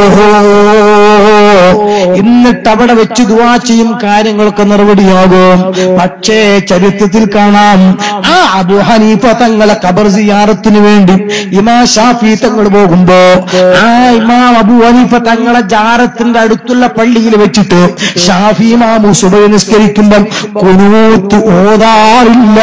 എന്നിട്ട് അവിടെ വെച്ച് ദുവാ ചെയ്യും കാര്യങ്ങളൊക്കെ നടപടിയാകും പക്ഷേ ചരിത്രത്തിൽ കാണാം ആ അബു ഹനീഫ തങ്ങളെ ഖബർ സിയാറത്തിന് വേണ്ടി ഇമാ ഷാഫി തങ്ങൾ പോകുമ്പോ ആ ഇമാം അബു ഹനീഫ തങ്ങളെ ജാറത്തിന്റെ അടുത്തുള്ള പള്ളിയിൽ വെച്ചിട്ട് ഷാഫി ഇമാമു സുബൈ നിസ്കരിക്കുമ്പം കുനൂത്ത് ഓതാറില്ല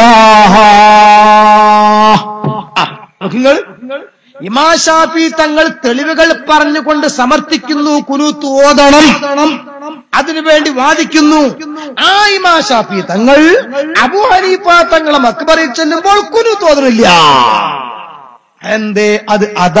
നിങ്ങൾ ഇമാ ഷാഫി തങ്ങൾ തെളിവുകൾ പറഞ്ഞുകൊണ്ട് സമർത്ഥിക്കുന്നു കുനൂത്ത് ഓതണം അതിനുവേണ്ടി വാദിക്കുന്നു ആ ഇമാ ഷാഫി തങ്ങൾ അബു ഹനീഫ തങ്ങളെ മക്ബറിൽ ചെല്ലുമ്പോൾ കുനൂത്ത് ഓതണില്ല എന്തേ അത്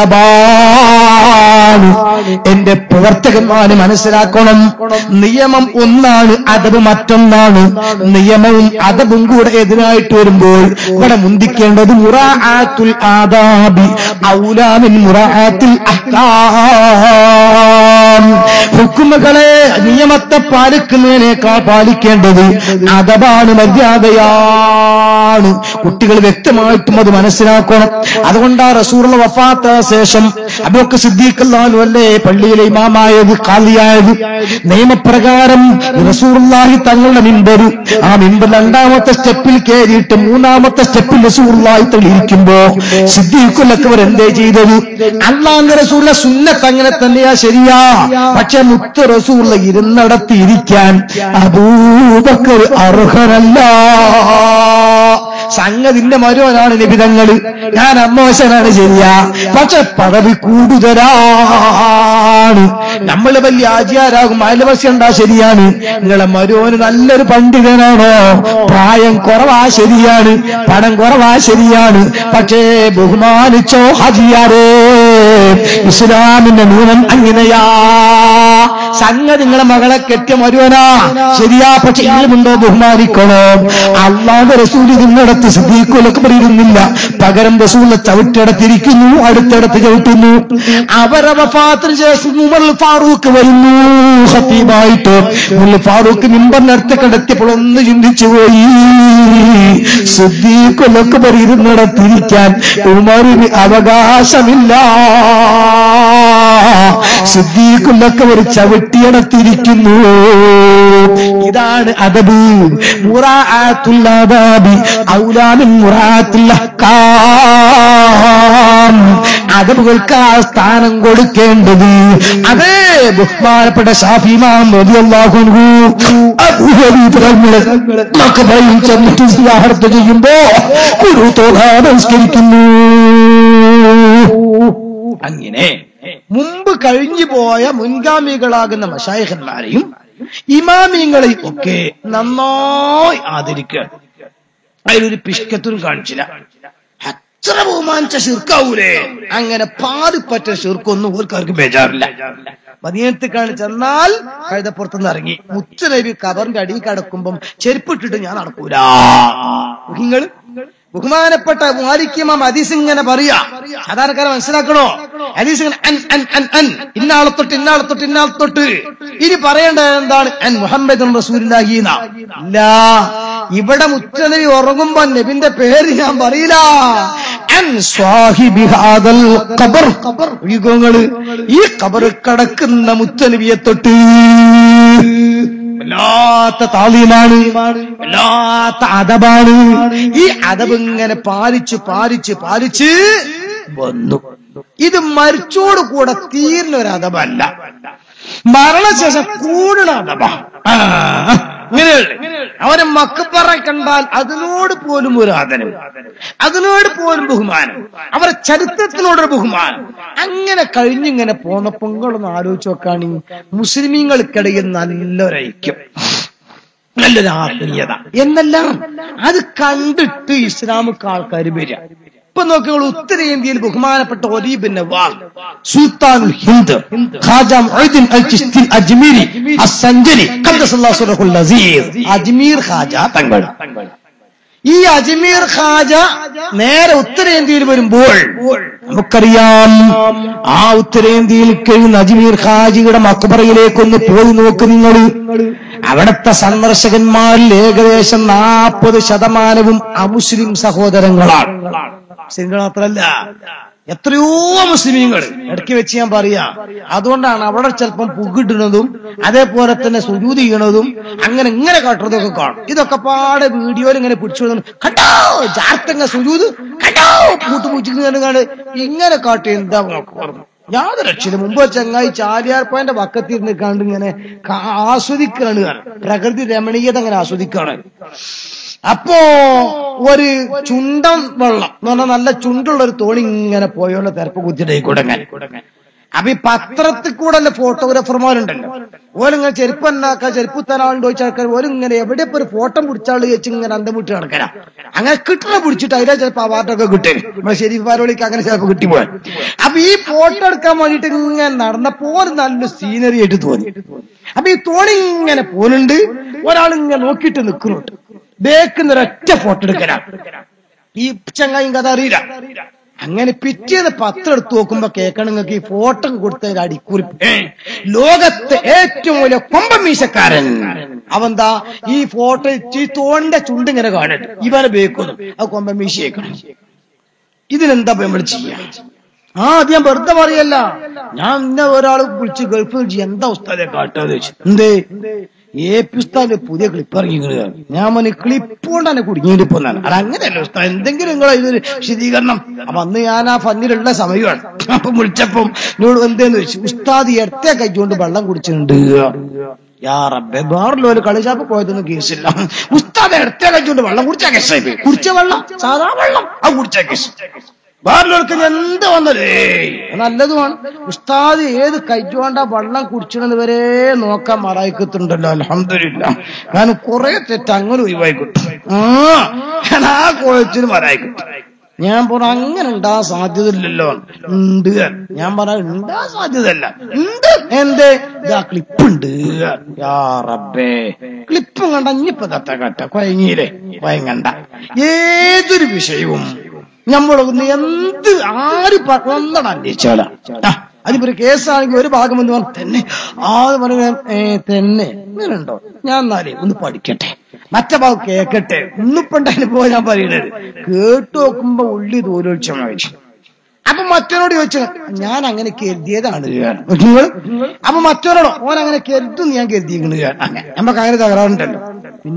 അദബാണ് എന്റെ പ്രവർത്തകന്മാര് മനസ്സിലാക്കണം നിയമം ഒന്നാണ് അതബ് മറ്റൊന്നാണ് നിയമവും അതബും കൂടെ എതിരായിട്ട് വരുമ്പോൾ ഇവിടെ മുന്തിക്കേണ്ടത് മുറാഅത്തുൽ ആദാബി ഔലാമിൻ മുറാഅത്തിൽ അഹ്കാം ഹുക്കുമകളെ നിയമത്തെ പാലിക്കുന്നതിനേക്കാൾ പാലിക്കേണ്ടത് അതബാണ് മര്യാദയാണ് കുട്ടികൾ വ്യക്തമായിട്ടും അത് മനസ്സിലാക്കണം അതുകൊണ്ട് ആ റസൂറുള്ള വഫാത്ത ശേഷം അബൂക്ക് സിദ്ദീഖല്ലാഹു അല്ലേ പള്ളിയിലെ ഇമാമായത് കാലിയായത് നിയമപ്രകാരം റസൂറുള്ളാഹി തങ്ങളുടെ മിമ്പർ ആ മിമ്പർ രണ്ടാമത്തെ സ്റ്റെപ്പിൽ കയറിയിട്ട് മൂന്നാമത്തെ സ്റ്റെപ്പിൽ റസൂറുള്ളാഹി തെളിയിക്കുമ്പോ സിദ്ദീഖുല്ലക്കവർ എന്തേ ചെയ്തത് അള്ളാഹ് റസൂറിലെ സുന്നത്ത് അങ്ങനെ തന്നെയാ ശരിയാ പക്ഷെ മുത്ത് റസൂറിൽ ഇരുന്നിടത്ത് ഇരിക്കാൻ അബൂബക്കർ അർഹനല്ല സംഗതിന്റെ മരുവനാണ് നിബിതങ്ങള് ഞാൻ അമ്മോശനാണ് ശരിയാ പക്ഷെ പദവി കൂടുതലാണ് നമ്മൾ വലിയ ആചാരാകും അയൽവസ്യം ഉണ്ടാ ശരിയാണ് നിങ്ങളെ മരുവന് നല്ലൊരു പണ്ഡിതനാണോ പ്രായം കുറവാ ശരിയാണ് പണം കുറവാ ശരിയാണ് പക്ഷേ ബഹുമാനിച്ചോ ഹജിയാരേ ഇസ്ലാമിന്റെ നിയമം അങ്ങനെയാ സംഗതി നിങ്ങളെ മകളെ കെട്ടിയ മരുവനാ ശരിയാ പക്ഷെ ഇല്ലുമുണ്ടോ ബഹുമാനിക്കണോ അള്ളാന്റെ റസൂൽ ഇതിനടത്ത് സിദ്ദീഖുലൊക്കെ പറയുന്നില്ല പകരം റസൂലിനെ ചവിട്ടിടത്തിരിക്കുന്നു അടുത്തടത്ത് ചവിട്ടുന്നു അവരെ വഫാത്തിന് ശേഷം ഉമർ ഫാറൂഖ് വരുന്നു ഹത്തീബായിട്ട് ഉമർ ഫാറൂഖ് മിമ്പറിനടുത്ത് കിടത്തിയപ്പോൾ ഒന്ന് ചിന്തിച്ചു പോയി സിദ്ദീഖുലൊക്കെ പറയുന്നിടത്തിരിക്കാൻ ഉമറിന് അവകാശമില്ല സിദ്ദീഖുലൊക്കെ ഒരു ചവിട്ടിയടത്തിരിക്കുന്നു ഇതാണ് അദബ് മുറാഅത്തുല്ലാദാബി ഔലാമിൻ മുറാഅത്തുൽ അഹ്കാം അദബുകൾക്ക് ആ സ്ഥാനം കൊടുക്കേണ്ടത് അതേ ബഹുമാനപ്പെട്ട ഷാഫി ഇമാം റളിയല്ലാഹു അൻഹു അബൂ ഹനീഫ തങ്ങളെ മക്കബറയിൽ ചെന്നിട്ട് സിയാഹത്ത് ചെയ്യുമ്പോ ഒരു തോതാ നമസ്കരിക്കുന്നു അങ്ങനെ മുമ്പ് കഴിഞ്ഞു പോയ മുൻഗാമികളാകുന്ന മഷായഹന്മാരെയും ഇമാമിങ്ങളെയും ഒക്കെ നന്നായി ആദരിക്കുക അതിലൊരു പിഷ്കത്തും കാണിച്ചില്ല അത്ര ബഹുമാനിച്ച ഷിർക്കാവൂലേ അങ്ങനെ പാതിപ്പറ്റ ഷിർക്കൊന്നും ഓർക്കാർക്ക് ബേജാറില്ല മദീനത്ത് കാണിച്ചെന്നാൽ കഴുതപ്പുറത്തുനിന്ന് ഇറങ്ങി മുത്തുനബി കബറിന്റെ അടിയിൽ കിടക്കുമ്പം ചെരുപ്പിട്ടിട്ട് ഞാൻ നടക്കൂല നിങ്ങൾ ബഹുമാനപ്പെട്ട മാലിക്യമാം ഹദീസ് ഇങ്ങനെ പറയാ സാധാരണക്കാരെ മനസ്സിലാക്കണോ ഹദീസ് ഇങ്ങനെ അൻ അൻ അൻ അൻ ഇന്നാളെ തൊട്ട് ഇന്നാളെ തൊട്ട് ഇന്നാളെ തൊട്ട് ഇനി പറയേണ്ടത് എന്താണ് അൻ മുഹമ്മദ് റസൂലില്ലാഹീന ഇല്ല ഇവിടെ മുത്തനബി ഉറങ്ങുമ്പോ നബിന്റെ പേര് ഞാൻ പറയില്ല അൻ സ്വാഹിബി ഹാദൽ ഖബർ യുഗങ്ങള് ഈ ഖബർ കടക്കുന്ന മുത്തനബിയെ തൊട്ട് വല്ലാത്ത താളീമാണ് വല്ലാത്ത അതബാണ് ഈ അതബ് ഇങ്ങനെ പാലിച്ച് പാലിച്ച് പാലിച്ച് വന്നു ഇത് മരിച്ചോട് കൂടെ തീർന്ന ഒരു അതബല്ല മരണശേഷം കൂടുന്ന അതബ ഇങ്ങനെയല്ലേ അവരെ മക്കപ്പറ കണ്ടാൽ അതിനോട് പോലും ഒരു ആദരവ് അതിനോട് പോലും ബഹുമാനം അവരെ ചരിത്രത്തിനോടൊരു ബഹുമാനം അങ്ങനെ കഴിഞ്ഞിങ്ങനെ പോന്നപ്പോ നിങ്ങളൊന്ന് ആലോചിച്ച് നോക്കാണ് മുസ്ലിമീങ്ങൾക്കിടയിൽ നല്ലൊരു ഐക്യം നല്ലൊരു ആത്മീയത എന്നെല്ലാം അത് കണ്ടിട്ട് ഇസ്ലാമിക്ക് ആൾക്കാർ വരിക ഇപ്പൊ നോക്കിയോളൂ ഉത്തരേന്ത്യയിൽ ബഹുമാനപ്പെട്ട ഒരീബിൻ നവാൽ സുൽത്താനുൽ ഹിന്ദ് ഖാജ മുഈദ്ദീൻ അൽ ചിസ്തി അജ്മീരി അസ്സഞ്ചരി ഖദ്ദസല്ലാഹു സുറഹുൽ അസീസ് അജ്മീർ ഖാജ തങ്ങൾ ഈ അജ്മീർ ഖാജ നേരെ ഉത്തരേന്ത്യയിൽ വരുമ്പോൾ നമുക്കറിയാം ആ ഉത്തരേന്ത്യയിൽ കഴിയുന്ന അജ്മീർ ഖാജിയുടെ മക്ബറയിലേക്കൊന്ന് പോയി നോക്ക് നിങ്ങൾ അവിടുത്തെ സന്ദർശകന്മാരിൽ ഏകദേശം നാൽപ്പത് ശതമാനവും അമുസ്ലിം സഹോദരങ്ങളാണ് മുസ്ലിങ്ങൾ മാത്രല്ല എത്രയോ മുസ്ലിമീങ്ങൾ ഇടയ്ക്ക് വെച്ച് ഞാൻ പറയാ അതുകൊണ്ടാണ് അവിടെ ചിലപ്പം പുകിടുന്നതും അതേപോലെ തന്നെ സുജൂതി ചെയ്യണതും അങ്ങനെ ഇങ്ങനെ കാട്ടുന്നതൊക്കെ കാണും ഇതൊക്കെ പാടെ വീഡിയോയിൽ ഇങ്ങനെ പിടിച്ചു കണ്ടോ ജാർത്തങ്ങ സുജൂത് കണ്ടോ പൂട്ടുപൂച്ചിങ്ങനെ കാണും ഇങ്ങനെ കാട്ടി എന്താ പറഞ്ഞു യാതൊരു രക്ഷയില്ല മുമ്പ് ചങ്ങായി ചാലിയാർ പോയിന്റെ വക്കത്തിരുന്ന് കണ്ട് ഇങ്ങനെ കാ- ആസ്വദിക്കാണ് കാണും. പ്രകൃതി രമണീയത അങ്ങനെ ആസ്വദിക്കാണ് അപ്പോ ഒരു ചുണ്ടൻ വെള്ളം എന്ന് പറഞ്ഞാൽ നല്ല ചുണ്ടുള്ള ഒരു തോണി ഇങ്ങനെ പോയോണ്ട് തിരപ്പ് കുത്തിടേ കുടങ്ങാൻ അപ്പൊ ഈ പത്രത്തിൽ കൂടെ അല്ല ഫോട്ടോഗ്രാഫർമാരുണ്ടല്ലോ ഓലിങ്ങനെ ചെരുപ്പ് എന്നാക്കാ ചെരുപ്പ് തരാണ്ട് ചോദിച്ച ആൾക്കാർ ഓലും ഇങ്ങനെ എവിടെ ഇപ്പൊ ഒരു ഫോട്ടോ പിടിച്ചാൾ വെച്ച് ഇങ്ങനെ അന്തം വിട്ട് കിടക്കരാ അങ്ങനെ കിട്ടണ പിടിച്ചിട്ട് അതിലെ ചിലപ്പോ അവാർഡൊക്കെ കിട്ടും നമ്മളെ ശരീഫ് പാരോളിക്ക് അങ്ങനെ ചിലപ്പോ കിട്ടിപ്പോയി അപ്പൊ ഈ ഫോട്ടോ എടുക്കാൻ വേണ്ടിട്ട് ഇങ്ങനെ നടന്നപ്പോ ഒരു നല്ല സീനറി ആയിട്ട് തോന്നി അപ്പൊ ഈ തോണി ഇങ്ങനെ പോലുണ്ട് ഒരാൾ ഇങ്ങനെ നോക്കിയിട്ട് നിൽക്കുന്നുണ്ട് ബേക്കുന്ന ഒരൊറ്റ ഫോട്ടോ എടുക്കലാ ഈ ചങ്ങായും കഥ അറിയില്ല അങ്ങനെ പിറ്റേന്ന് പത്രം എടുത്ത് നോക്കുമ്പോ കേൾക്കണം നിങ്ങൾക്ക് ഈ ഫോട്ടോ കൊടുത്തതിന്റെ അടിക്കുറിപ്പ് ഏ, ലോകത്തെ ഏറ്റവും വലിയ കൊമ്പൻ മീശക്കാരൻ അവന്താ ഈ ഫോട്ടോ ഈ തോണിന്റെ ചുണ്ട് ഇങ്ങനെ കാണട്ടെ ഇവനെ ബേക്കുന്നു അത് കൊമ്പൻ മീശയേക്കണം ഇതിനെന്താ ഇപ്പൊ നമ്മൾ ചെയ്യാ ആ അത് ഞാൻ വെറുതെ പറയല്ല ഞാൻ ഇന്ന ഒരാൾ വിളിച്ച് ഗൾഫിൽ വിളിച്ച് എന്താ ഉസ്താദെ കാട്ടാന്ന് ചോദിച്ചു എന്തേ ഏ പി ഉസ്താദിന്റെ പുതിയ ക്ലിപ്പ് ഇറങ്ങിക്കുന്നത് ഞാൻ മോനെ ക്ലിപ്പ് കൊണ്ട് തന്നെ കുടുങ്ങിയിട്ട് പോന്നാണ് അത് അങ്ങനെയല്ല ഉസ്താദ് എന്തെങ്കിലും നിങ്ങൾ ഇതൊരു വിശദീകരണം അപ്പൊ അന്ന് ഞാൻ ആ ഫന്നിലുള്ള സമയമാണ് അപ്പൊ വിളിച്ചപ്പം എന്നോട് എന്തേന്ന് ചോദിച്ചു ഉസ്താദ് ഇടത്തെ കൈകൊണ്ട് വെള്ളം കുടിച്ചിട്ടുണ്ട് യാ റബ്ബെ വേറല്ലോ ഒരു കളിശാപ്പ് പോയതൊന്നും കേസില്ല ഉസ്താദ് ഇടത്തെ കൈകൊണ്ട് വെള്ളം കുടിച്ചാ കേസായി പോയി കുടിച്ച വെള്ളം സാധാ വെള്ളം അത് കുടിച്ചാ കേസ് വേറൊരാൾക്ക് എന്ത് വന്നതേ നല്ലതുമാണ് ഉസ്താദ് ഏത് കൈച്ചുകൊണ്ട വെള്ളം കുടിച്ചിടുന്നത് വരെ നോക്കാൻ മറായിക്കത്തുണ്ടല്ലോ അലഹമില്ല ഞാൻ കുറെ തെറ്റ് അങ്ങനെ ഒഴിവായി കിട്ടും ആ ഞാൻ ആ കോഴച്ചിന് മറായിക്കിട്ടും ഞാൻ പറഞ്ഞ അങ്ങനെ ഉണ്ടാകാൻ സാധ്യതയില്ലല്ലോ ഉണ്ട് ഞാൻ പറഞ്ഞ ഉണ്ടാകാൻ സാധ്യതയല്ല ഉണ്ട് എന്തേ ഇതാ ക്ലിപ്പ് ഉണ്ട് യാ റബ്ബേ ക്ലിപ്പും കണ്ട ഇനിയിപ്പോ തത്ത കട്ട കൊയങ്ങിയില്ലേ കൊയങ്ങണ്ട ഏതൊരു വിഷയവും നമ്മളൊന്ന് എന്ത് ആര് ഒന്നാണ് അന്വേഷിച്ചാല അതിപ്പോ ഒരു കേസാണെങ്കിൽ ഒരു ഭാഗം എന്ന് പറഞ്ഞു തന്നെ ആ പറഞ്ഞു ഏ തന്നെ ഇങ്ങനെയുണ്ടോ ഞാൻ എന്നാലേ ഒന്ന് പഠിക്കട്ടെ മറ്റേ ഭാഗം കേക്കട്ടെ ഒന്നിപ്പണ്ട അനുഭവം ഞാൻ പറയുന്നത് കേട്ടു നോക്കുമ്പോ ഉള്ളി ദൂരോത്സവം കഴിച്ചു അപ്പൊ മറ്റവനോട് ചോദിച്ചു ഞാൻ അങ്ങനെ കരുതിയതാണ് നിങ്ങൾ അപ്പൊ മറ്റവനോടോ ഓൻ അങ്ങനെ കരുതും ഞാൻ കരുതിയിരിക്കുന്നത് നമുക്ക് അങ്ങനെ തകരാറുണ്ടല്ലോ പിന്നെ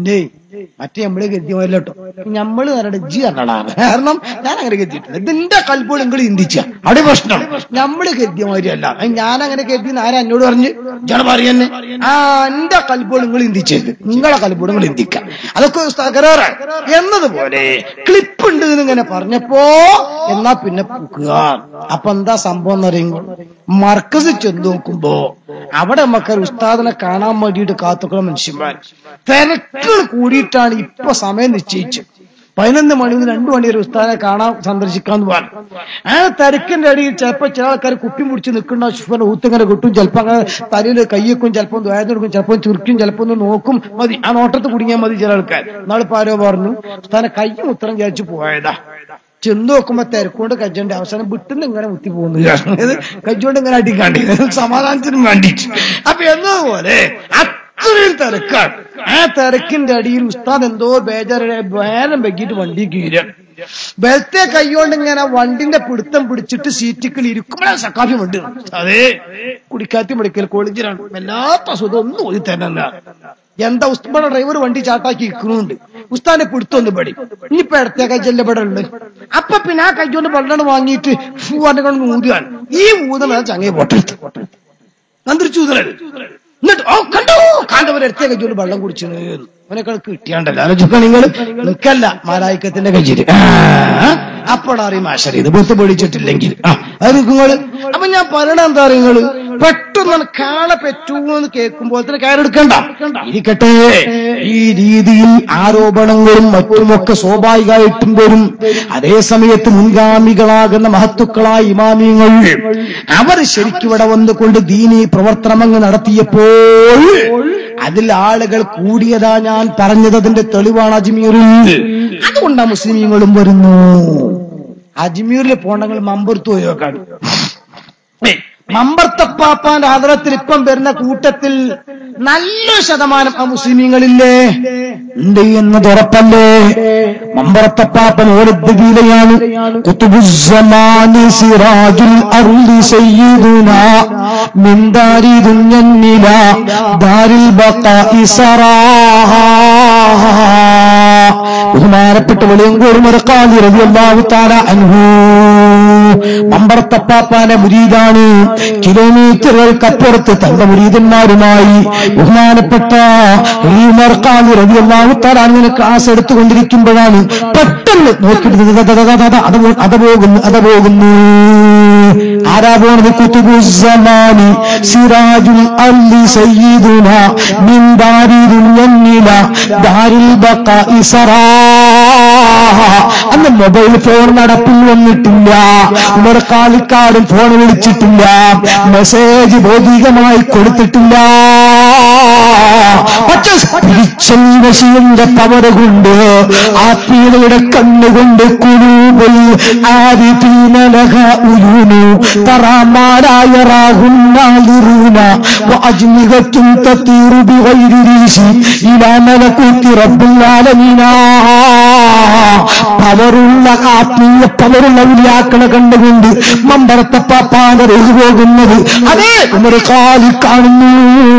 മറ്റേ നമ്മള് ഗദ്യമല്ല കേട്ടോ നമ്മള് പറഞ്ഞിട്ട് ജി പറഞ്ഞടാണ് കാരണം ഞാൻ അങ്ങനെ ഗദ്ദിയിട്ടില്ല ഇതിന്റെ കൽപ്പോൾ നിങ്ങൾ ചിന്തിച്ച അവിടെ പ്രശ്നം നമ്മള് ഗദ്യമാരിയല്ല ഞാൻ അങ്ങനെ കരുതി ആരാ എന്നോട് പറഞ്ഞ് ജന പറയുന്നെ ആ എന്റെ കൽപ്പോൾ നിങ്ങൾ ചിന്തിച്ചത് നിങ്ങളെ കൽപ്പോൾ നിങ്ങൾ ചിന്തിക്കാം അതൊക്കെ തകരാറാണ് എന്നതുപോലെ ക്ലിപ്പ് ഉണ്ട് എന്ന് ഇങ്ങനെ പറഞ്ഞപ്പോ എന്നാ പിന്നെ പൂക്കുക അപ്പൊ എന്താ സംഭവം എന്ന് പറയുമ്പോൾ മർക്കസ് ചെന്ന് നോക്കുമ്പോ അവിടെ നമുക്കൊരു ഉസ്താദിനെ കാണാൻ വേണ്ടിയിട്ട് കാത്തുക്കുന്ന മനുഷ്യന്മാർ തിരക്കുകൾ കൂടിയിട്ടാണ് ഇപ്പൊ സമയം നിശ്ചയിച്ചത് പതിനൊന്ന് മണി മുതൽ രണ്ടു മണി വരെ ഉസ്താദിനെ കാണാൻ സന്ദർശിക്കാന്ന് പറഞ്ഞു ആ തിരക്കിന്റെ അടിയിൽ ചിലപ്പോ ചില ആൾക്കാർ കുപ്പി മുടിച്ച് നിൽക്കുന്ന ശുഭന ഊത്തിങ്ങനെ കിട്ടും ചിലപ്പോ അങ്ങനെ തലയിൽ കയ്യക്കും ചിലപ്പോൾ ദ്വായത്തെടുക്കും ചിലപ്പോൾ ചുരുക്കും ചിലപ്പോ ഒന്ന് നോക്കും മതി ആ നോട്ടത്ത് കുടുങ്ങിയാൽ മതി ചില ആൾക്കാർ നാളിപ്പോ ആരോ പറഞ്ഞു ഉസ്താദിനെ കയ്യും ഉത്തരം വിചാരിച്ചു പോയതാ ചെന്ന് നോക്കുമ്പോ തിരക്കൊണ്ട് കജ്ജോണ്ട് അവസാനം വിട്ടുന്ന് ഇങ്ങനെ മുത്തി പോകുന്നു ഇത് കജ്ജോണ്ട് ഇങ്ങനെ അടിക്കാണ്ടി സമാധാനത്തിനും വേണ്ടിയിട്ട് അപ്പൊ എന്നതുപോലെ അത്രയും തിരക്കാണ് ആ തിരക്കിന്റെ അടിയിൽ ഉസ്താദ് എന്തോ ബേജാറെ വേനം വെക്കിയിട്ട് വണ്ടി കീഴാണ് ബലത്തെ കൈകൊണ്ട് ഇങ്ങനെ വണ്ടിന്റെ പിടുത്തം പിടിച്ചിട്ട് സീറ്റിക്കിൽ ഇരിക്കുമ്പോഴാണ് സക്കാഫി വണ്ടി അതെ കുടിക്കാത്തി മെഡിക്കൽ കോളേജിലാണ് വല്ലാത്ത സുഖം ഒന്നും ഓതി തന്നെ എന്താ ഉസ്താന ഡ്രൈവർ വണ്ടി ചാട്ടാക്കി ഇരിക്കുന്നുണ്ട് ഉസ്താനെ പിടുത്തൊന്ന് പടി ഇനിയിപ്പൊ ഇടത്തെ കജ്ജല്ല ഇവിടെ ഉണ്ട് അപ്പൊ പിന്നെ ആ കൈകൊണ്ട് വെള്ളം വാങ്ങിയിട്ട് ഫൂ പറഞ്ഞ കൊണ്ട് ഊതുകയാണ് ഈ ഊതണ ചങ്ങയെ പൊട്ടെടുത്ത് നന്ദിരി ചൂതണത് എന്നിട്ട് ഓ കണ്ടോ കാണ്ടവരെ അടുത്ത കജ്ജോട് വെള്ളം കുടിച്ചു അവനൊക്കെ കിട്ടിയാണ്ടല്ലോ ആലോചിക്കുക നിങ്ങൾ നിൽക്കല്ല മാലായിക്കത്തിന്റെ കജ്ജില് അപ്പോഴറിയും മാഷറി ഇത് പൊത്ത് പൊടിച്ചിട്ടില്ലെങ്കിൽ ആ അത് നിങ്ങള് അപ്പൊ ഞാൻ പറയണ എന്താ നിങ്ങള് പെട്ടെന്ന് കാളെ പെറ്റൂന്ന് കേൾക്കുമ്പോൾ തന്നെ കയറെടുക്കണ്ട ഇരിക്കട്ടെ ഈ രീതിയിൽ ആരോപണങ്ങളും മറ്റുമൊക്കെ സ്വാഭാവികമായിട്ടും വരും അതേ സമയത്ത് മുൻഗാമികളാകുന്ന മഹത്തുക്കളായ ഇമാമിയങ്ങൾ അവർ ശരിക്കും ഇവിടെ വന്നുകൊണ്ട് ദീനി പ്രവർത്തനമങ്ങ് നടത്തിയപ്പോൾ അതിൽ ആളുകൾ കൂടിയതാ ഞാൻ പറഞ്ഞത് അതിന്റെ തെളിവാണ് അജ്മീറിൽ അതുകൊണ്ടാ മുസ്ലിമീങ്ങളും വരുന്നു അജ്മീറിൽ പോണെങ്കിൽ മമ്പുറത്ത് പോയി നോക്കാണ് മമ്പർത്തപ്പാപ്പാന്റെ ആദരത്തിൽ ഇപ്പം വരുന്ന കൂട്ടത്തിൽ നല്ല ശതമാനം ആ മുസ്ലിമീങ്ങളില്ലേ ഉണ്ട് എന്നത് ഉറപ്പല്ലേ മമ്പറത്തപ്പാപ്പൻ ഓരദ്ദീലയാണ് കുത്തുബുസ്സമാനി സിറാജുൽ അർളി സയ്യിദുന മിൻ ദാരി ദുഞ്ഞന്നില ദാരിൽ ബഖാഇ സറാഹ ബഹുമാനപ്പെട്ട വെളിയങ്കോട് മറക്കാതി റളിയല്ലാഹു തആല അൻഹു മമ്പറത്തപ്പാപ്പാന്റെ മുരീദാണ് കിലോമീറ്ററുകൾക്കപ്പുറത്ത് തന്റെ മുരീദന്മാരുമായി ബഹുമാനപ്പെട്ട ഈ മറക്കാതി റളിയല്ലാഹു തആല അങ്ങനെ ക്ലാസ് എടുത്തുകൊണ്ടിരിക്കുമ്പോഴാണ് പെട്ടെന്ന് നോക്കിയിട്ട് അത് അത് പോകുന്നു അത് പോകുന്നു ആരാ പോണത് കുത്തുബുസമാനി സിറാജുൽ അല്ലി സയ്യിദുന മിൻ ദാരിൽ യന്നില ദാരിൽ ബഖാഇ സറാ അന്ന് മൊബൈൽ ഫോൺ നടപ്പിൽ വന്നിട്ടില്ല ഉമർ കാലിക്കാടും ഫോൺ വിളിച്ചിട്ടില്ല മെസ്സേജ് ഭൗതികമായി കൊടുത്തിട്ടില്ല പക്ഷെ സ്പിരിച്വൽ പവർ കൊണ്ട് ആത്മീയതയുടെ കണ്ണുകൊണ്ട് കുരൂബൽ ആരിപീനലഹ ഉയൂനു തറാമാരായ റാഹുന്നാലിറൂന വാജ്മികത്തും തത്തീറു ബിഗൈരി രീശി ഇലാ മലകൂത്തി റബ്ബുൽ ആലമീനാ പവറുള്ള ആത്മീയ പവറുള്ള ഉലിയാക്കളെ കണ്ടുകൊണ്ട് മമ്പറത്തപ്പാപ്പാന്റെ റെഹു പോകുന്നത് അതേ ഒരു കാലിൽ കാണുന്നു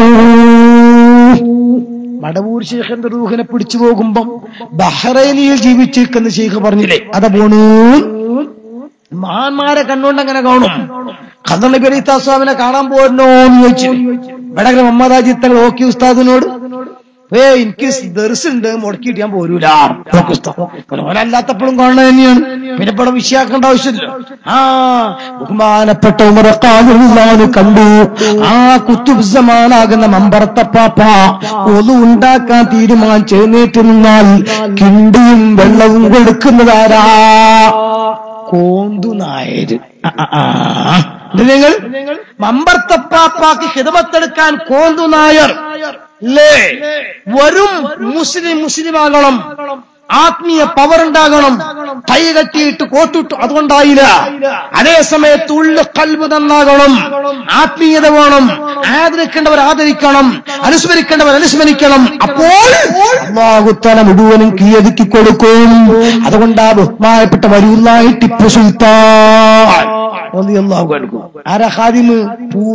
മടവൂർ ശേഖന്റെ റൂഹിനെ പിടിച്ചു പോകുമ്പം ബഹ്റൈനിയിൽ ജീവിച്ചിരിക്കുന്ന ശേഖ് പറഞ്ഞില്ലേ അത പോണു മഹാന്മാരെ കണ്ടുകൊണ്ട് അങ്ങനെ കാണും ഖദർ നബി അലി സ്വാമിനെ കാണാൻ പോരണോ എന്ന് ചോദിച്ചു ഇവിടെ മുഹമ്മദ് തങ്ങൾ ഓക്കി ഉസ്താദിനോട് ഏ എനിക്ക് ദർസുണ്ട് മുടക്കിയിട്ട് ഞാൻ പോരൂല ഓനല്ലാത്തപ്പോഴും കാണുന്നത് തന്നെയാണ് പിന്നെ ഇവിടെ വിഷയാക്കേണ്ട ആവശ്യമില്ല ആ ബഹുമാനപ്പെട്ട ഉമറക്കാന്ന് കണ്ടു ആ കുത്തുബ്സമാനാകുന്ന മമ്പറത്തപ്പാപ്പ ഒതു ഉണ്ടാക്കാൻ തീരുമാനിച്ച് എഴുന്നേറ്റ് നിന്നാൽ കിണ്ടിയും വെള്ളവും കൊടുക്കുന്നതാരാ കോന്തു നായര് നിങ്ങൾ മമ്പർത്തപ്പാപ്പാക്ക് ഹിതമത്തെടുക്കാൻ കോന്തു നായർ അല്ലേ വരും മുസ്ലിം മുസ്ലിം ആകണം ആത്മീയ പവർ ഉണ്ടാകണം കൈ കെട്ടിയിട്ട് കോട്ടിട്ടു അതുകൊണ്ടായില്ല അതേ സമയത്ത് ഉള്ളു കൽബ് നന്നാകണം ആത്മീയത വേണം ആദരിക്കേണ്ടവർ ആദരിക്കണം അനുസ്മരിക്കേണ്ടവർ അനുസ്മരിക്കണം അപ്പോൾ അള്ളാഹുത്തല മുഴുവനും കീഴതുക്കി കൊടുക്കും അതുകൊണ്ടാ ബഹുമാനപ്പെട്ട വരൂല്ലായി ടിപ്പു സുൽത്താൻ റളിയല്ലാഹു അൻഹു. ആരാ ഹാദിമ്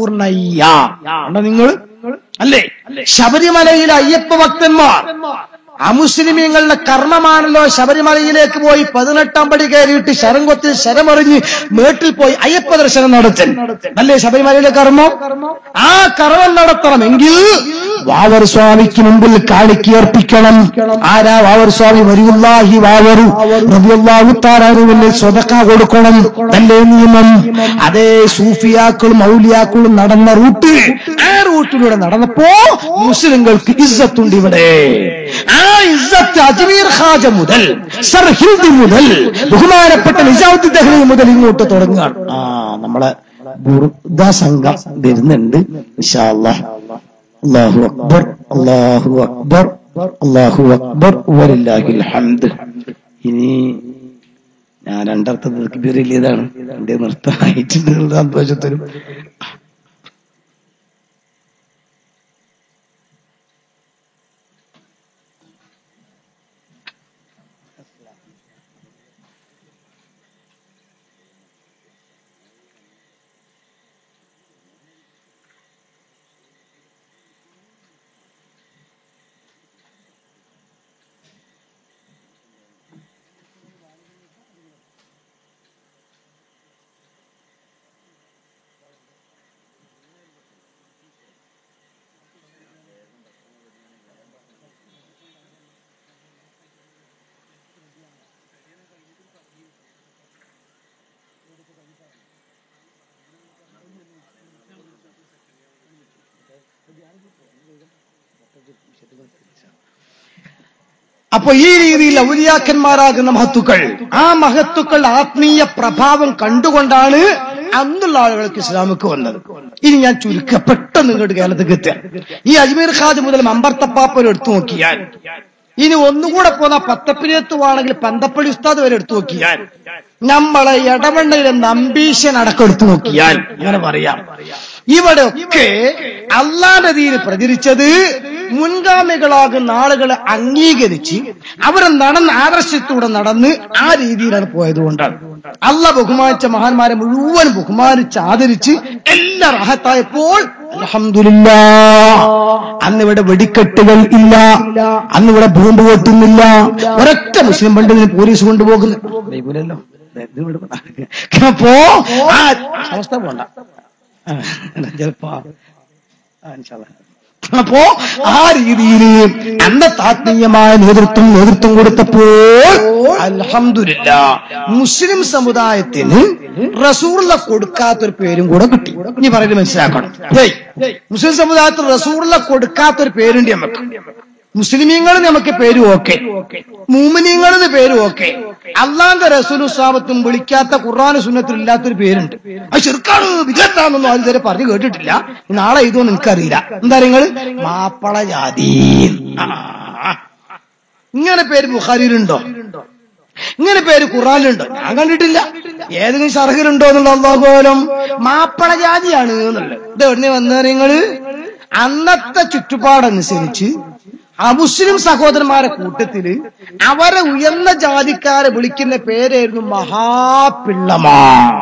പൂർണ്ണയ്യ ഉണ്ടോ നിങ്ങൾ അല്ലേ ശബരിമലയിലെ അയ്യപ്പ ഭക്തന്മാർ അമുസ്ലിമീങ്ങളുടെ കർമ്മമാണല്ലോ ശബരിമലയിലേക്ക് പോയി പതിനെട്ടാം പടി കയറിയിട്ട് ശരം കൊത്തി ശരമറിഞ്ഞ് മേട്ടിൽ പോയി അയ്യപ്പ ദർശനം നടത്തൽ അല്ലേ ശബരിമലയിലെ കർമ്മം ആ കർമ്മം നടത്തണമെങ്കിൽ വാവർ സ്വാമിക്ക് മുമ്പിൽ കാണിക്കർപ്പിക്കണം ആരാ വാവർ സ്വാമി വരിയുള്ളാഹി വാവറു റബിയുള്ളാഹുത്താറുവിന് സ്വതക്ക കൊടുക്കണം അല്ലേ നിയമം അതേ സൂഫിയാക്കളും ഔലിയാക്കളും നടന്ന റൂട്ട് ആ റൂട്ടിലൂടെ നടന്നപ്പോ മുസ്ലിങ്ങൾക്ക് ഇസ്സത്തുണ്ട് ഇവിടെ ആ ഇസ്സത്ത് അജ്മീർ ഖാജ മുതൽ സർ ഹിന്ദി മുതൽ ബഹുമാനപ്പെട്ട നിജാമുദ്ദീൻ ദഹ്ലി മുതൽ ഇങ്ങോട്ട് തുടങ്ങുകയാണ് ആ നമ്മളെ ബുർദ സംഘം വരുന്നുണ്ട് ഇൻഷാ അല്ലാഹ് അല്ലാഹു അക്ബർ അല്ലാഹു അക്ബർ അല്ലാഹു അക്ബർ വലില്ലാഹിൽ ഹംദ് ഇനി ഞാൻ രണ്ടർത്ഥത്തിൽ കിബിറിയതാണ് എന്റെ നൃത്തമായിട്ടുണ്ട് സന്തോഷത്തിലും അപ്പൊ ഈ രീതിയിൽ ഔലിയാക്കന്മാരാകുന്ന മഹത്തുക്കൾ ആ മഹത്തുക്കൾ ആത്മീയ പ്രഭാവം കണ്ടുകൊണ്ടാണ് അന്നുള്ള ആളുകൾക്ക് ഇസ്ലാമിക്ക് വന്നത് ഇനി ഞാൻ ചുരുക്ക പെട്ടെന്ന് ഇങ്ങോട്ട് കേരളത്തിൽ എത്തുക ഈ അജ്മീർ ഖാജ് മുതൽ മമ്പർത്തപ്പാപ്പൻ എടുത്തു നോക്കിയാൽ ഇനി ഒന്നുകൂടെ പോന്ന പത്തപ്പിരിയത്തുവാണെങ്കിൽ പന്തപ്പള്ളി ഉസ്താദ് വരെ എടുത്തു നോക്കിയാൽ നമ്മളെ ഇടവണ്ണയിലെ നമ്പീശൻ അടക്കം എടുത്തു നോക്കിയാൽ അങ്ങനെ പറയാം ഇവിടെ ഒക്കെ അള്ളാന്റെ ദീന് പ്രചരിച്ചത് മുൻഗാമികളാകുന്ന ആളുകളെ അംഗീകരിച്ച് അവരെ നടന്ന് ആദർശത്തൂടെ നടന്ന് ആ രീതിയിലാണ് പോയതുകൊണ്ടാണ് അല്ല ബഹുമാനിച്ച മഹാന്മാരെ മുഴുവൻ ബഹുമാനിച്ച് ആദരിച്ച് എല്ലാം റാഹത്തായപ്പോൾ അൽഹംദുലില്ലാ അന്നിവിടെ വെടിക്കെട്ടുകൾ ഇല്ല അന്നിവിടെ ബോംബ് പൊട്ടുന്നില്ല ഒരൊറ്റ മുസ്ലിം പണ്ഡിതന് പോലീസ് കൊണ്ടുപോകുന്നു ബൈബിളല്ലോ ഇത് ഇവിടെ പറ- അപ്പോ ആ അവസ്ഥ പോണ്ട ആ, ചിലപ്പോ ആ, ഇൻഷാ അല്ലാ. അപ്പോ ആ രീതിയിൽ അന്നത്തെ ആത്മീയമായ നേതൃത്വം നേതൃത്വം കൊടുത്തപ്പോൾ അൽഹംദുലില്ല മുസ്ലിം സമുദായത്തിന് റസൂർല കൊടുക്കാത്തൊരു പേരും കൂടെ കിട്ടി ഇനി പറയുന്നത് മനസ്സിലാക്കണം ഏയ്, മുസ്ലിം സമുദായത്തിന് റസൂർല കൊടുക്കാത്തൊരു പേരുണ്ട് നമുക്ക് മുസ്ലിമീങ്ങൾ നമുക്ക് പേര് ഓക്കെ മൂമിനീങ്ങളെന്ന് പേര് ഓക്കെ അള്ളാന്റെ റസൂലു സാബത്തും വിളിക്കാത്ത ഖുർആാന സുന്നത്തിൽ ഇല്ലാത്തൊരു പേരുണ്ട് അത് ചെറുക്കാണ് വിജയത്താണെന്നൊന്നും ആരും ഇതുവരെ പറഞ്ഞു കേട്ടിട്ടില്ല നാളെ ഇതൊന്നും എനിക്കറിയില്ല എന്താ നിങ്ങൾ മാപ്പള ജാതി ആ. ഇങ്ങനെ പേര് ബുഖാരിയിലുണ്ടോ ഇങ്ങനെ പേര് ഖുറാനിലുണ്ടോ ഞാൻ കണ്ടിട്ടില്ല ഏതെങ്കിലും ഷർഹിലുണ്ടോ എന്നുള്ള അള്ളാഹോലം മാപ്പള ജാതിയാണ് എന്നുള്ളത് ഇത് എവിടെ വന്ന നിങ്ങള് അന്നത്തെ ചുറ്റുപാടനുസരിച്ച് അമുസ്ലിം സഹോദരന്മാരെ കൂട്ടത്തില് അവരെ ഉയർന്ന ജാതിക്കാരെ വിളിക്കുന്ന പേരായിരുന്നു മഹാപിള്ളമാ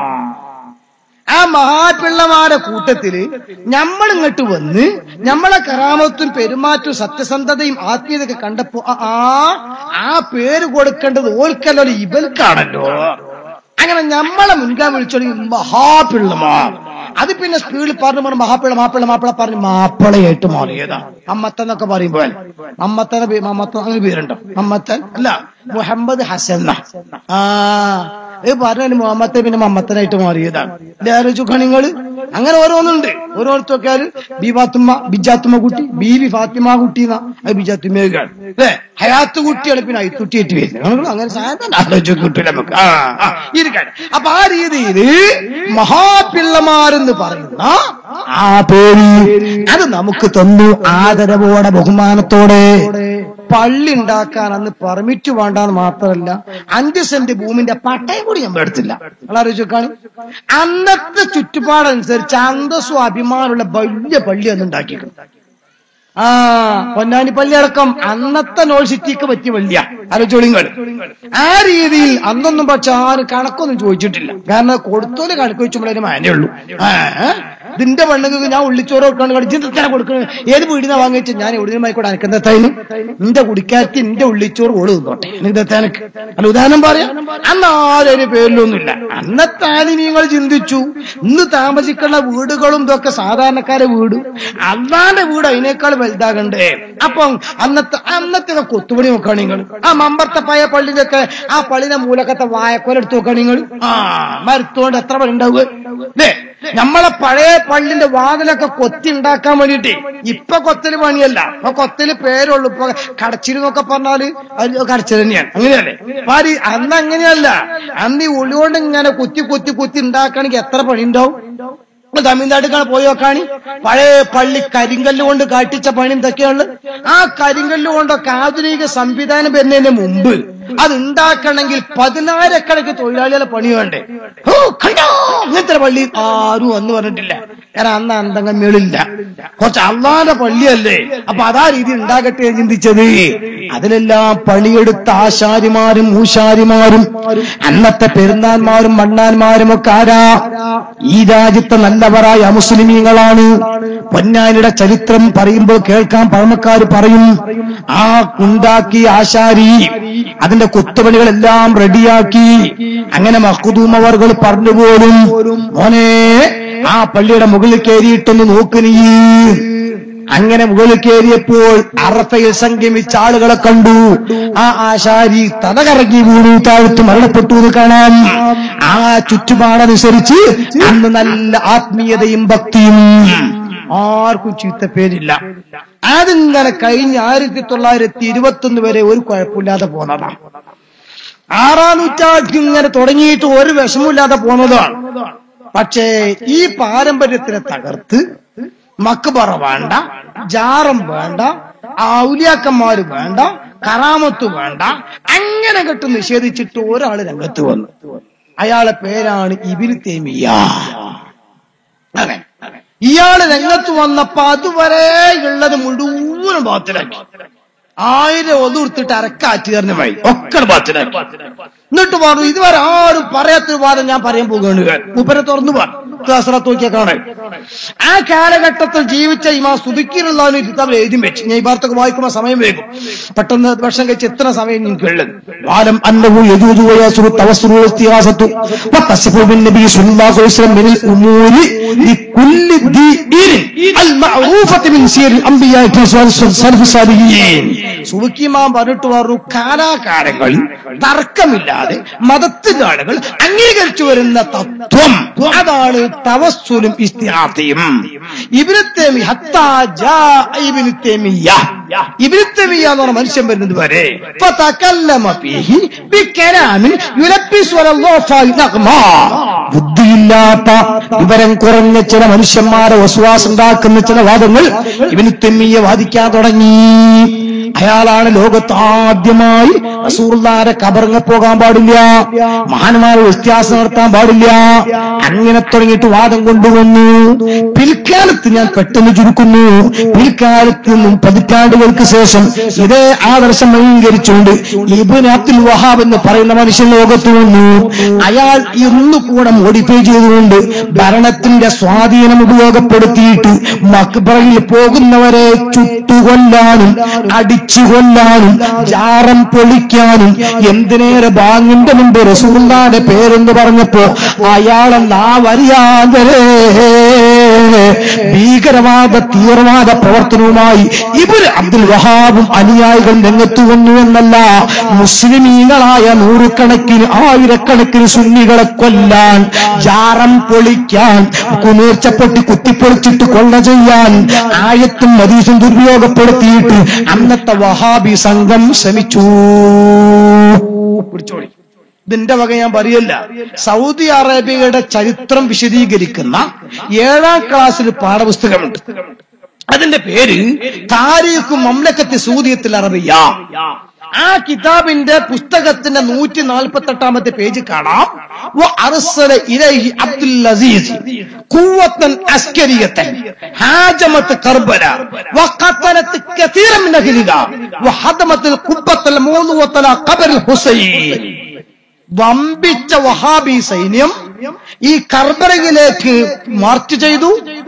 ആ മഹാപിള്ളമാരെ കൂട്ടത്തില് നമ്മൾ ഇങ്ങോട്ട് വന്ന് നമ്മളെ കറാമത്തും പെരുമാറ്റവും സത്യസന്ധതയും ആത്മീയതയൊക്കെ കണ്ടപ്പോ ആ, ആ ആ പേര് കൊടുക്കേണ്ടത് ഓൽക്കല്ലോ ഇവൽക്കാണല്ലോ അങ്ങനെ നമ്മളെ മുൻകാൻ വിളിച്ചോളി മഹാപിള്ളമാ അത് പിന്നെ സ്പീഡിൽ പറഞ്ഞു പറഞ്ഞു മഹാപ്പിള മാപ്പിള മാപ്പിള പറഞ്ഞു മാപ്പിളയായിട്ട് മാറിയതാ അമ്മത്തൻ എന്നൊക്കെ പറയുമ്പോൾ അമ്മത്തന മമ്മത്തൻ അങ്ങനെ പേരുണ്ടോ അമ്മത്തൻ അല്ല മുഹമ്മദ് ഹസൻ എന്നാ. ആ ഇത് പറഞ്ഞു മുഹമ്മത്തെ പിന്നെ മമ്മത്തനായിട്ട് മാറിയതാണ് ആലോചിക്കുക നിങ്ങൾ അങ്ങനെ ഓരോന്നുണ്ട് ഓരോരുത്തൊക്കെ ബി ഫാത്തുമ്മ ബിജാത്തുമ്മ കുട്ടി ബീവി ഫാത്തിമ കുട്ടി എന്നാ അത് ബിജാത്തുമ്മയാണ് അല്ലേ ഹയാത്ത് കുട്ടിയാണ് പിന്നെ ഐത്തുട്ടിയായിട്ട് വരുന്നത് നിങ്ങൾ അങ്ങനെ സാധനം ആലോചിച്ച് കിട്ടില്ല നമുക്ക് ആ ആ, ഇരിക്കട്ടെ അപ്പൊ ആ രീതിയിൽ മഹാപിള്ളമാരെന്ന് പറയുന്ന ആ പേര് അത് നമുക്ക് തന്നു ആദരവോടെ ബഹുമാനത്തോടെ പള്ളി ഉണ്ടാക്കാൻ അന്ന് പെർമിറ്റ് വേണ്ടാന്ന് മാത്രമല്ല അഞ്ച് സെന്റ് ഭൂമിന്റെ പട്ടയം കൂടി നമ്മൾ എടുത്തില്ല ആലോചിക്കാണ് അന്നത്തെ ചുറ്റുപാടനുസരിച്ച് അന്തസ്സും അഭിമാനമുള്ള വലിയ പള്ളി അന്ന് ഉണ്ടാക്കിയിട്ടുണ്ട് ആ പൊന്നാനി പള്ളി അടക്കം അന്നത്തെ നോൾ സിറ്റിക്ക് പറ്റിയ പള്ളിയാ ആലോചിച്ചോളിങ്ങൾ ആ രീതിയിൽ അന്നൊന്നും പക്ഷെ ആരും കണക്കൊന്നും ചോദിച്ചിട്ടില്ല കാരണം കൊടുത്തോല് കണക്ക് വെച്ചുമ്പോഴേ മാനേ ഉള്ളൂ ആ, ഇതിന്റെ പെണ്ണുങ്ങൾക്ക് ഞാൻ ഉള്ളിച്ചോറ് കൊടുക്കാണ്ട് കളിച്ചിട്ട് കൊടുക്കുന്നത് ഏത് വീടിനാ വാങ്ങിച്ചു ഞാൻ എവിടെയും കൂടെ അനക്കുന്നതായാലും നിന്റെ കുടിക്കാർക്ക് നിന്റെ ഉള്ളിച്ചോറ് ഓട് തിന്നോട്ടെ നിന്റെ എനക്ക് അല്ല ഉദാഹരണം പറയാം അന്ന് ആരൊരു പേരിലൊന്നുമില്ല അന്നത്തെ നിങ്ങൾ ചിന്തിച്ചു ഇന്ന് താമസിക്കുന്ന വീടുകളും ഇതൊക്കെ സാധാരണക്കാരെ വീട് അന്നാന്റെ വീട് അതിനേക്കാൾ വലുതാകണ്ടേ അപ്പം അന്നത്തെ അന്നത്തെ കൊത്തുപണി നോക്കുകയാണ് നിങ്ങൾ ആ മമ്പർത്തെ പഴയ പള്ളിന്റെ ഒക്കെ ആ പള്ളിന്റെ മൂലക്കത്തെ വായക്കോല എടുത്ത് നോക്കുകയാണ് നിങ്ങൾ ആ മരത്തോണ്ട് എത്ര പണി ഉണ്ടാവുക അല്ലേ നമ്മളെ പഴയ പള്ളിന്റെ വാതിലൊക്കെ കൊത്തി ഉണ്ടാക്കാൻ വേണ്ടിട്ട് ഇപ്പൊ കൊത്തല് പണിയല്ല ഇപ്പൊ കൊത്തല് പേരുള്ളൂ ഇപ്പൊ കടച്ചിരുന്നൊക്കെ പറഞ്ഞാല് അത് കടച്ചിൽ തന്നെയാണ് അങ്ങനെയല്ലേ പാരി അന്ന് അങ്ങനെയല്ല അന്ന് ഈ ഉള്ളികൊണ്ട് ഇങ്ങനെ കുത്തി കുത്തി കുത്തി ഉണ്ടാക്കണമെങ്കിൽ എത്ര പണി ഉണ്ടാവും തമിഴ്നാട്ടിലാണ് പോയി നോക്കാണി പഴയ പള്ളി കരിങ്കല്ല് കൊണ്ട് കാട്ടിച്ച പണി എന്തൊക്കെയാണ് ആ കരിങ്കല്ല് കൊണ്ടൊക്കെ ആധുനിക സംവിധാനം വരുന്നതിന് മുമ്പ് അത് ഉണ്ടാക്കണമെങ്കിൽ പതിനായിരക്കണക്കിന് തൊഴിലാളികളെ പണി വേണ്ടേ ഓ കണ്ടോ ഇങ്ങനത്തെ പള്ളി ആരും അന്ന് പറഞ്ഞിട്ടില്ല കാരണം അന്ന് അന്തങ്ങം മേളില്ല കുറച്ച് അള്ളാന്റെ പള്ളിയല്ലേ അപ്പൊ അതാ രീതി ഉണ്ടാകട്ടെ എന്ന് ചിന്തിച്ചത് അതിലെല്ലാം പണിയെടുത്ത ആശാരിമാരും മൂശാരിമാരും അന്നത്തെ പെരുന്നാന്മാരും മണ്ണാന്മാരും ഒക്കെ ആരാ ഈ രാജ്യത്തെ നല്ലവരായ മുസ്ലിമീങ്ങളാണ് പൊന്നാനിയുടെ ചരിത്രം പറയുമ്പോൾ കേൾക്കാൻ പഴമക്കാർ പറയും ആ ഉണ്ടാക്കി ആശാരി അതിന്റെ കൊത്തുപണികളെല്ലാം റെഡിയാക്കി അങ്ങനെ മഹദൂമവർകൾ പറഞ്ഞുപോലും മോനെ ആ പള്ളിയുടെ മുകളിൽ കയറിയിട്ടൊന്ന് നോക്ക് നീ അങ്ങനെ മുകളിൽ കയറിയപ്പോൾ അറഫയിൽ സംഗമിച്ച ആളുകളെ കണ്ടു ആ ആശാരി തലകറങ്ങി വീണു താഴ്ത്ത് മരണപ്പെട്ടു എന്ന് കാണാം ആ ചുറ്റുപാടനുസരിച്ച് അന്ന് നല്ല ആത്മീയതയും ഭക്തിയും ആർക്കും ചീത്ത പേരില്ല അതിങ്ങനെ കഴിഞ്ഞ ആയിരത്തി തൊള്ളായിരത്തി ഇരുപത്തൊന്ന് വരെ ഒരു കുഴപ്പമില്ലാതെ പോന്നതാണ് ആറാം നൂറ്റാണ്ടിൽ ഇങ്ങനെ തുടങ്ങിയിട്ട് ഒരു വിഷമമില്ലാതെ പോന്നതാണ് പക്ഷേ ഈ പാരമ്പര്യത്തിനെ തകർത്ത് മക്ബറ വേണ്ട ജാറം വേണ്ട ഔലിയാക്കന്മാര് വേണ്ട കറാമത്ത് വേണ്ട അങ്ങനെ കെട്ട് നിഷേധിച്ചിട്ട് ഒരാൾ രംഗത്ത് വന്നു അയാളെ പേരാണ് ഇബിന് തേമിയ അതെ ഇയാള് രംഗത്ത് വന്നപ്പോ അതുവരെ ഉള്ളത് മുഴുവൻ ബാത്തിലാക്കി ആയിരം ഒതുർത്തിട്ട് അരക്കാറ്റ് കയറിന് വഴി ഒക്കെ ബാത്തിലാക്കി എന്നിട്ട് പറഞ്ഞു ഇതുവരെ ആരും പറയാത്തൊരു വാദം ഞാൻ പറയാൻ പോകുകയാണ് മുപ്പരെ തുറന്നു പറഞ്ഞു ക്ലാസ്സിലത്ത് നോക്കിയാൽ കാണാൻ ആ കാലഘട്ടത്തിൽ ജീവിച്ച ഇമാ സുബിക്കിനുള്ള കിതാബിൽ എഴുതി വെച്ച് ഞാൻ ഈ വാർത്തക്ക് വായിക്കുമ്പോൾ സമയം വേഗം പെട്ടെന്ന് വർഷം കഴിച്ച് എത്ര സമയം നിങ്ങൾക്ക് ഉള്ളത് واعلم انه يجوز ويسر التوسل والاستغاثه والتصف بالنبي صلى الله عليه وسلم من الامور لكل دين المعروفه من سير الانبياء والسلف الصالحين സുബിക്കിമാൻ പറഞ്ഞിട്ട് പറഞ്ഞു കാലാകാലങ്ങൾ തർക്കമില്ലാതെ മതത്തിന്റെ ആളുകൾ അംഗീകരിച്ചു വരുന്ന തത്വം അതാണ് തവസ്സുലും ഇസ്തിഹാത്തയും ഇബിനത്തേമി ഹത്താ ജാ ഇബിനത്തേമിയ ഇബിനത്തേമിയ എന്ന് പറഞ്ഞ മനുഷ്യൻ വരുന്നത് വരെ ഫതകല്ലമ ഫീഹി ബികലാമിൻ യുലബ്ബിസു അലല്ലാഹു നഗ്മാ ബുദ്ധിയില്ലാത്ത വിവരം കുറഞ്ഞ ചില മനുഷ്യന്മാരെ വസുവാസം ഉണ്ടാക്കുന്ന ചില വാദങ്ങൾ ഇവന് തെമ്മിയെ വാദിക്കാൻ തുടങ്ങി അയാളാണ് ലോകത്ത് ആദ്യമായി റസൂർദാരെ കബറങ്ങ പോകാൻ പാടില്ല മഹാന്മാരെ വ്യത്യാസം നടത്താൻ പാടില്ല അങ്ങനെ തുടങ്ങിയിട്ട് വാദം കൊണ്ടുവന്നു പിൽക്കാലത്ത് ഞാൻ പെട്ടെന്ന് ചുരുക്കുന്നു പിൽക്കാലത്ത് നിന്നും പതിറ്റാണ്ടുകൾക്ക് ശേഷം ഇതേ ആദർശം അംഗീകരിച്ചുകൊണ്ട് ഇബിൻ അബ്ദുൽ വഹാബ് എന്ന് പറയുന്ന മനുഷ്യൻ ലോകത്ത് വന്നു അയാൾ ഇന്ന് കൂടെ മോഡിഫൈ ചെയ്തുകൊണ്ട് ഭരണത്തിന്റെ സ്വാധീനം ഉപയോഗപ്പെടുത്തിയിട്ട് മക്ബറയിൽ പോകുന്നവരെ ചുട്ടുകൊല്ലാനും അടിച്ചുകൊല്ലാനും ജാറം പൊളിക്കാനും എന്തിനേറെ ബാങ്ങിന്റെ മുമ്പ് റസൂല്ലാന്റെ പേരെന്ന് പറഞ്ഞപ്പോ അയാളെ നാവറിയാതെ ഭീകരവാദ തീവ്രവാദ പ്രവർത്തനവുമായി ഇവർ അബ്ദുൽ വഹാബും അനുയായികളും രംഗത്ത് വന്നു എന്നല്ല മുസ്ലിമീങ്ങളായ നൂറുകണക്കിന് ആയിരക്കണക്കിന് സുന്നികളെ കൊല്ലാൻ ജാറം പൊളിക്കാൻ കുനീർച്ചപ്പെട്ട് കുത്തിപ്പൊളിച്ചിട്ട് കൊള്ള ചെയ്യാൻ ആയത്തും മദീസും ദുരുപയോഗപ്പെടുത്തിയിട്ട് അന്നത്തെ വഹാബി സംഘം ശ്രമിച്ചു പിടിച്ചോളി ഇതിന്റെ വക ഞാൻ പറയല്ല സൗദി അറേബ്യയുടെ ചരിത്രം വിശദീകരിക്കുന്ന ഏഴാം ക്ലാസ്സിൽ പാഠപുസ്തകമുണ്ട് അതിന്റെ പേര് താരീഖ് മംലക്കത്തി സൂദിയത്തിൽ അറബിയ ആ കിതാബിന്റെ പുസ്തകത്തിന്റെ നൂറ്റി നാൽപ്പത്തി എട്ടാമത്തെ പേജ് കാണാം വ അർസല ഇലൈഹി അബ്ദുൽ അസീസ് ഖുവത്തൻ അസ്കരിയത്തൻ ഹാജമത്ത് കർബല വഖതലത്ത് കതീറ മിൻ അഹ്ലിഹ വഹദമത്ത് ഖുബ്ബത്തൽ മൂന്നുവത്തല ഖബർ ഹുസൈൻ വമ്പിച്ച വഹാബി സൈന്യം ഈ കർബറയിലേക്ക് മാർച്ച് ചെയ്തു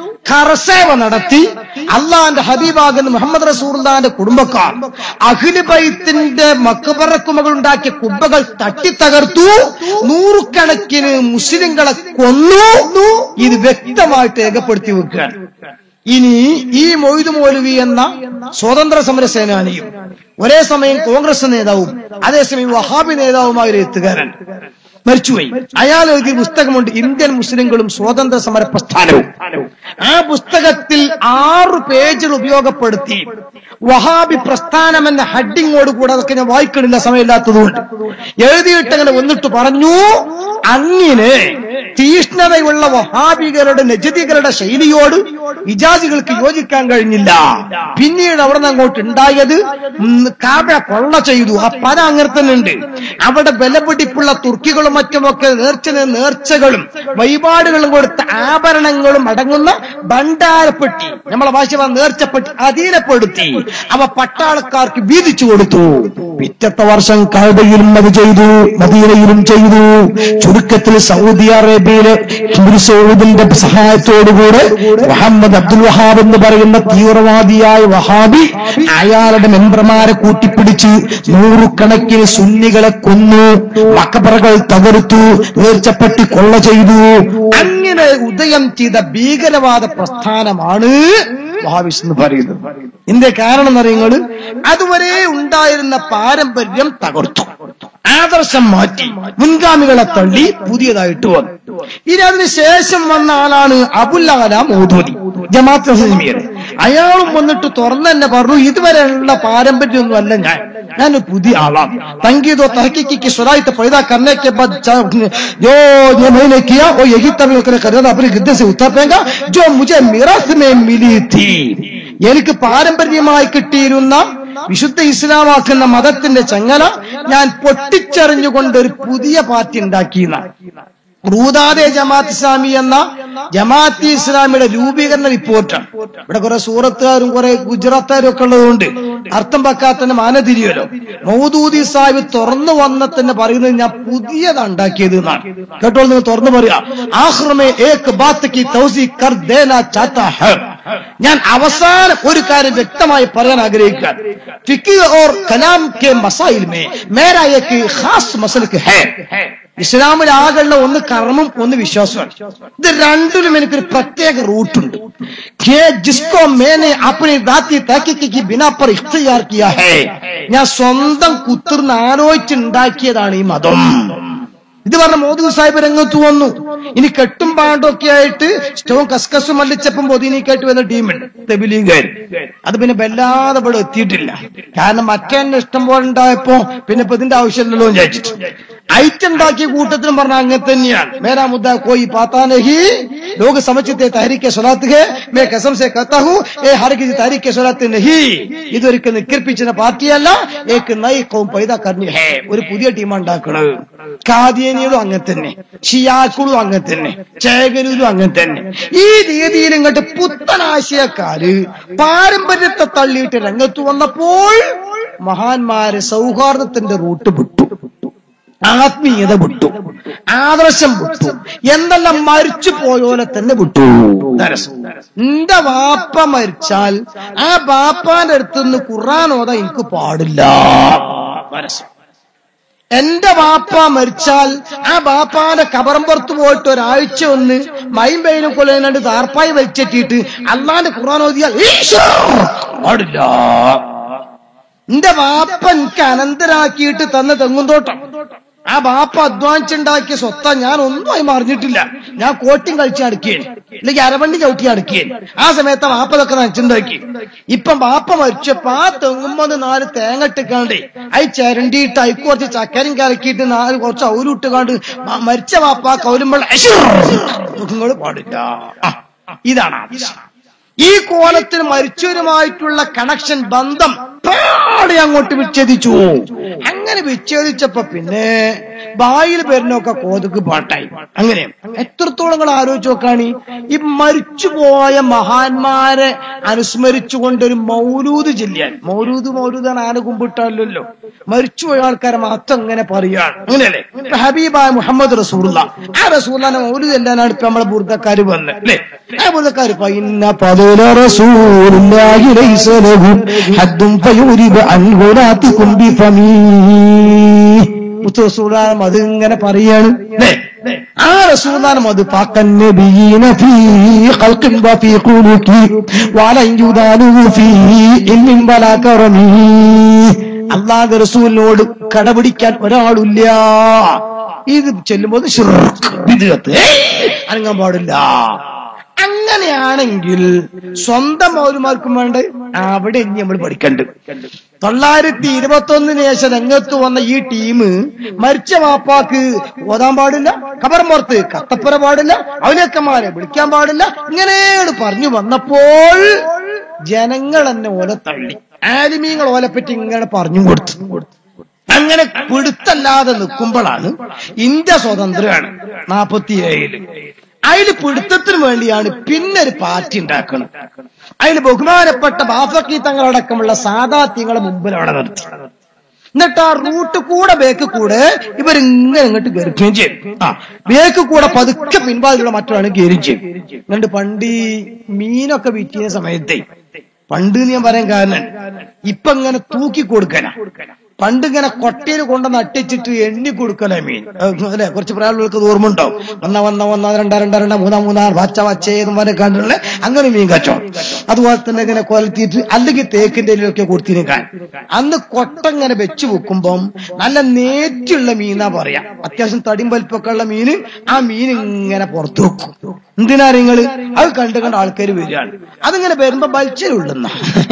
കറസേവ നടത്തി അള്ളാന്റെ ഹബീബാകുന്ന മുഹമ്മദ് റസൂർദാന്റെ കുടുംബക്കാർ അഖില് ബൈത്തിന്റെ മക്കബറക്കുമകൾ ഉണ്ടാക്കിയ കുബ്ബകൾ തട്ടിത്തകർത്തു നൂറുകണക്കിന് മുസ്ലിങ്ങളെ കൊന്നു ഇത് വ്യക്തമായിട്ട് രേഖപ്പെടുത്തി വെക്കുകയാണ് ഇനി ഈ മൊയ്തു മൗലവി എന്ന സ്വതന്ത്ര സമര സേനാനിയും ഒരേ സമയം കോൺഗ്രസ് നേതാവും അതേസമയം വഹാബി നേതാവുമായ ഒരു എത്തുകാരൻ മരിച്ചുപോയി അയാൾ എഴുതിയ പുസ്തകമുണ്ട് ഇന്ത്യൻ മുസ്ലിങ്ങളും സ്വാതന്ത്ര്യ സമര പ്രസ്ഥാനവും ആ പുസ്തകത്തിൽ ആറ് പേജുകൾ ഉപയോഗപ്പെടുത്തി വഹാബി പ്രസ്ഥാനം എന്ന ഹെഡിങ്ങോട് കൂടെ അതൊക്കെ ഞാൻ വായിക്കണില്ല സമയമില്ലാത്തതുകൊണ്ട് എഴുതിയിട്ട് അങ്ങനെ വന്നിട്ട് പറഞ്ഞു അങ്ങനെ തീഷ്ണതയുള്ള വഹാബികളുടെ നജതികളുടെ ശൈലിയോട് ഇജാജികൾക്ക് യോജിക്കാൻ കഴിഞ്ഞില്ല പിന്നീട് അവിടെ നിന്ന് അങ്ങോട്ട് ഉണ്ടായത് ഉം, കാബ കൊള്ള ചെയ്തു ആ പല അങ്ങനെ തന്നെ ഉണ്ട് അവിടെ ബലപിടിപ്പുള്ള തുർക്കികളും മറ്റുമൊക്കെ നേർച്ച നേർച്ചകളും വഴിപാടുകളും കൊടുത്ത ആഭരണങ്ങളും അടങ്ങുന്ന ഭണ്ഡാരപ്പെട്ടി നമ്മളെ ഭാഷ പറഞ്ഞ നേർച്ചപ്പെട്ടി അധീനപ്പെടുത്തി അവ പട്ടാളക്കാർക്ക് വീതിച്ചു കൊടുത്തു പിറ്റത്തെ വർഷം കാബയിലും അത് ചെയ്തു മദീനയിലും ചെയ്തു ചുരുക്കത്തിൽ സൗദി അറേബ്യയിലെ ഹിന്ദ് സൗദിന്റെ സഹായത്തോടുകൂടെ മുഹമ്മദ് അബ്ദുൽ വഹാബ് എന്ന് പറയുന്ന തീവ്രവാദിയായ വഹാബി അയാളുടെ മെമ്പർമാരെ കൂട്ടിപ്പിടിച്ച് നൂറുകണക്കിന് സുന്നികളെ കൊന്നു മക്കബറകൾ തകർത്തു നേർച്ചപ്പെട്ടി കൊള്ള ചെയ്തു അങ്ങനെ ഉദയം ചെയ്ത ഭീകരവാദ പ്രസ്ഥാനമാണ് വഹാബിസ് എന്ന് പറയുന്നത് ഇതിന്റെ കാരണം എന്നറിയുന്നത് അതുവരെ ഉണ്ടായിരുന്ന പാരമ്പര്യം തകർത്തു ആദർശം മാറ്റി മുൻഗാമികളെ തള്ളി പുതിയതായിട്ട് വന്നു ഇനി അതിന് ശേഷം വന്ന ആളാണ് അബുല്ലാല മോദൂദി ജമാഅത്ത് ഹസ്മിയുടെ അയാളും വന്നിട്ട് തുറന്നു തന്നെ പറഞ്ഞു ഇതുവരെയുള്ള പാരമ്പര്യമൊന്നും അല്ല ഞാൻ ഞാൻ ഒരു പുതിയ ആളാണ് തങ്കീദോ തഹക്കിക്ക് സ്വരായിട്ട് पैदा करने के बाद चा- जो ये मैंने किया वो यही तरह कर कर अपने गिद्दे से उतर पेगा जो मुझे मिरास में मिली थी എനിക്ക് പാരമ്പര്യമായി കിട്ടിയിരുന്ന വിശുദ്ധ ഇസ്ലാമാക്കുന്ന മതത്തിന്റെ ചങ്ങല ഞാൻ പൊട്ടിച്ചെറിഞ്ഞുകൊണ്ട് ഒരു പുതിയ പാർട്ടി ഉണ്ടാക്കിയെന്ന റൂദാദെ ജമാഅത്ത് ഇസ്ലാമി എന്ന ജമാഅത്ത് ഇസ്ലാമിയുടെ രൂപീകരണ റിപ്പോർട്ടാണ് ഇവിടെ കുറെ സൂറത്തുകാരും കുറെ ഗുജറാത്തുകാരും ഒക്കെ ഉള്ളതുകൊണ്ട് അർത്ഥം വെക്കാത്തന്നെ മാന തിരിയല്ലോ മൗദൂദി സാഹിബ് തുറന്നു വന്ന തന്നെ പറയുന്നത് ഞാൻ പുതിയതാ ഉണ്ടാക്കിയത് എന്നാണ് കേട്ടോ നിങ്ങൾ തുറന്നു പറയാ ആഹ്റമേ ഏക് ബാത്ത് കി തൗസി കർ ദേന ചാത്ത ഹെ ഞാൻ അവസാനം ഒരു കാര്യം വ്യക്തമായി പറയാൻ ആഗ്രഹിക്കാൻ ഫിക്ക് ഓർ കലാം കെ മസായിൽ മേ മേരാ ഏക് ഖാസ് മസലക്ക് ഹേ ഇസ്ലാമിൽ ആകെയുള്ള ഒന്ന് കർമ്മം ഒന്ന് വിശ്വാസമാണ് ഇത് രണ്ടിലും എനിക്കൊരു പ്രത്യേക റൂട്ടുണ്ട് കെ ജിസ്കോ മേനെ അപ്പണി ദാത്തി താക്കിക്ക് ബിനാ പർ ഇഖ്തിയാർ കിയാ ഹേ ഞാൻ സ്വന്തം കുത്തിർന്ന് ആലോചിച്ചുണ്ടാക്കിയതാണ് ഈ മതം ഇത് പറഞ്ഞ മോദി സാഹിബ് രംഗത്ത് വന്നു ഇനി കെട്ടും പാണ്ടൊക്കെ ആയിട്ട് സ്റ്റോൺ കസ്കസും മല്ലിച്ചപ്പം പൊതിനിക്കായിട്ട് വന്ന ടീമുണ്ട് തെബിലീഗുകാർ അത് പിന്നെ വല്ലാതെ ഇവിടെ എത്തിയിട്ടില്ല കാരണം മറ്റേ ഇഷ്ടം പോലെ ഉണ്ടായപ്പോ പിന്നെ ഇപ്പൊ ഇതിന്റെ ആവശ്യമില്ലല്ലോ എന്ന് വിചാരിച്ചിട്ട് ഐറ്റം ഉണ്ടാക്കിയ കൂട്ടത്തിനും പറഞ്ഞ അങ്ങനെ തന്നെയാണ് മേരാ മുദ്ദ കോയി പാത്താ നഹി ലോക സമച്ചിത്തെ തഹരീക്കെ സ്വലാത്ത് ഹേ മേ കസം സെ കത്താ ഹൂ ഏ ഹർ കിസി തഹരീക്കെ സ്വലാത്ത് നഹി ഇതൊരിക്കൽ നിക്കർപ്പിച്ചിന പാർട്ടിയല്ല ഏക്ക് നൈ കൗം പൈദാ കർണി ഹേ ഒരു പുതിയ ടീം ഉണ്ടാക്കണത് കാദിയനികളും അങ്ങനെ തന്നെ ഷിയാക്കളും അങ്ങനെ തന്നെ ചേകരൂരും അങ്ങനെ തന്നെ ഈ രീതിയിൽ ഇങ്ങോട്ട് പുത്തനാശയക്കാര് പാരമ്പര്യത്തെ തള്ളിയിട്ട് രംഗത്ത് വന്നപ്പോൾ മഹാന്മാര് സൗഹാർദ്ദത്തിന്റെ റൂട്ട് വിട്ടു ആത്മീയത വിട്ടു ആദർശം വിട്ടു എന്തെല്ലാം മരിച്ചു പോയോലെ തന്നെ വിട്ടു ദരസം. എന്റെ വാപ്പ മരിച്ചാൽ ആ ബാപ്പാന്റെ അടുത്തുനിന്ന് ഖുർആൻ ഓതാ എനിക്ക് പാടില്ല ദരസം. എന്റെ ബാപ്പ മരിച്ചാൽ ആ ബാപ്പാന്റെ കബറമ്പുറത്ത് പോയിട്ട് ഒരാഴ്ച ഒന്ന് മൈമ്പയിലും കൊല്ലുന്നുണ്ട് താർപ്പായി വലിച്ചെട്ടിയിട്ട് അള്ളാന്റെ ഖുർആൻ ഓതിയാൽ ഈശ്വര പാടില്ല എന്റെ ബാപ്പ എനിക്ക് അനന്തരാക്കിയിട്ട് തന്ന തെങ്ങുന്തോട്ടം ആ ബാപ്പ അധ്വാനിച്ചുണ്ടാക്കിയ സ്വത്ത ഞാൻ ഒന്നുമായി മറിഞ്ഞിട്ടില്ല ഞാൻ കോട്ടിയും കഴിച്ച് അടുക്കുകയാണ് അല്ലെങ്കിൽ അരവണ്ടി ചവിട്ടി അടുക്കുകയാണ് ആ സമയത്ത് ആ ബാപ്പ ഇതൊക്കെ നനച്ചുണ്ടാക്കി ഇപ്പം ബാപ്പ മരിച്ചപ്പോ ആ തെങ്ങുമ്പത് നാല് തേങ്ങ ഇട്ടിക്കാണ്ട് അത് ചിരണ്ടിയിട്ട് അതിക്ക് കുറച്ച് ചക്കരയും കലക്കിയിട്ട് നാല് കുറച്ച് ഔരുട്ടുകാണ്ട് മ- മരിച്ച ബാപ്പ കൗലുമ്പോൾ നിങ്ങൾ പാടില്ല ആ, ഇതാണ് ആവശ്യം ഈ കോലത്തിൽ മരിച്ചവരുമായിട്ടുള്ള കണക്ഷൻ ബന്ധം പാടെ അങ്ങോട്ട് വിച്ഛേദിച്ചു അങ്ങനെ വിച്ഛേദിച്ചപ്പോ പിന്നെ ബായിൽ വരുന്നൊക്കെ കോതുക്ക് പാട്ടായി അങ്ങനെ എത്രത്തോളം നിങ്ങൾ ആലോചിച്ച് നോക്കാണ് ഈ മരിച്ചുപോയ മഹാന്മാരെ അനുസ്മരിച്ചുകൊണ്ട് ഒരു മൗലൂദ് ചെല്ലാൻ മൗലൂദ് മൗലൂദാണ് ആന കുമ്പിട്ടല്ലോ മരിച്ചുപോയ ആൾക്കാരെ മാത്രം ഇങ്ങനെ പറയാണ് അങ്ങനെയല്ലേ ഇപ്പൊ ഹബീബായ മുഹമ്മദ് റസൂള്ള ആ റസൂള്ളാനെ മൗലൂദ് ചെല്ലാനാണ് ഇപ്പൊ നമ്മളെ ബുർദക്കാര് വന്നത് അല്ലേ ആ ബുർദക്കാര് പൈന്ന فضل رسول الله ليس له حد فيورب عنه ناتكم بفميه മുത്തു റസൂലാനം അത് ഇങ്ങനെ പറയാണ് ല്ലേ? ആ റസൂലാനം അത് فاق النبيين في خلق وفي خلق ولن يدانه في علم ولا كرم അള്ളാഹ് റസൂലിനോട് കടപിടിക്കാൻ ഒരാളില്ല ഇത് ചെല്ലുമ്പോൾ ശിർക്ക്, ബിദ്അത്ത്. ഏയ്! അനങ്ങാൻ പാടില്ല അങ്ങനെയാണെങ്കിൽ സ്വന്തം മൗലുമാർക്കും വേണ്ട അവിടെ ഇനി നമ്മൾ പഠിക്കണ്ട് തൊള്ളായിരത്തി ഇരുപത്തി ഒന്നിന് ശേഷം രംഗത്ത് വന്ന ഈ ടീം മരിച്ച വാപ്പാക്ക് ഓതാൻ പാടില്ല കബർമുറത്ത് കത്തപ്പുര പാടില്ല അവനക്കന്മാരെ വിളിക്കാൻ പാടില്ല ഇങ്ങനെയാണ് പറഞ്ഞു വന്നപ്പോൾ ജനങ്ങൾ എന്നെ ഓലെ തള്ളി ആലിമീങ്ങൾ ഓലെപ്പറ്റി ഇങ്ങനെ പറഞ്ഞു കൊടുത്തു അങ്ങനെ പിടുത്തല്ലാതെ നിൽക്കുമ്പോഴാണ് ഇന്ത്യ സ്വതന്ത്രമാണ് നാപ്പത്തിയേഴില് അതിൽ പിടുത്തത്തിന് വേണ്ടിയാണ് പിന്നെ ഒരു പാർട്ടി ഉണ്ടാക്കുന്നത് അതിൽ ബഹുമാനപ്പെട്ട ബാഫക്കി തങ്ങളടക്കമുള്ള സാധാത്യങ്ങളെ മുമ്പിൽ അവിടെ നിർത്തി എന്നിട്ട് ആ റൂട്ട് കൂടെ ബേക്ക് കൂടെ ഇവരിങ്ങനെ ഇങ്ങോട്ട് കയറുകയും ചെയ്യും ആ ബേക്ക് കൂടെ പതുക്കെ പിൻവാതിലുള്ള മറ്റൊരാണ് കയറുകയും ചെയ്യും എന്നിട്ട് പണ്ട് ഈ മീനൊക്കെ വിറ്റിയ സമയത്തെ പണ്ട് എന്ന് ഞാൻ പറയാൻ കാരണം ഇപ്പൊ ഇങ്ങനെ തൂക്കി കൊടുക്കല പണ്ട് ഇങ്ങനെ കൊട്ടയിൽ കൊണ്ട് നട്ടിച്ചിട്ട് എണ്ണി കൊടുക്കല മീൻ അത് അല്ലെ കുറച്ച് പ്രായമുള്ളവർക്ക് അത് ഓർമ്മ ഉണ്ടാവും ഒന്ന വന്ന ഒന്ന രണ്ട രണ്ട രണ്ട മൂന്നാം മൂന്നാർ വച്ച വച്ച എന്ന് പറഞ്ഞ കണ്ടുള്ള അങ്ങനെ മീൻ കച്ചവടം അതുപോലെ തന്നെ ഇങ്ങനെ കൊലത്തിയിട്ട് അല്ലെങ്കിൽ തേക്കിന്റെ ഇലയൊക്കെ കൊടുത്തിരിക്കാൻ അന്ന് കൊട്ട ഇങ്ങനെ വെച്ച് വെക്കുമ്പം നല്ല നേറ്റുള്ള മീനാ പറയാ അത്യാവശ്യം തടിയും വലിപ്പൊക്കെ ഉള്ള മീന് ആ മീൻ ഇങ്ങനെ പുറത്തു വെക്കും എന്തിനാ നിങ്ങള് അത് കണ്ട് കണ്ട് ആൾക്കാർ വരികയാണ് അതിങ്ങനെ വരുമ്പോ ബൽച്ചലുള്ളുന്ന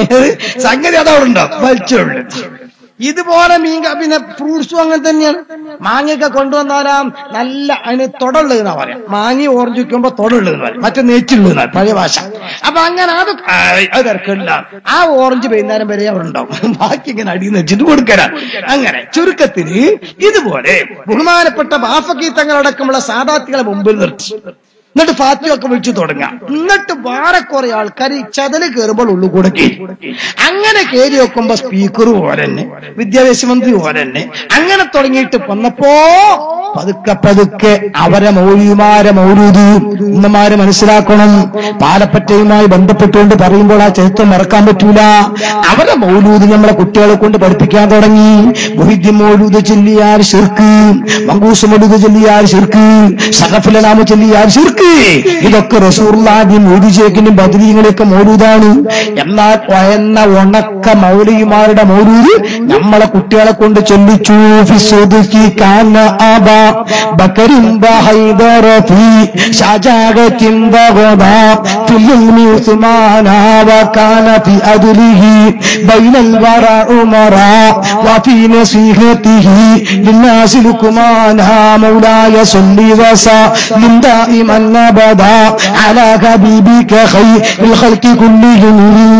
സംഗതി അതവിടെ ഉണ്ടാവും ബൽച്ചലുള്ളു ഇതുപോലെ മീൻ ക- പിന്നെ ഫ്രൂട്ട്സും അങ്ങനെ തന്നെയാണ് മാങ്ങയൊക്കെ കൊണ്ടുവന്നാലാം നല്ല അതിന് തൊടുള്ളത് എന്നാ പറയാം മാങ്ങി ഓറഞ്ച് വെക്കുമ്പോ തൊടുള്ളത് എന്ന് പറയും മറ്റേ നെച്ചുള്ളത് പഴയ ഭാഷ അപ്പൊ അങ്ങനെ അത് ആയ് അത് തിരക്കില്ല ആ ഓറഞ്ച് വൈകുന്നേരം വരെ അവിടെ ഉണ്ടാവും ബാക്കി ഇങ്ങനെ അടിയിൽ വെച്ചിട്ട് കൊടുക്കലാണ് അങ്ങനെ ചുരുക്കത്തിന് ഇതുപോലെ ബഹുമാനപ്പെട്ട ബാഫക്കി തങ്ങളടക്കമുള്ള സാധാർത്ഥികളെ മുമ്പിൽ നിർത്തി എന്നിട്ട് ഫാത്തിയൊക്കെ വിളിച്ചു തുടങ്ങാം എന്നിട്ട് വേറെ കുറെ ആൾക്കാർ ഈ ചതല് കയറുമ്പോൾ ഉള്ളു കൂടെ കയറി അങ്ങനെ കയറി വെക്കുമ്പോ സ്പീക്കർ പോലെ തന്നെ വിദ്യാഭ്യാസ മന്ത്രി പോലെ തന്നെ അങ്ങനെ തുടങ്ങിയിട്ട് വന്നപ്പോ പതുക്കെ പതുക്കെ അവരെ മൗലിമാരെ മൗലൂദ് ഉമ്മമാര് മനസ്സിലാക്കണം പാലപ്പറ്റയുമായി ബന്ധപ്പെട്ടുകൊണ്ട് പറയുമ്പോൾ ആ ചരിത്രം മറക്കാൻ പറ്റൂല അവരെ മൗലൂദ് നമ്മളെ കുട്ടികളെ കൊണ്ട് പഠിപ്പിക്കാൻ തുടങ്ങി മൊഹിദ്യം മൗലൂദ് ചൊല്ലിയാൽ ശിർക്ക് മങ്കൂസ് മൗലൂദ് ചൊല്ലിയാൽ ശിർക്ക് സഖഫിലനാമ ചൊല്ലിയാൽ ശിർക്ക് ഇതൊക്കെ റസൂർലാദ്യം മോദിജേക്കിന്റെയും ബദരീങ്ങളെയൊക്കെ മൗലൂദാണ് എന്നാൽ വയന്ന ഉണക്ക മൗലിമാരുടെ മൗലൂദ് നമ്മളെ കുട്ടികളെ കൊണ്ട് ചൊല്ലിച്ചു ഫിസുദ്ഖി കാന ആബ ബക്കറിൻ ബഹൈദർ ഫി ഷജാഗത്തിൻ ബഗദാ ഫിൽ ഇൽമി ഉസ്മാന വകാന ഫി അദ്ലിഹി ബൈനൽ വറ ഉമറ وفي نصيحته للناس لكمانا مولاي صل وسلم دائما ابدا على حبيبك خير الخلق كلهم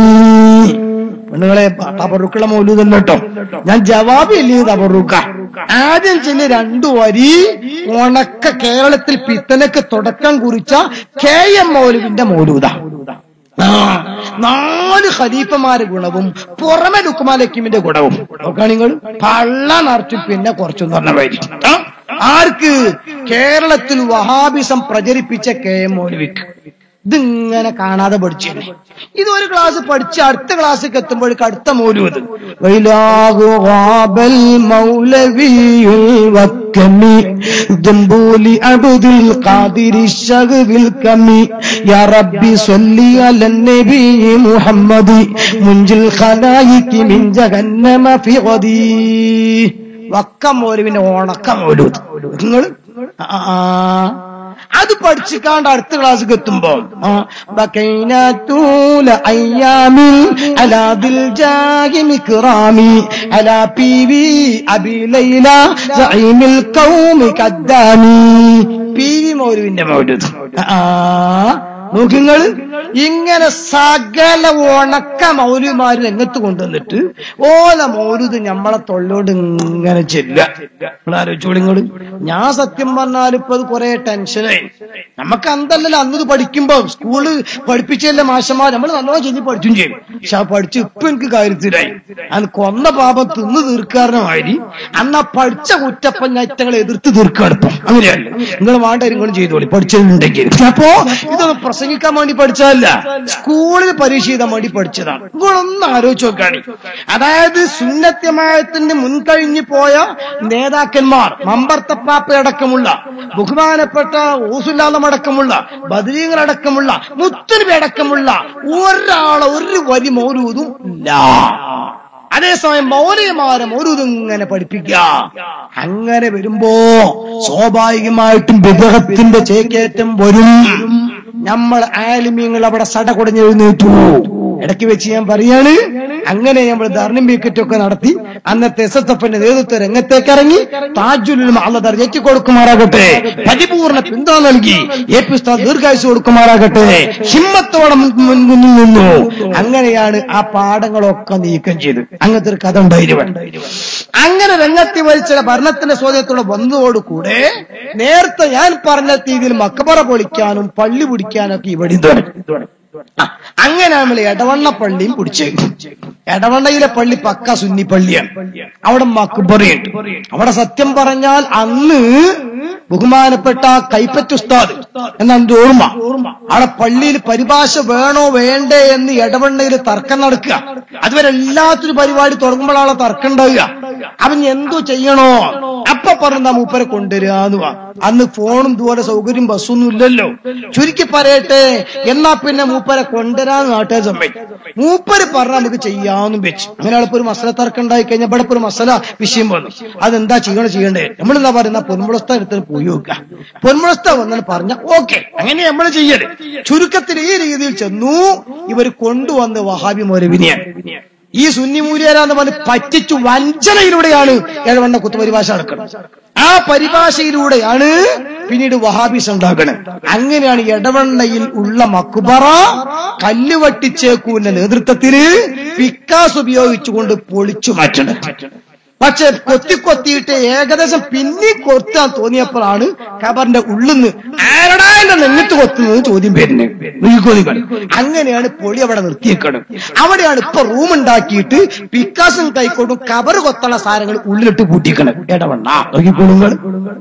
പെണ്ണുങ്ങളെ തബറുക്കുള്ള മൗലൂദല്ല കേട്ടോ ഞാൻ ജവാബ് ഇല്ലേ തബറുക്ക ആദ്യം ചെല്ല് രണ്ടു വരി ഉണക്ക കേരളത്തിൽ പിത്തനക്ക് തുടക്കം കുറിച്ച കെ എം മൗലുവിന്റെ മൗലൂദ ആ, നാല് ഖലീഫമാര് ഗുണവും പുറമെ ലുക്കുമാലക്കിമിന്റെ ഗുണവും നോക്കാ നിങ്ങൾ പള്ള നിറച്ചു പിന്നെ കുറച്ചെന്ന് പറഞ്ഞ വരി ആ, ആർക്ക് കേരളത്തിൽ വഹാബിസം പ്രചരിപ്പിച്ച കെ എം മൗലവിക്ക് ഇതിങ്ങനെ കാണാതെ പഠിച്ചു ഇത് ഒരു ക്ലാസ് പഠിച്ച് അടുത്ത ക്ലാസ്സിലേക്ക് എത്തുമ്പോഴേക്ക് അടുത്ത മൂലം ഇത് وإله غاب المولوي الوكم ذنبول عبد القادر الشغب الكم يا ربي صل على النبي محمد منجي الخلائق من جهنم في غدي വക്ക മോലുവിന്റെ ഉണക്ക മോലൂത് നിങ്ങൾ അത് പഠിച്ചിക്കാണ്ട് അടുത്ത ക്ലാസ്സിലേക്ക് എത്തുമ്പോ ആ, بقينا طول أيام على ذي الجاهم كرامي على بيبي أبي ليلى زعيم القوم كدامي പി വി മൗലുവിന്റെ മൗലൂദ് നോക്കിങ്ങൾ ഇങ്ങനെ സകല ഉണക്ക മൗലിമാര് രംഗത്ത് കൊണ്ടുവന്നിട്ട് ഓല മൗലുത് നമ്മളെ തൊള്ളോട് ഇങ്ങനെ ചെല്ലുക നിങ്ങൾ ആലോചിച്ചോളിങ്ങള് ഞാൻ സത്യം പറഞ്ഞാൽ ഇപ്പൊ അത് കുറെ ടെൻഷനായി നമുക്ക് അന്തല്ലല്ലോ അന്ന് ഇത് പഠിക്കുമ്പോ സ്കൂള് പഠിപ്പിച്ചല്ലേ മാഷന്മാർ നമ്മൾ നല്ലോണം ചെല്ലി പഠിച്ചും ചെയ്യും പക്ഷെ ആ പഠിച്ച് ഇപ്പൊ എനിക്ക് കാര്യത്തിലായി അന്ന് കൊന്ന പാപം തിന്ന് തീർക്കാരനമാതിരി അന്ന് ആ പഠിച്ച കുറ്റപ്പം ഞറ്റങ്ങളെ എതിർത്ത് തീർക്കാണ് ഇപ്പം അങ്ങനെയല്ല നിങ്ങൾ വേണ്ട നിങ്ങൾ ചെയ്തോളി പഠിച്ചിട്ടുണ്ടെങ്കിൽ അപ്പോ ഇതൊന്ന് പ്രസംഗിക്കാൻ വേണ്ടി പഠിച്ചതല്ല സ്കൂളിൽ പരീക്ഷ എഴുതാൻ വേണ്ടി പഠിച്ചതാണ് നിങ്ങളൊന്ന് ആലോചിച്ച് നോക്കാണ് അതായത് സുന്നത്യമായത്തിന്റെ മുൻകഴിഞ്ഞു പോയ നേതാക്കന്മാർ മമ്പർത്തപ്പാപ്പയടക്കമുള്ള ബഹുമാനപ്പെട്ട ഊസുല്ലാലമടക്കമുള്ള ബദരീങ്ങളടക്കമുള്ള മുത്തുനബി അടക്കമുള്ള ഒരാളെ ഒരു വരി മൗരൂതും ഇല്ല അതേസമയം മൗലയമാരെ മൗരൂദ് ഇങ്ങനെ പഠിപ്പിക്കുക അങ്ങനെ വരുമ്പോ സ്വാഭാവികമായിട്ടും വിഗ്രഹത്തിന്റെ ചേക്കേറ്റം വരും നമ്മൾ ആലിമ്യങ്ങൾ അവിടെ സട കുടഞ്ഞെഴുന്നേറ്റു ഇടയ്ക്ക് വെച്ച് ഞാൻ പറയാണ് അങ്ങനെ നമ്മൾ ധർണം ഒക്കെ നടത്തി അന്നത്തെ എസ് എസ് എഫിന്റെ നേതൃത്വ രംഗത്തേക്ക് ഇറങ്ങി താജുലും അള്ളദർ കൊടുക്കുമാറാകട്ടെ പരിപൂർണ പിന്തുണ നൽകി എ പി ഉസ്താദ് ദീർഘായുസ് കൊടുക്കുമാറാകട്ടെ ഹിമ്മത്തോടെ മുൻ- മുൻകുന്നിൽ നിന്നു അങ്ങനെയാണ് ആ പാഠങ്ങളൊക്കെ നീക്കം ചെയ്ത് അങ്ങനത്തെ ഒരു കഥ ഉണ്ടായിരുന്നു അങ്ങനെ രംഗത്തി വലിച്ച ഭരണത്തിന്റെ സ്വാധീനത്തോടെ വന്നതോടുകൂടെ നേരത്തെ ഞാൻ പറഞ്ഞ രീതിയിൽ മക്കബറ പൊളിക്കാനും പള്ളി പിടിക്കാനും ഒക്കെ ഇവിടെ തുടങ്ങി ആ, അങ്ങനെ നമ്മൾ എടവണ്ണ പള്ളിയും പിടിച്ചേ എടവണ്ണയിലെ പള്ളി പക്ക സുന്നി പള്ളിയാണ് അവിടെ മക്ബറയുണ്ട് അവിടെ സത്യം പറഞ്ഞാൽ അന്ന് ബഹുമാനപ്പെട്ട കൈപ്പറ്റ് ഉസ്താദ് എന്നാണ് എന്റെ ഓർമ്മ അവിടെ പള്ളിയിൽ പരിഭാഷ വേണോ വേണ്ടേ എന്ന് എടവണ്ണയിൽ തർക്കം നടക്കുക അതുവരെ എല്ലാത്തിനും പരിപാടി തുടങ്ങുമ്പോഴാണ് തർക്കം ഉണ്ടാവുക അവൻ എന്തോ ചെയ്യണോ അപ്പൊ പറഞ്ഞ മൂപ്പരെ കൊണ്ടുവരിക എന്ന് വാ അന്ന് ഫോണും ഇതുപോലെ സൗകര്യം ബസ്സൊന്നും ഇല്ലല്ലോ ചുരുക്കി പറയട്ടെ എന്നാ പിന്നെ മൂപ്പരെ കൊണ്ടുവരാന്ന് നാട്ടുകാർ സമ്മതിക്കും മൂപ്പര് പറഞ്ഞ നമുക്ക് ചെയ്യാന്നും വെച്ച് അങ്ങനെ ഇപ്പൊ ഒരു മസല തർക്കം ഉണ്ടായി കഴിഞ്ഞാൽ ഇവിടെ ഇപ്പൊ ഒരു മസല വിഷയം വന്നു അതെന്താ ചെയ്യണം ചെയ്യണ്ടേ നമ്മളെന്താ പറയുന്ന പൊന്മുളസ്ത എടുത്ത് പോയി നോക്കുക പൊന്മുളസ്ത വന്നാൽ പറഞ്ഞ ഓക്കെ അങ്ങനെ നമ്മൾ ചെയ്യല് ചുരുക്കത്തിൽ ഈ രീതിയിൽ ചെന്നു ഇവർ കൊണ്ടുവന്ന് വഹാബി മൗലവിനെയാണ് ഈ സുന്നി മൂര്യാരാന്ന് പറഞ്ഞ് പറ്റിച്ചു വഞ്ചനയിലൂടെയാണ് ഏഴവണ്ണ കുത്തുപരിഭാഷ നടക്കുന്നത് ആ പരിഭാഷയിലൂടെയാണ് പിന്നീട് വഹാബീസ് ഉണ്ടാകണം അങ്ങനെയാണ് എടവണ്ണയിൽ ഉള്ള മക്കുബറ കല്ലുവട്ടിച്ചേക്കൂന്റെ നേതൃത്വത്തില് പിക്കാസ് ഉപയോഗിച്ചുകൊണ്ട് പൊളിച്ചു മാറ്റണം പക്ഷെ കൊത്തി കൊത്തിയിട്ട് ഏകദേശം പിന്നി കൊത്താൻ തോന്നിയപ്പോഴാണ് ഖബറിന്റെ ഉള്ളിന്ന് ആരടാ എന്റെ നെഞ്ഞിട്ട് കൊത്തുന്നത് ചോദ്യം വരുന്നത് നോക്കിക്കോളികൾ അങ്ങനെയാണ് പൊളി അവിടെ നിർത്തിയേക്കണം അവിടെയാണ് ഇപ്പൊ റൂം ഉണ്ടാക്കിയിട്ട് പിക്കാസും കൈക്കൊണ്ടും കബറ് കൊത്തണ സാധനങ്ങൾ ഉള്ളിലിട്ട് പൂട്ടിക്കണം ഇടവണ്ണ നോക്കിക്കോളുങ്ങൾ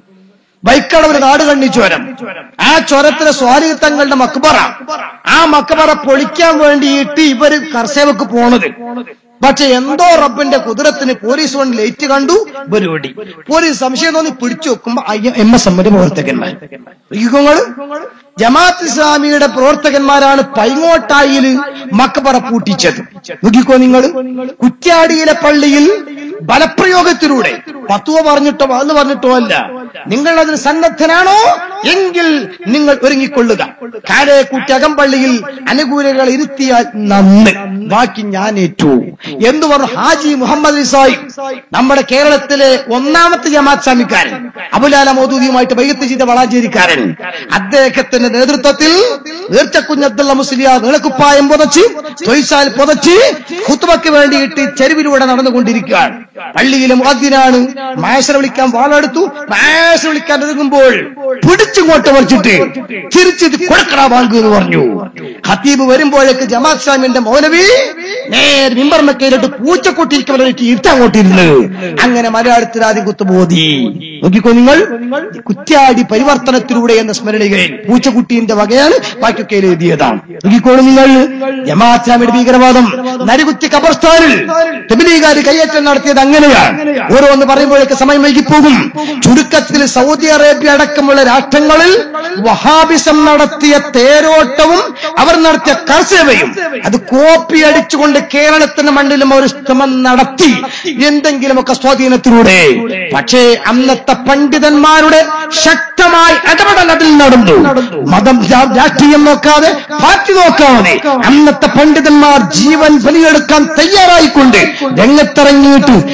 വൈക്കടവര് നാട് കണ്ണി ചുരം ആ ചുരത്തിലെ സ്വാലിഹ് തങ്ങളുടെ മക്ബറ ആ മക്ബറ പൊളിക്കാൻ വേണ്ടിയിട്ട് ഇവര് കർസേവക്ക് പോണത് പക്ഷെ എന്തോ റബ്ബിന്റെ കുതിരത്തിന് പോലീസ് കൊണ്ട് ലേറ്റ് കണ്ടു ഇവര് ഓടി പോലീസ് സംശയം തോന്നി പിടിച്ചു വെക്കുമ്പോ അയ്യ എം എസ് എമ്മിന്റെ പ്രവർത്തകന്മാർ യുഗങ്ങള് ജമാഅത്ത് ഇസ്ലാമിയുടെ പ്രവർത്തകന്മാരാണ് പൈങ്ങോട്ടായിൽ മക്കബറ പൂട്ടിച്ചത് നോക്കിക്കോ നിങ്ങൾ കുറ്റ്യാടിയിലെ പള്ളിയിൽ ബലപ്രയോഗത്തിലൂടെ പത്തുവ പറഞ്ഞിട്ടോ അത് പറഞ്ഞിട്ടോ അല്ല നിങ്ങൾ അതിന് സന്നദ്ധനാണോ എങ്കിൽ നിങ്ങൾ ഒരുങ്ങിക്കൊള്ളുക കാരേക്കുട്ടി അകമ്പള്ളിയിൽ അനുകൂലികൾ ഇരുത്തിയാൽ നന്ന് ബാക്കി ഞാൻ ഏറ്റു എന്ന് പറഞ്ഞു ഹാജി മുഹമ്മദ് ഇസായി നമ്മുടെ കേരളത്തിലെ ഒന്നാമത്തെ ജമാഅത്ത് സ്വാമിക്കാരൻ അബുലാല മോദൂദിയുമായിട്ട് വൈകത്ത് ചെയ്ത വളാഞ്ചേരിക്കാരൻ അദ്ദേഹത്തിന്റെ നേതൃത്വത്തിൽ നീർച്ചക്കുഞ്ഞ് അബ്ദുള്ള മുസ്ലിയാർ നീളക്കുപ്പായം പുതച്ച് തൊയ്സാൽ പുതച്ച് കുത്തുബക്ക് വേണ്ടിയിട്ട് ചെരുവിലൂടെ നടന്നുകൊണ്ടിരിക്കുകയാണ് പള്ളിയിലെ മുഅദ്ദിനാണ് മായസര വിളിക്കാൻ വാളെടുത്തു മായസര വിളിക്കാൻ ഒരുങ്ങുമ്പോൾ പിടിച്ചിങ്ങോട്ട് വച്ചിട്ട് തിരിച്ചിട്ട് കൊടുക്കടാ വാങ്ങു എന്ന് പറഞ്ഞു ഖത്തീബ് വരുമ്പോഴേക്ക് ജമാഅത്ത് സ്വാമിന്റെ മൗലവി നേരെ മിമ്പർമക്കയിലോട്ട് പൂച്ചക്കൊട്ടിരിക്കുന്നവരായിട്ട് ഇരുത്തങ്ങോട്ടിരുന്നു അങ്ങനെ മലയാളത്തിൽ ആദ്യം കുത്തുബോധി നോക്കിക്കോ നിങ്ങൾ കുറ്റ്യാടി പരിവർത്തനത്തിലൂടെ എന്ന സ്മരണികയിൽ പൂച്ചക്കുട്ടീന്റെ വകയാണ് ബാക്കിയൊക്കെ എഴുതിയതാണ് നോക്കിക്കോളൂ നിങ്ങൾ ജമാഅത്ത് സ്വാമിയുടെ ഭീകരവാദം നരികുത്തി കബർസ്ഥാനിൽ തെബിലീകാര് കയ്യേറ്റം നടത്തിയത് അങ്ങനെയാണ് ഓരോന്ന് പറയുമ്പോഴേക്ക് സമയം വൈകിപ്പോകും ചുരുക്കത്തിൽ സൗദി അറേബ്യ അടക്കമുള്ള രാഷ്ട്രങ്ങളിൽ വഹാബിസം നടത്തിയ തേരോട്ടവും അവർ നടത്തിയ കർസേവയും അത് കോപ്പി അടിച്ചുകൊണ്ട് കേരളത്തിന്റെ മണ്ണിലും ഒരു ശ്രമം നടത്തി എന്തെങ്കിലുമൊക്കെ സ്വാധീനത്തിലൂടെ പക്ഷേ അന്നത്തെ പണ്ഡിതന്മാരുടെ ശക്തമായ ഇടപെടൽ അതിൽ നടന്നു മതം ജാ- രാഷ്ട്രീയം നോക്കാതെ പാർട്ടി നോക്കാതെ അന്നത്തെ പണ്ഡിതന്മാർ ജീവൻ ബലിയെടുക്കാൻ തയ്യാറായിക്കൊണ്ട് രംഗത്തിറങ്ങിയിട്ട്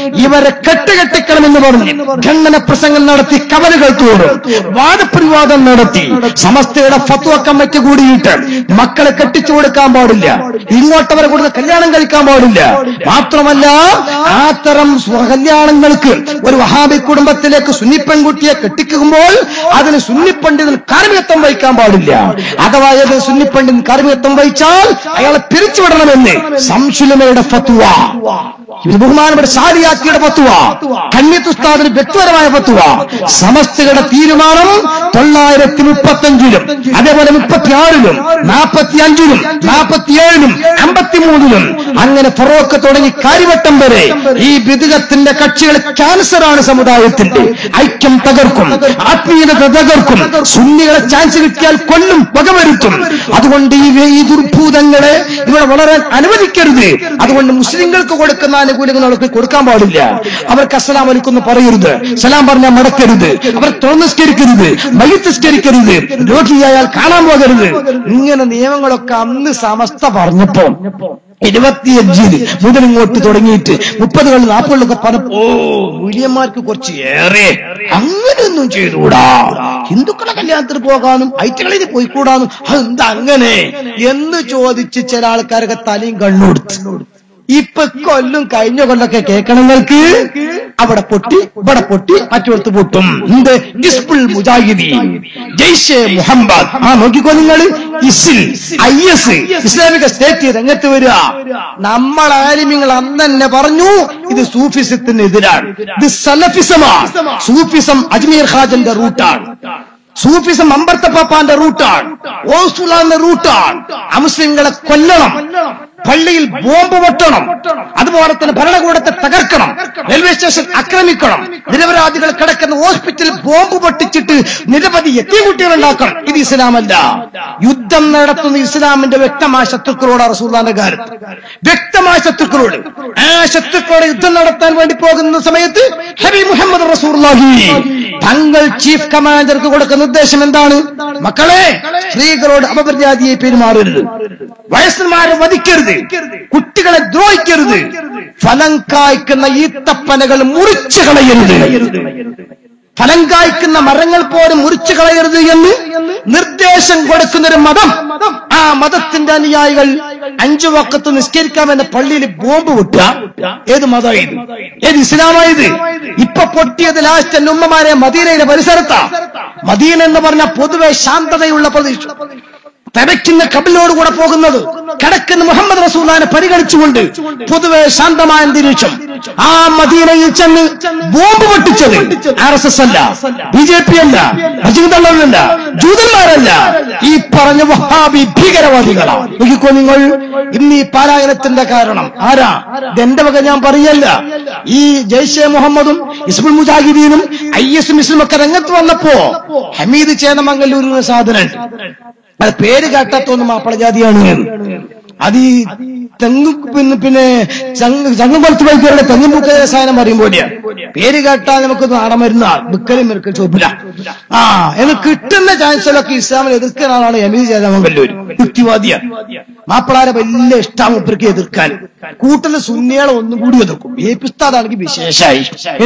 ഇവരെ കെട്ടുകെട്ടിക്കണമെന്ന് പറഞ്ഞു ഖണ്ഡന പ്രസംഗം നടത്തി കവലുകൾ തോടും വാദപ്രതിവാദം നടത്തി സമസ്തയുടെ ഫത്വ കമ്മിറ്റി കൂടിയിട്ട് മക്കളെ കെട്ടിച്ചു കൊടുക്കാൻ പാടില്ല ഇങ്ങോട്ടവരെ കൊടുത്ത് കല്യാണം കഴിക്കാൻ പാടില്ല മാത്രമല്ല അത്തരം സ്വ- കല്യാണങ്ങൾക്ക് ഒരു വഹാബി കുടുംബത്തിലേക്ക് സുന്നി പെൺകുട്ടിയെ കെട്ടിക്കുമ്പോൾ അതിന് സുന്നി പണ്ഡിതൻ കാർമികത്വം വഹിക്കാൻ പാടില്ല അഥവാ ഏത് സുന്നി പണ്ഡിതൻ കാർമികത്വം വഹിച്ചാൽ അയാളെ പിരിച്ചുവിടണമെന്ന് സംശുലമയുടെ ഫത്വ ഇത് ബഹുമാനപ്പെട്ട സാരിയാത്തിയുടെ ഫത്വ കന്യത്തുസ്താദിന് വ്യക്തിപരമായ ഫത്വ സമസ്തയുടെ തീരുമാനം തൊള്ളായിരത്തി മുപ്പത്തഞ്ചിലും അതേപോലെ മുപ്പത്തിയാറിലും നാൽപ്പത്തി അഞ്ചിലും നാൽപ്പത്തിയേഴിലും അമ്പത്തിമൂന്നിലും അങ്ങനെ ഫറോക്ക് തുടങ്ങി കാര്യവട്ടം വരെ ഈ വിദഗത്തിന്റെ കക്ഷികൾ ക്യാൻസറാണ് സമുദായത്തിന്റെ ഐക്യം തകർക്കും ആത്മീയത തകർക്കും സുന്നികളെ ചാൻസ് കിട്ടിയാൽ കൊല്ലും വകവരുത്തും അതുകൊണ്ട് ഈ ഈ ദുർഭൂതങ്ങളെ ഇവിടെ വളരാൻ അനുവദിക്കരുത് അതുകൊണ്ട് മുസ്ലിങ്ങൾക്ക് കൊടുക്കുന്ന ആനുകൂല്യങ്ങൾ അവർക്ക് കൊടുക്കാൻ പാടില്ല അവർക്ക് അസ്സലാം അലിക്കൊന്ന് പറയരുത് സലാം പറഞ്ഞാൽ മടക്കരുത് അവർ തുറന്നിസ്കരിക്കരുത് മയ്യത്തിസ്കരിക്കരുത് രോഗിയായാൽ കാണാൻ പോകരുത് ഇങ്ങനെ നിയമങ്ങളൊക്കെ അന്ന് സമസ്ത പറഞ്ഞപ്പോ ഇരുപത്തിയഞ്ചിന് മുതൽ ഇങ്ങോട്ട് തുടങ്ങിയിട്ട് മുപ്പതുകളിൽ നാൽപ്പതുകളിലൊക്കെ പറഞ്ഞപ്പോ ഓ മൂല്യന്മാർക്ക് കുറച്ച് ഏറെ അങ്ങനെയൊന്നും ചെയ്തുകൂടാ ഹിന്ദുക്കളെ കല്യാണത്തിന് പോകാനും ഐറ്റകളിൽ പോയിക്കൂടാനും അതെന്താ അങ്ങനെ എന്ന് ചോദിച്ച് ചില ആൾക്കാരൊക്കെ തലയും കണ്ണുകൊടുത്തു ഇപ്പൊ കൊല്ലും കഴിഞ്ഞ കൊല്ലൊക്കെ കേൾക്കണങ്ങൾക്ക് അവിടെ പൊട്ടി ഇവിടെ പൊട്ടി മറ്റൊരുത്ത് പൊട്ടും എന്ത് ജിസ്ബുൾ മുജാഹിദി ജയ്ഷെ മുഹമ്മദ് ആ നോക്കിക്കോ നിങ്ങൾ ഇസിൽ ഐ എസ് ഇസ്ലാമിക സ്റ്റേറ്റ് രംഗത്ത് വരിക നമ്മൾ ആലിമ്യങ്ങൾ അന്ന് തന്നെ പറഞ്ഞു ഇത് സൂഫിസത്തിനെതിരാണ് ഇത് സലഫിസമാണ് സൂഫിസം അജ്മീർ ഖാജന്റെ റൂട്ടാണ് സൂഫിസം അമ്പർത്ത പാപ്പാന്റെ റൂട്ടാണ് ഓസുലാന്റെ റൂട്ടാണ് അമുസ്ലിങ്ങളെ കൊല്ലണം പള്ളിയിൽ ബോംബ് പൊട്ടണം അതുപോലെ തന്നെ ഭരണകൂടത്തെ തകർക്കണം റെയിൽവേ സ്റ്റേഷൻ ആക്രമിക്കണം നിരപരാധികൾ കിടക്കുന്ന ഹോസ്പിറ്റലിൽ ബോംബ് പൊട്ടിച്ചിട്ട് നിരവധി എത്തിയ ഉണ്ടാക്കണം ഇത് ഇസ്ലാമല്ല യുദ്ധം നടത്തുന്ന ഇസ്ലാമിന്റെ വ്യക്തമായ ശത്രുക്കളോട് റസൂല്ലാന്റെ കാലത്ത് വ്യക്തമായ ശത്രുക്കളോട് ആ ശത്രുക്കളോട് യുദ്ധം നടത്താൻ വേണ്ടി പോകുന്ന സമയത്ത് ഹബി മുഹമ്മദ് റസൂർലാഹി തങ്ങൾ ചീഫ് കമാൻഡർക്ക് കൊടുക്കുന്ന നിർദ്ദേശം എന്താണ് മക്കളെ സ്ത്രീകളോട് അപമര്യാദയെ പെരുമാറരുത് വയസ്സന്മാരെ വധിക്കരുത് കുട്ടികളെ ദ്രോഹിക്കരുത് ഫലം കായ്ക്കുന്ന ഈത്തപ്പനകൾ മുറിച്ചു കളയരുത് ഫലം കായ്ക്കുന്ന മരങ്ങൾ പോലും മുറിച്ചു കളയരുത് എന്ന് നിർദ്ദേശം കൊടുക്കുന്ന ഒരു മതം ആ മതത്തിന്റെ അനുയായികൾ അഞ്ചു വക്കത്ത് നിസ്കരിക്കാമെന്ന പള്ളിയിൽ ബോംബ് വിട്ടുക ഏത് മതമായത് ഏത് ഇസ്ലാമായത് ഇപ്പൊ പൊട്ടിയത് ലാസ്റ്റ് എന്റെ ഉമ്മമാരെ മദീനയിലെ പരിസരത്താ മദീന എന്ന് പറഞ്ഞ പൊതുവെ ശാന്തതയുള്ള പ്രദേശം തടയ്ക്കുന്ന കബിലോട് കൂടെ പോകുന്നത് കിടക്കുന്ന മുഹമ്മദ് റസൂലാനെ പരിഗണിച്ചുകൊണ്ട് പൊതുവെ ശാന്തമായ അന്തരീക്ഷം ആ മദീനയിൽ ചെന്ന് ബോംബ് പൊട്ടിച്ചത് ആർ എസ് എസ് അല്ല ബി ജെ പി അല്ല അജിതള്ളല്ല ജൂതന്മാരല്ല ഈ പറഞ്ഞ വഹാബി ഭീകരവാദികളാണ് നോക്കിക്കോ നിങ്ങൾ ഇന്ന് ഈ പാരായണത്തിന്റെ കാരണം ആരാ ഇത് എന്റെ വക ഞാൻ പറയല്ല ഈ ജയ്ഷെ മുഹമ്മദും ഇസ്മുൽ മുജാഹിദീനും ഐ എസും ഇസ്ലും ഒക്കെ രംഗത്ത് വന്നപ്പോ ഹമീദ് ചേന്നമംഗല്ലൂരിന് സാധനം അത് പേര് കേട്ടാത്തൊന്ന് മാപ്പിള ജാതിയാണ് അത് ഈ തെങ്ങ് പിന്നെ പിന്നെ ചങ്ങും കൊലത്ത് വൈദ്യരുടെ തെങ്ങും പൂക്ക സാധനം പറയുമ്പോഴെയാണ് പേര് കേട്ടാൽ നമുക്ക് നാടൻ മരുന്ന ബുക്കലും മെറുക്കൽ ചോപ്പില്ല ആ എന്ന് കിട്ടുന്ന ചാൻസിലൊക്കെ ഇസ്ലാമിനെ എതിർക്കുന്ന ആളാണ് എമീദ് ചേരാമംഗല്ലൂർ യുക്തിവാദിയാണ് മാപ്പിളാരെ വലിയ ഇഷ്ടം മുപ്പർക്ക് എതിർക്കാൻ കൂട്ടല് സുന്നികളെ ഒന്നും കൂടി എതിർക്കും ഏ പിസ്താദാണെങ്കിൽ വിശേഷമായി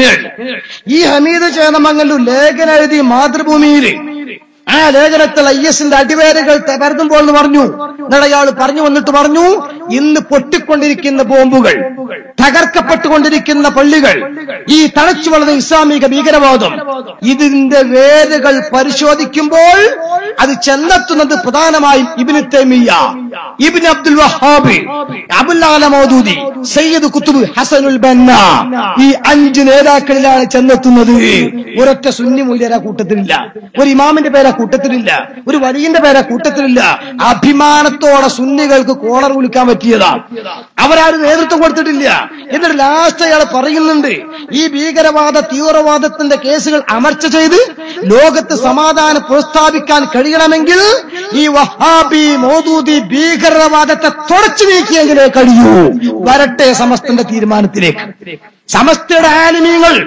ഈ ഹമീദ് ചേന്നമംഗല്ലൂർ ലേഖനം എഴുതി മാതൃഭൂമിയിൽ ആ ലേഖനത്തിൽ ഐ എസിന്റെ അടിവേരുകൾ പരതുമ്പോൾ എന്ന് പറഞ്ഞു എന്നിട്ട് അയാൾ പറഞ്ഞു വന്നിട്ട് പറഞ്ഞു ഇന്ന് പൊട്ടിക്കൊണ്ടിരിക്കുന്ന ബോംബുകൾ തകർക്കപ്പെട്ടുകൊണ്ടിരിക്കുന്ന പള്ളികൾ ഈ തളച്ചു വളർന്ന ഇസ്ലാമിക ഭീകരവാദം ഇതിന്റെ വേരുകൾ പരിശോധിക്കുമ്പോൾ അത് ചെന്നെത്തുന്നത് പ്രധാനമായും ഇബിന് തേമിയ ഇബിൻ അബ്ദുൽ വഹാബ് അബുല്ലാല മൗദൂദി സയ്യിദ് കുത്തുബ് ഹസനുൽ ബന്ന ഈ അഞ്ച് നേതാക്കളിലാണ് ചെന്നെത്തുന്നത് ഒരൊറ്റ സുന്നി മൂല്യര കൂട്ടത്തിലില്ല ഒരു ഇമാമിന്റെ പേരാ കൂട്ടത്തിലില്ല ഒരു വലിയന്റെ പേരാ കൂട്ടത്തിലില്ല അഭിമാനത്തോടെ സുന്നികൾക്ക് കോളർ വിളിക്കാൻ പറ്റിയതാ അവരാരും നേതൃത്വം കൊടുത്തിട്ടില്ല എന്നിട്ട് ലാസ്റ്റ് അയാൾ പറയുന്നുണ്ട് ഈ ഭീകരവാദ തീവ്രവാദത്തിന്റെ കേസുകൾ അമർച്ച ചെയ്ത് ലോകത്ത് സമാധാനം പ്രോത്സാഹിപ്പിക്കാൻ കഴിയണമെങ്കിൽ ഈ വഹാബി മോദൂദി ഭീകരവാദത്തെ തുടച്ചു നീക്കിയെങ്കിലേ കഴിയൂ വരട്ടെ സമസ്തന്റെ തീരുമാനത്തിലേക്ക് സമസ്തയുടെ ആലിമീങ്ങൾ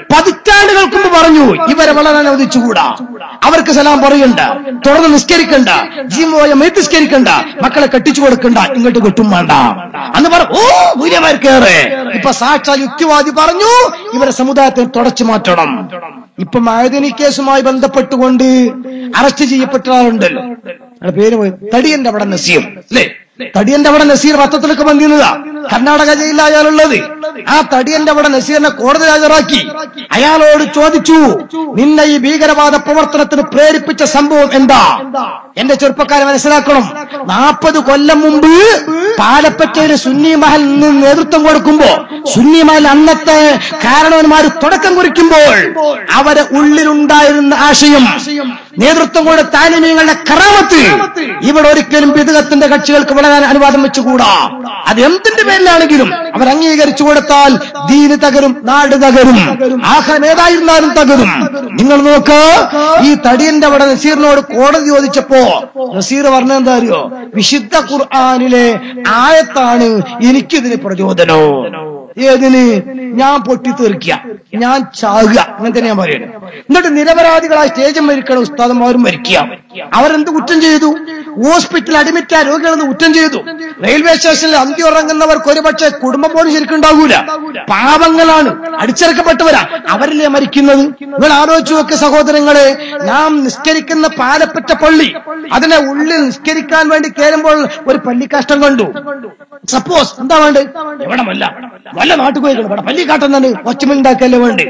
പതിറ്റാണ്ടുകൾക്ക് മുമ്പ് പറഞ്ഞു ഇവരെ വളരാൻ അനുവദിച്ചുകൂടാ അവർക്ക് സലാം പറയണ്ട തുടർന്ന് നിസ്കരിക്കണ്ട ജീവോയ നിസ്കരിക്കണ്ട മക്കളെ കെട്ടിച്ചു കൊടുക്കണ്ട ഇങ്ങോട്ട് കെട്ടും വേണ്ട അന്ന് പറ ഓ മൂല്യമാർക്കേറെ ഇപ്പൊ സാക്ഷാൽ യുക്തിവാദി പറഞ്ഞു ഇവരെ സമുദായത്തെ തുടച്ചു മാറ്റണം ഇപ്പൊ മഴദിനി കേസുമായി ബന്ധപ്പെട്ടുകൊണ്ട് അറസ്റ്റ് ചെയ്യപ്പെട്ട ആളുണ്ടല്ലോ അയാളുടെ പേര് പോയി തടിയന്റെ അവിടെ നസീർ അല്ലേ തടിയന്റെ അവിടെ നസീർ പത്രത്തിലൊക്കെ വന്നിരുന്നതാ കർണാടക ജയിലിൽ അയാളുള്ളത് ആ തടിയന്റെ അവിടെ നസീറിനെ കോടതി ഹാജരാക്കി അയാളോട് ചോദിച്ചു നിന്നെ ഈ ഭീകരവാദ പ്രവർത്തനത്തിന് പ്രേരിപ്പിച്ച സംഭവം എന്താ എന്റെ ചെറുപ്പക്കാരെ മനസ്സിലാക്കണം നാൽപ്പത് കൊല്ലം മുമ്പ് പാലപ്പറ്റയിൽ സുന്നി മഹൽ നിന്ന് നേതൃത്വം കൊടുക്കുമ്പോ സുന്നി മഹൽ അന്നത്തെ കാരണവന്മാർ തുടക്കം കുറിക്കുമ്പോൾ അവരെ ഉള്ളിലുണ്ടായിരുന്ന ആശയം നേതൃത്വം കൊടുത്ത താലിമീങ്ങളുടെ കറാമത്ത് ഇവിടെ ഒരിക്കലും പിതുകത്തിന്റെ കക്ഷികൾക്ക് വളരാൻ അനുവാദം വെച്ചുകൂടാ അത് എന്തിന്റെ പേരിലാണെങ്കിലും അവർ അംഗീകരിച്ചു കൊടുത്താൽ ദീന് തകരും നാട് തകരും ആഹാരം ഏതായിരുന്നാലും തകരും നിങ്ങൾ നോക്ക് ഈ തടിയന്റെ അവിടെ നസീറിനോട് കോടതി ചോദിച്ചപ്പോ നസീർ പറഞ്ഞ എന്താ അറിയോ വിശുദ്ധ ഖുർആാനിലെ ആയത്താണ് എനിക്കിതിന് പ്രചോദനോ ഏതിന് ഞാൻ പൊട്ടിത്തെറിക്കുക ഞാൻ ചാകുക അങ്ങനെ തന്നെ ഞാൻ പറയുന്നത് എന്നിട്ട് നിരപരാധികളായ സ്റ്റേജും മരിക്കണം ഉസ്താദന്മാരും മരിക്കുക അവരെന്ത് കുറ്റം ചെയ്തു ഹോസ്പിറ്റലിൽ അഡ്മിറ്റ് ആയ രോഗികളെന്ന് കുറ്റം ചെയ്തു റെയിൽവേ സ്റ്റേഷനിൽ അന്തി ഉറങ്ങുന്നവർക്ക് ഒരുപക്ഷെ കുടുംബം പോലും ശരിക്കും ഉണ്ടാകൂല പാവങ്ങളാണ് അടിച്ചിറക്കപ്പെട്ടവരാ അവരല്ലേ മരിക്കുന്നത് നിങ്ങൾ ആലോചിച്ചു നോക്ക് സഹോദരങ്ങളെ നാം നിസ്കരിക്കുന്ന പാലപ്പറ്റ പള്ളി അതിനെ ഉള്ളിൽ നിസ്കരിക്കാൻ വേണ്ടി കയറുമ്പോൾ ഒരു പള്ളിക്കാഷ്ടം കണ്ടു സപ്പോസ് എന്താ വേണ്ടത് എവിടെ വല്ല വല്ല നാട്ടിൽ പോയി ഇവിടെ പള്ളിക്കാട്ടം തന്നെ ഒച്ചമുണ്ടാക്കല്ലേ വേണ്ടേ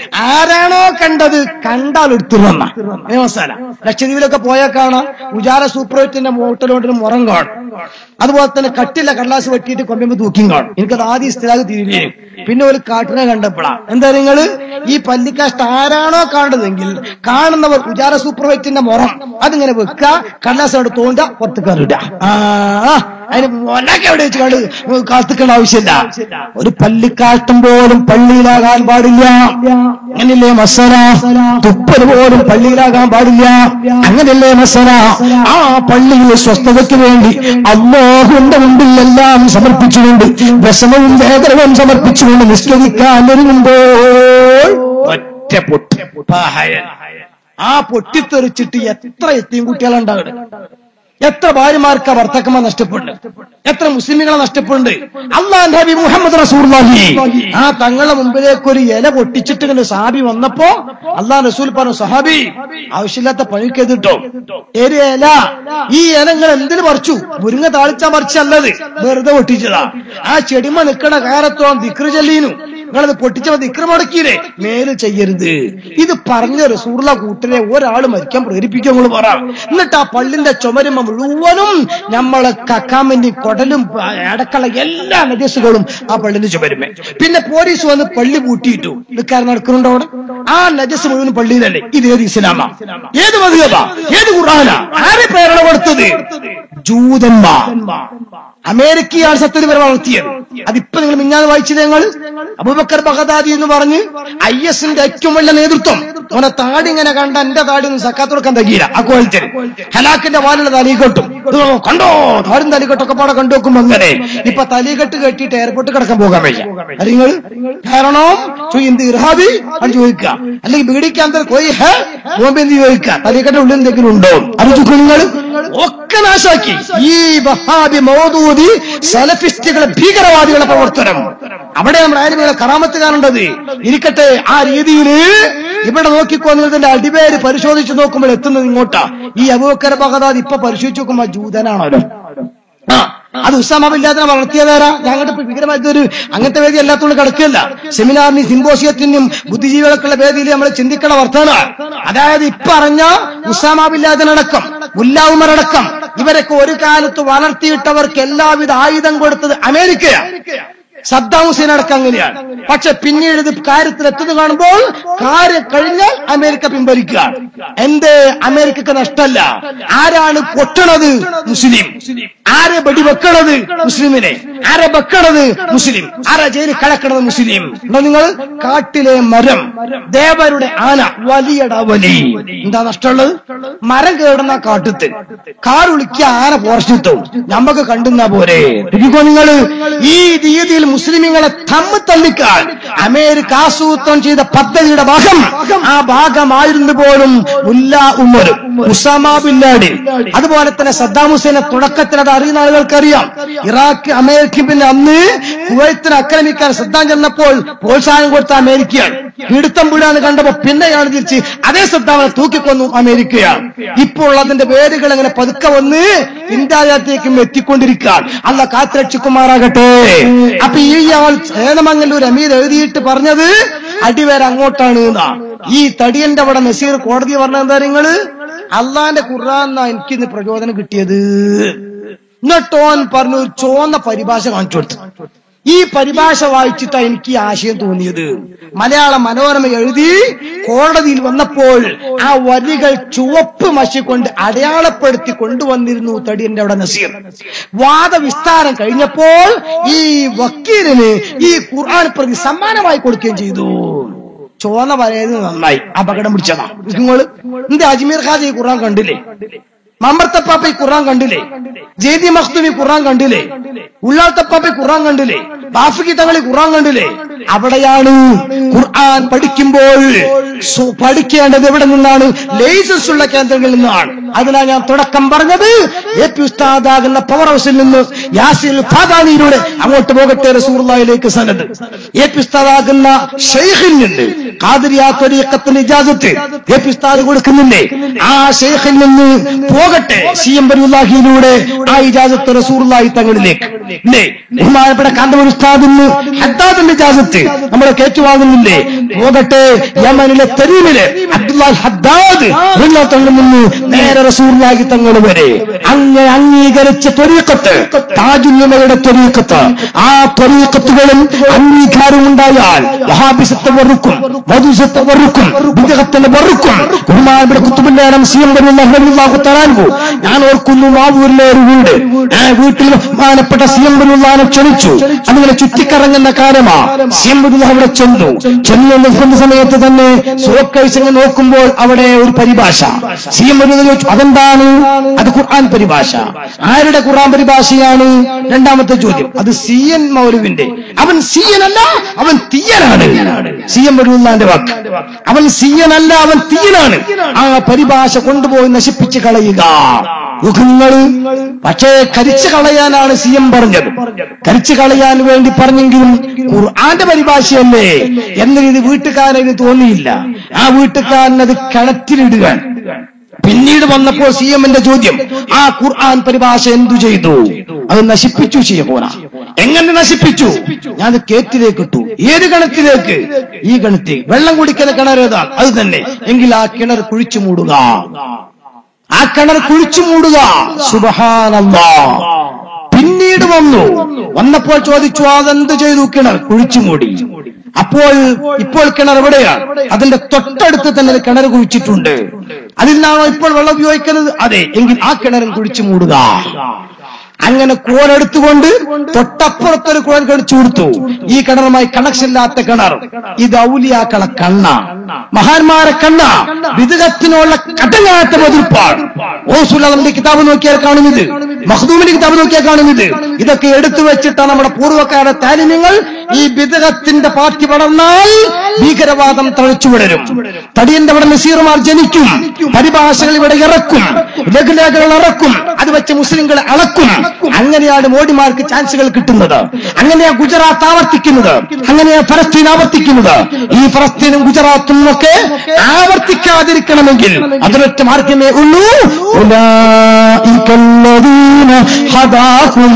ആരാണോ കണ്ടത് കണ്ടാൽ എടുത്തിരുന്ന മസാല ലക്ഷദ്വീപിലൊക്കെ പോയാൽ കാണാം ഉജാര സൂപ്പർവൈറ്റിന്റെ മോട്ടലോട്ടിന് മുറം കാണും അതുപോലെ തന്നെ കട്ടില്ല കടലാസ് വെട്ടിയിട്ട് കൊമ്പുമ്പോ തൂക്കിയും കാണും എനിക്കത് ആദ്യം സ്ഥിരാഗ് തിരിഞ്ഞു പിന്നെ ഒരു കാട്ടിനെ കണ്ടപ്പോഴാ എന്താ നിങ്ങള് ഈ പല്ലിക്കാഷ്ട ആരാണോ കാണുന്നതെങ്കിൽ കാണുന്നവർ ഉജാര സൂപ്പർവൈറ്റിന്റെ മുറം അതിങ്ങനെ വെക്കുക കടലാസോട് തോണ്ട പുറത്ത് കയറിടുക ആ അതിന് മുലക്കെ എവിടെ വെച്ച് കണ്ട് കാത്തിക്കേണ്ട ആവശ്യമില്ല ഒരു പള്ളിക്കാഷ്ടം പോലും പള്ളിയിലാകാൻ പാടില്ല അങ്ങനെയല്ലേ മസല തുപ്പൽ പോലും പള്ളിയിലാകാൻ പാടില്ല അങ്ങനെയല്ലേ മസല ആ പള്ളിയിൽ സ്വസ്ഥതയ്ക്ക് വേണ്ടി അള്ളാഹുന്റെ മുമ്പിൽ എല്ലാം സമർപ്പിച്ചുകൊണ്ട് വ്യസനവും വേദനവും സമർപ്പിച്ചുകൊണ്ട് നിഷ്കരിക്കാൻ ഒരുങ്ങുമ്പോൾ ഒറ്റ പൊട്ടി ആ പൊട്ടിത്തെറിച്ചിട്ട് എത്ര എത്തിയും കുട്ടികളുണ്ടാവുന്നത് എത്ര ഭാര്യമാർക്ക് ഭർത്താക്കന്മാർ നഷ്ടപ്പെടുന്നു എത്ര മുസ്ലിമുകളെ നഷ്ടപ്പെടുന്നുണ്ട് അള്ളാഹ് നബി മുഹമ്മദ് റസൂർലാഹി ആ തങ്ങളുടെ മുമ്പിലേക്ക് ഒരു ഇല പൊട്ടിച്ചിട്ട് ഇങ്ങനെ സാബി വന്നപ്പോ അള്ളാഹ് റസൂൽ പറഞ്ഞു സഹാബി ആവശ്യമില്ലാത്ത പണിക്ക് എതിട്ടോ ഒരു ഇല ഈ ഇല നിങ്ങൾ എന്തിനു പറിച്ചു മുരിങ്ങ താളിച്ചാ പറിച്ചല്ലത് വെറുതെ പൊട്ടിച്ചതാ ആ ചെടിമ നിൽക്കണ കാലത്തോളം ദിക്റ് ചെല്ലീനു നിങ്ങളത് പൊട്ടിച്ചപ്പോ ദിക്റ് മുടക്കിയില്ലേ മേല് ചെയ്യരുത് ഇത് പറഞ്ഞ റസൂർല കൂട്ടിനെ ഒരാൾ മരിക്കാൻ പ്രേരിപ്പിക്കുക നിങ്ങൾ പറ എന്നിട്ട് ആ പള്ളിന്റെ ചുമരുമ മുഴുവനും നമ്മളെ കക്കാൻ വേണ്ടി കൊടലും അടക്കള എല്ലാ നജസുകളും ആ പള്ളിന്റെ ചുമരുമേ പിന്നെ പോലീസ് വന്ന് പള്ളി പൂട്ടിയിട്ടു ഇക്കാരൻ നടക്കുന്നുണ്ടോ അവിടെ ആ നജസ് മുഴുവൻ പള്ളിയിലല്ലേ ഇത് ഏത് ഇസ്ലാമാ ഏത് മതിയതാ ഏത് ഖുർആനാ ആരെ പ്രേരണ കൊടുത്തത് ജൂതന്മാർ അമേരിക്കയാണ് സത്യനിപരം വളർത്തിയത് അതിപ്പോ നിങ്ങൾ മിഞ്ഞാന്ന് വായിച്ചത് ഞങ്ങൾ അബൂബക്കർ ബഗദാദി എന്ന് പറഞ്ഞ് ഐ എസിന്റെ ഏറ്റവും വലിയ നേതൃത്വം അവനെ താടി ഇങ്ങനെ കണ്ട എന്റെ താടി ഒന്നും സക്കാത്ത് കൊടുക്കാൻ തകീല ആ കോലത്തിൽ ഹലാക്കിന്റെ വാലുള്ള തലീകെട്ടും ഇത് കണ്ടോ താടും തലീകെട്ടൊക്കെ പാടെ കണ്ടു നോക്കുമ്പോ അങ്ങനെ ഇപ്പൊ തലീകെട്ട് കെട്ടിയിട്ട് എയർപോർട്ട് കിടക്കാൻ പോകാൻ വയ്യ അത് നിങ്ങൾ കാരണം ചോ എന്ത് ഇർഹാബി അത് ചോദിക്കുക അല്ലെങ്കിൽ ബീഡിക്കാൻ കൊയ് ഹേ ബോംബെ എന്ത് ചോദിക്കുക തലീകെട്ട് ഉള്ളിൽ എന്തെങ്കിലും ഉണ്ടോ അത് ചുക്കും നിങ്ങൾ ഒക്കെ നാശാക്കി ഈ വഹാബി മൗദൂദി സലഫിസ്റ്റുകളെ ഭീകരവാദികളുടെ പ്രവർത്തനം അവിടെ നമ്മുടെ ആരുമകളെ കറാമത്ത് കാണേണ്ടത് ഇരിക്കട്ടെ ആ രീതിയിൽ ഇവിടെ നോക്കിക്കോ നിങ്ങളുടെ അടിപേര് പരിശോധിച്ച് നോക്കുമ്പോൾ എത്തുന്നത് ഇങ്ങോട്ടാ ഈ അബൂക്കര ബഗദാദ് ഇപ്പൊ പരിശോധിച്ച് നോക്കുമ്പോ ജൂതനാണല്ലോ ആ അത് ഉസ്സാമില്ലാതെ വളർത്തിയതാരാ ഞങ്ങളുടെ ഇപ്പൊ ഭീകരമായിട്ട് ഒരു അങ്ങനത്തെ വേദി അല്ലാത്തതുകൊണ്ട് കിടക്കില്ല സെമിനാറിനും സിംബോസിയത്തിനും ബുദ്ധിജീവികൾക്കുള്ള വേദിയിൽ നമ്മൾ ചിന്തിക്കണ വർത്തന അതായത് ഇപ്പറഞ്ഞ ഉസ്സാമില്ലാതനടക്കം ഉല്ലാവുമറടക്കം ഇവരൊക്കെ ഒരു കാലത്ത് വളർത്തിയിട്ടവർക്ക് എല്ലാവിധ ആയുധം കൊടുത്തത് അമേരിക്കയാണ് സദ്ദാം ഹുസൈൻ അടക്കം അങ്ങനെയാണ് പക്ഷെ പിന്നീട് ഇത് കാര്യത്തിൽ എത്തുന്നത് കാണുമ്പോൾ കാര്യം കഴിഞ്ഞാൽ അമേരിക്ക പിൻവലിക്കുക എന്ത് അമേരിക്കക്ക് നഷ്ടമല്ല ആരാണ് പൊട്ടണത് മുസ്ലിം ആരെ വെടിവെക്കണത് മുസ്ലിമിനെ ആരെ വെക്കണത് മുസ്ലിം ആരെ ജയിലിൽ കിടക്കണത് മുസ്ലിം ഉണ്ടോ നിങ്ങൾ കാട്ടിലെ മരം ദേവരുടെ ആന വലിയട വലി എന്താ നഷ്ടമുള്ളത് മരം കേടുന്ന കാട്ടുത്ത് കാർ വിളിക്കുക ആന പോർഷത്തും നമുക്ക് കണ്ടുന്ന പോരെ ഇരിക്കോ നിങ്ങൾ ഈ രീതിയിൽ മുസ്ലിമുകളെ തമ്മ് തള്ളിക്കാൻ അമേരിക്ക ആസൂത്രണം ചെയ്ത പദ്ധതിയുടെ ഭാഗം ആ ഭാഗമായിരുന്നു പോലും ഉല്ല ഉമർ ഉസാമ ബിൻ ലാഡൻ അതുപോലെ തന്നെ സദ്ദാം ഹുസൈനെ തുടക്കത്തിൽ അത് അറിയുന്ന ആളുകൾക്കറിയാം ഇറാഖ് അമേരിക്ക പിന്നെ അന്ന് കുവൈത്തിനെ ആക്രമിക്കാൻ സദ്ദാം ചെന്നപ്പോൾ പ്രോത്സാഹനം കൊടുത്ത അമേരിക്കയാണ് പിടുത്തം വീടാന്ന് കണ്ടപ്പോ പിന്നെയാണ് തിരിച്ച് അതേ സദ്ദാമിനെ തൂക്കിക്കൊന്നു അമേരിക്കയാണ് ഇപ്പോൾ അതിന്റെ പേരുകൾ അങ്ങനെ പതുക്കെ വന്ന് ഇന്ത്യ രാജ്യത്തേക്കും എത്തിക്കൊണ്ടിരിക്കുകയാണ് അല്ല കാത്തുരക്ഷിക്കുമാറാകട്ടെ അപ്പൊ ഈ ആൾ ഏനമംഗലൂർ അമീർ എഴുതിയിട്ട് പറഞ്ഞത് അടിവേര അങ്ങോട്ടാണ് എന്നാ ഈ തടിയന്റെ അവിടെ നസീർ കോടതി പറഞ്ഞ എന്താ നിങ്ങള് അള്ളാന്റെ ഖുർആൻ എനിക്കിന്ന് പ്രചോദനം കിട്ടിയത് എന്നിട്ട് ഓൻ പറഞ്ഞു ഒരു ചുവന്ന പരിഭാഷ കാണിച്ചു കൊടുത്തു ഈ പരിഭാഷ വായിച്ചിട്ടാ എനിക്ക് ഈ ആശയം തോന്നിയത് മലയാള മനോരമ എഴുതി കോടതിയിൽ വന്നപ്പോൾ ആ വരികൾ ചുവപ്പ് മഷി കൊണ്ട് അടയാളപ്പെടുത്തി കൊണ്ടുവന്നിരുന്നു തടിയന്റെ അവിടെ നസീർ വാദവിസ്താരം കഴിഞ്ഞപ്പോൾ ഈ വക്കീലിന് ഈ ഖുർആൻ പ്രതി സമ്മാനമായി കൊടുക്കുകയും ചെയ്തു ചോന്ന വരയത് നന്നായി അപകടം പിടിച്ചതാ നിങ്ങൾ എന്റെ അജ്മീർ ഖാജി ഈ ഖുർആൻ കണ്ടില്ലേ മമ്പർത്തപ്പാപ്പ ഈ ഖുർആൻ കണ്ടില്ലേ ജേദി മഖ്ദൂം ഈ ഖുർആൻ കണ്ടില്ലേ ഉള്ളാത്തപ്പാപ്പ ഈ ഖുർആൻ കണ്ടില്ലേ ബാഫിക്ക് തങ്ങൾ ഈ ഖുർആൻ കണ്ടില്ലേ അവിടെയാണ് ഖുർആൻ പഠിക്കുമ്പോൾ സു- പഠിക്കേണ്ടത് എവിടെ നിന്നാണ് ലൈസൻസ് ഉള്ള കേന്ദ്രങ്ങളിൽ നിന്നാണ് അതിനാൽ ഞാൻ തുടക്കം പറഞ്ഞത് എ പി ഉസ്താദാകുന്ന പവർ ഹൗസിൽ നിന്ന് യാസിൽ ഫാദാനിയിലൂടെ അങ്ങോട്ട് പോകട്ടെ റസൂർലായിലേക്ക് സനത് എ പി ഉസ്താദാകുന്ന ഷെയ്ഖിൽ നിന്ന് ഖാദിരിയ ത്വരീഖത്തിന് ഇജാസത്ത് എ പി ഉസ്താദ് കൊടുക്കുന്നില്ലേ ആ ഷെയ്ഖിൽ നിന്ന് പോകട്ടെ സി എം ബരുല്ലാഹിയിലൂടെ ആ ഇജാസത്ത് റസൂർലായി തങ്ങളിലേക്ക് ഇല്ലേ ബഹുമാനപ്പെട്ട കാന്തപുര ഉസ്താദിന് ഹദ്ദാദിന്റെ ഇജാസത്ത് നമ്മളെ കേറ്റുവാങ്ങുന്നില്ലേ പോകട്ടെ യമനിലെ തെരുവിലെ അബ്ദുല്ലാ ഹദ്ദാദ് തങ്ങളിൽ നിന്ന് നേരെ റസൂർലാഹി തങ്ങൾ വരെ അങ്ങനെ അംഗീകരിച്ച ത്വരീക്കത്ത് താജുല്ലുമയുടെ ത്വരീക്കത്ത് ആ ത്വരീക്കത്തുകളും അംഗീകാരവും ഉണ്ടായാൽ വഹാബിസത്തെ വെറുക്കും മധുസത്തെ വെറുക്കും വിദേഹത്തിന്റെ വെറുക്കും ബഹുമാനപ്പെട്ട കുത്തുബില്ലാനം സി എം ബരുല്ലാഹു തരാൻകു ഞാൻ ഓർക്കുന്നു മാവൂരിലെ ഒരു വീട് ആ വീട്ടിൽ ബഹുമാനപ്പെട്ട സി എം ബരുല്ലാനെ ക്ഷണിച്ചു അങ്ങനെ ചുറ്റിക്കറങ്ങുന്ന കാലമാ സി എം ബരുല്ല അവിടെ ചെന്നു ചെന്ന് നിൽക്കുന്ന സമയത്ത് തന്നെ സുഖക്കഴിച്ചങ്ങ് നോക്കുമ്പോൾ അവിടെ ഒരു പരിഭാഷ സി എം ബരുല്ല ചോദിച്ചു അതെന്താണ് അത് ഖുർആൻ പരിഭാഷ ആരുടെ ഖുർആൻ പരിഭാഷയാണ് രണ്ടാമത്തെ ചോദ്യം അത് സി എൻ മൗലുവിന്റെ അവൻ സി എൻ അല്ല അവൻ തീയനാണ് സി എം ബരുല്ലാന്റെ വാക്ക് അവൻ സി എൻ അല്ല അവൻ തീയനാണ് ആ പരിഭാഷ കൊണ്ടുപോയി നശിപ്പിച്ച് കളയുക യുഗങ്ങള് പക്ഷേ കരിച്ചു കളയാനാണ് സി എം പറഞ്ഞത് കരിച്ചു കളയാൻ വേണ്ടി പറഞ്ഞെങ്കിലും ഖുർആന്റെ പരിഭാഷയല്ലേ എന്ന രീതി വീട്ടുകാരന് തോന്നിയില്ല ആ വീട്ടുകാരൻ അത് കിണറ്റിലിടുകയാണ് പിന്നീട് വന്നപ്പോൾ സി എമ്മിന്റെ ചോദ്യം ആ ഖുർആൻ പരിഭാഷ എന്തു ചെയ്തു അത് നശിപ്പിച്ചു ചെയ്യപ്പോന എങ്ങനെ നശിപ്പിച്ചു ഞാൻ അത് കേറ്റിലേക്ക് ഇട്ടു ഏത് കിണറ്റിലേക്ക് ഈ കിണറ്റിൽ വെള്ളം കുടിക്കുന്ന കിണർ ഏതാ അത് തന്നെ എങ്കിൽ ആ കിണർ കുഴിച്ചു മൂടുക ആ കിണർ കുഴിച്ചു മൂടുക സുബഹാനല്ലാ പിന്നീട് വന്നു വന്നപ്പോൾ ചോദിച്ചു അതെന്ത് ചെയ്തു കിണർ കുഴിച്ചു മൂടി അപ്പോൾ ഇപ്പോൾ കിണർ എവിടെയാണ് അതിന്റെ തൊട്ടടുത്ത് തന്നെ ഒരു കിണർ കുഴിച്ചിട്ടുണ്ട് അതിൽ നിന്നാണോ ഇപ്പോൾ വെള്ളം ഉപയോഗിക്കുന്നത് അതെ എങ്കിൽ ആ കിണറും കുഴിച്ചു മൂടുക അങ്ങനെ കോലെടുത്തുകൊണ്ട് തൊട്ടപ്പുറത്തൊരു കുഴൽ കടിച്ചു കൊടുത്തു ഈ കിണറുമായി കണക്ഷൻ ഇല്ലാത്ത കിണർ ഇത് ഔലിയാക്കളെ കണ്ണ മഹാന്മാരെ കണ്ണ വിദഗത്തിനുള്ള കടങ്ങാത്ത എതിർപ്പാണ് ഓസുലിന്റെ കിതാബ് നോക്കിയാൽ കാണും ഇത് മഹദൂമിന്റെ കിതാബ് നോക്കിയാൽ കാണും ഇത് ഇതൊക്കെ എടുത്തു വെച്ചിട്ടാണ് നമ്മുടെ പൂർവ്വക്കാരുടെ താലിമ്യങ്ങൾ ഈ വിദഗത്തിന്റെ പാർട്ടി വളർന്നാൽ ഭീകരവാദം തഴച്ചു വിടരും തടിയന്റെ അവിടെ നസീർമാർ ജനിക്കും പരിഭാഷകൾ ഇവിടെ ഇറക്കും ലഘുലേഖകൾ ഇറക്കും അത് വെച്ച് മുസ്ലിങ്ങളെ അളക്കും അങ്ങനെയാണ് മോഡിമാർക്ക് ചാൻസുകൾ കിട്ടുന്നത് അങ്ങനെയാ ഗുജറാത്ത് ആവർത്തിക്കുന്നത് അങ്ങനെയാ ഫലസ്തീൻ ആവർത്തിക്കുന്നത് ഈ ഫലസ്തീനും ഗുജറാത്തും ഒക്കെ ആവർത്തിക്കാതിരിക്കണമെങ്കിൽ അതിനൊറ്റ മാർഗമേ ഉള്ളൂ ഉലൈക الذين هداهم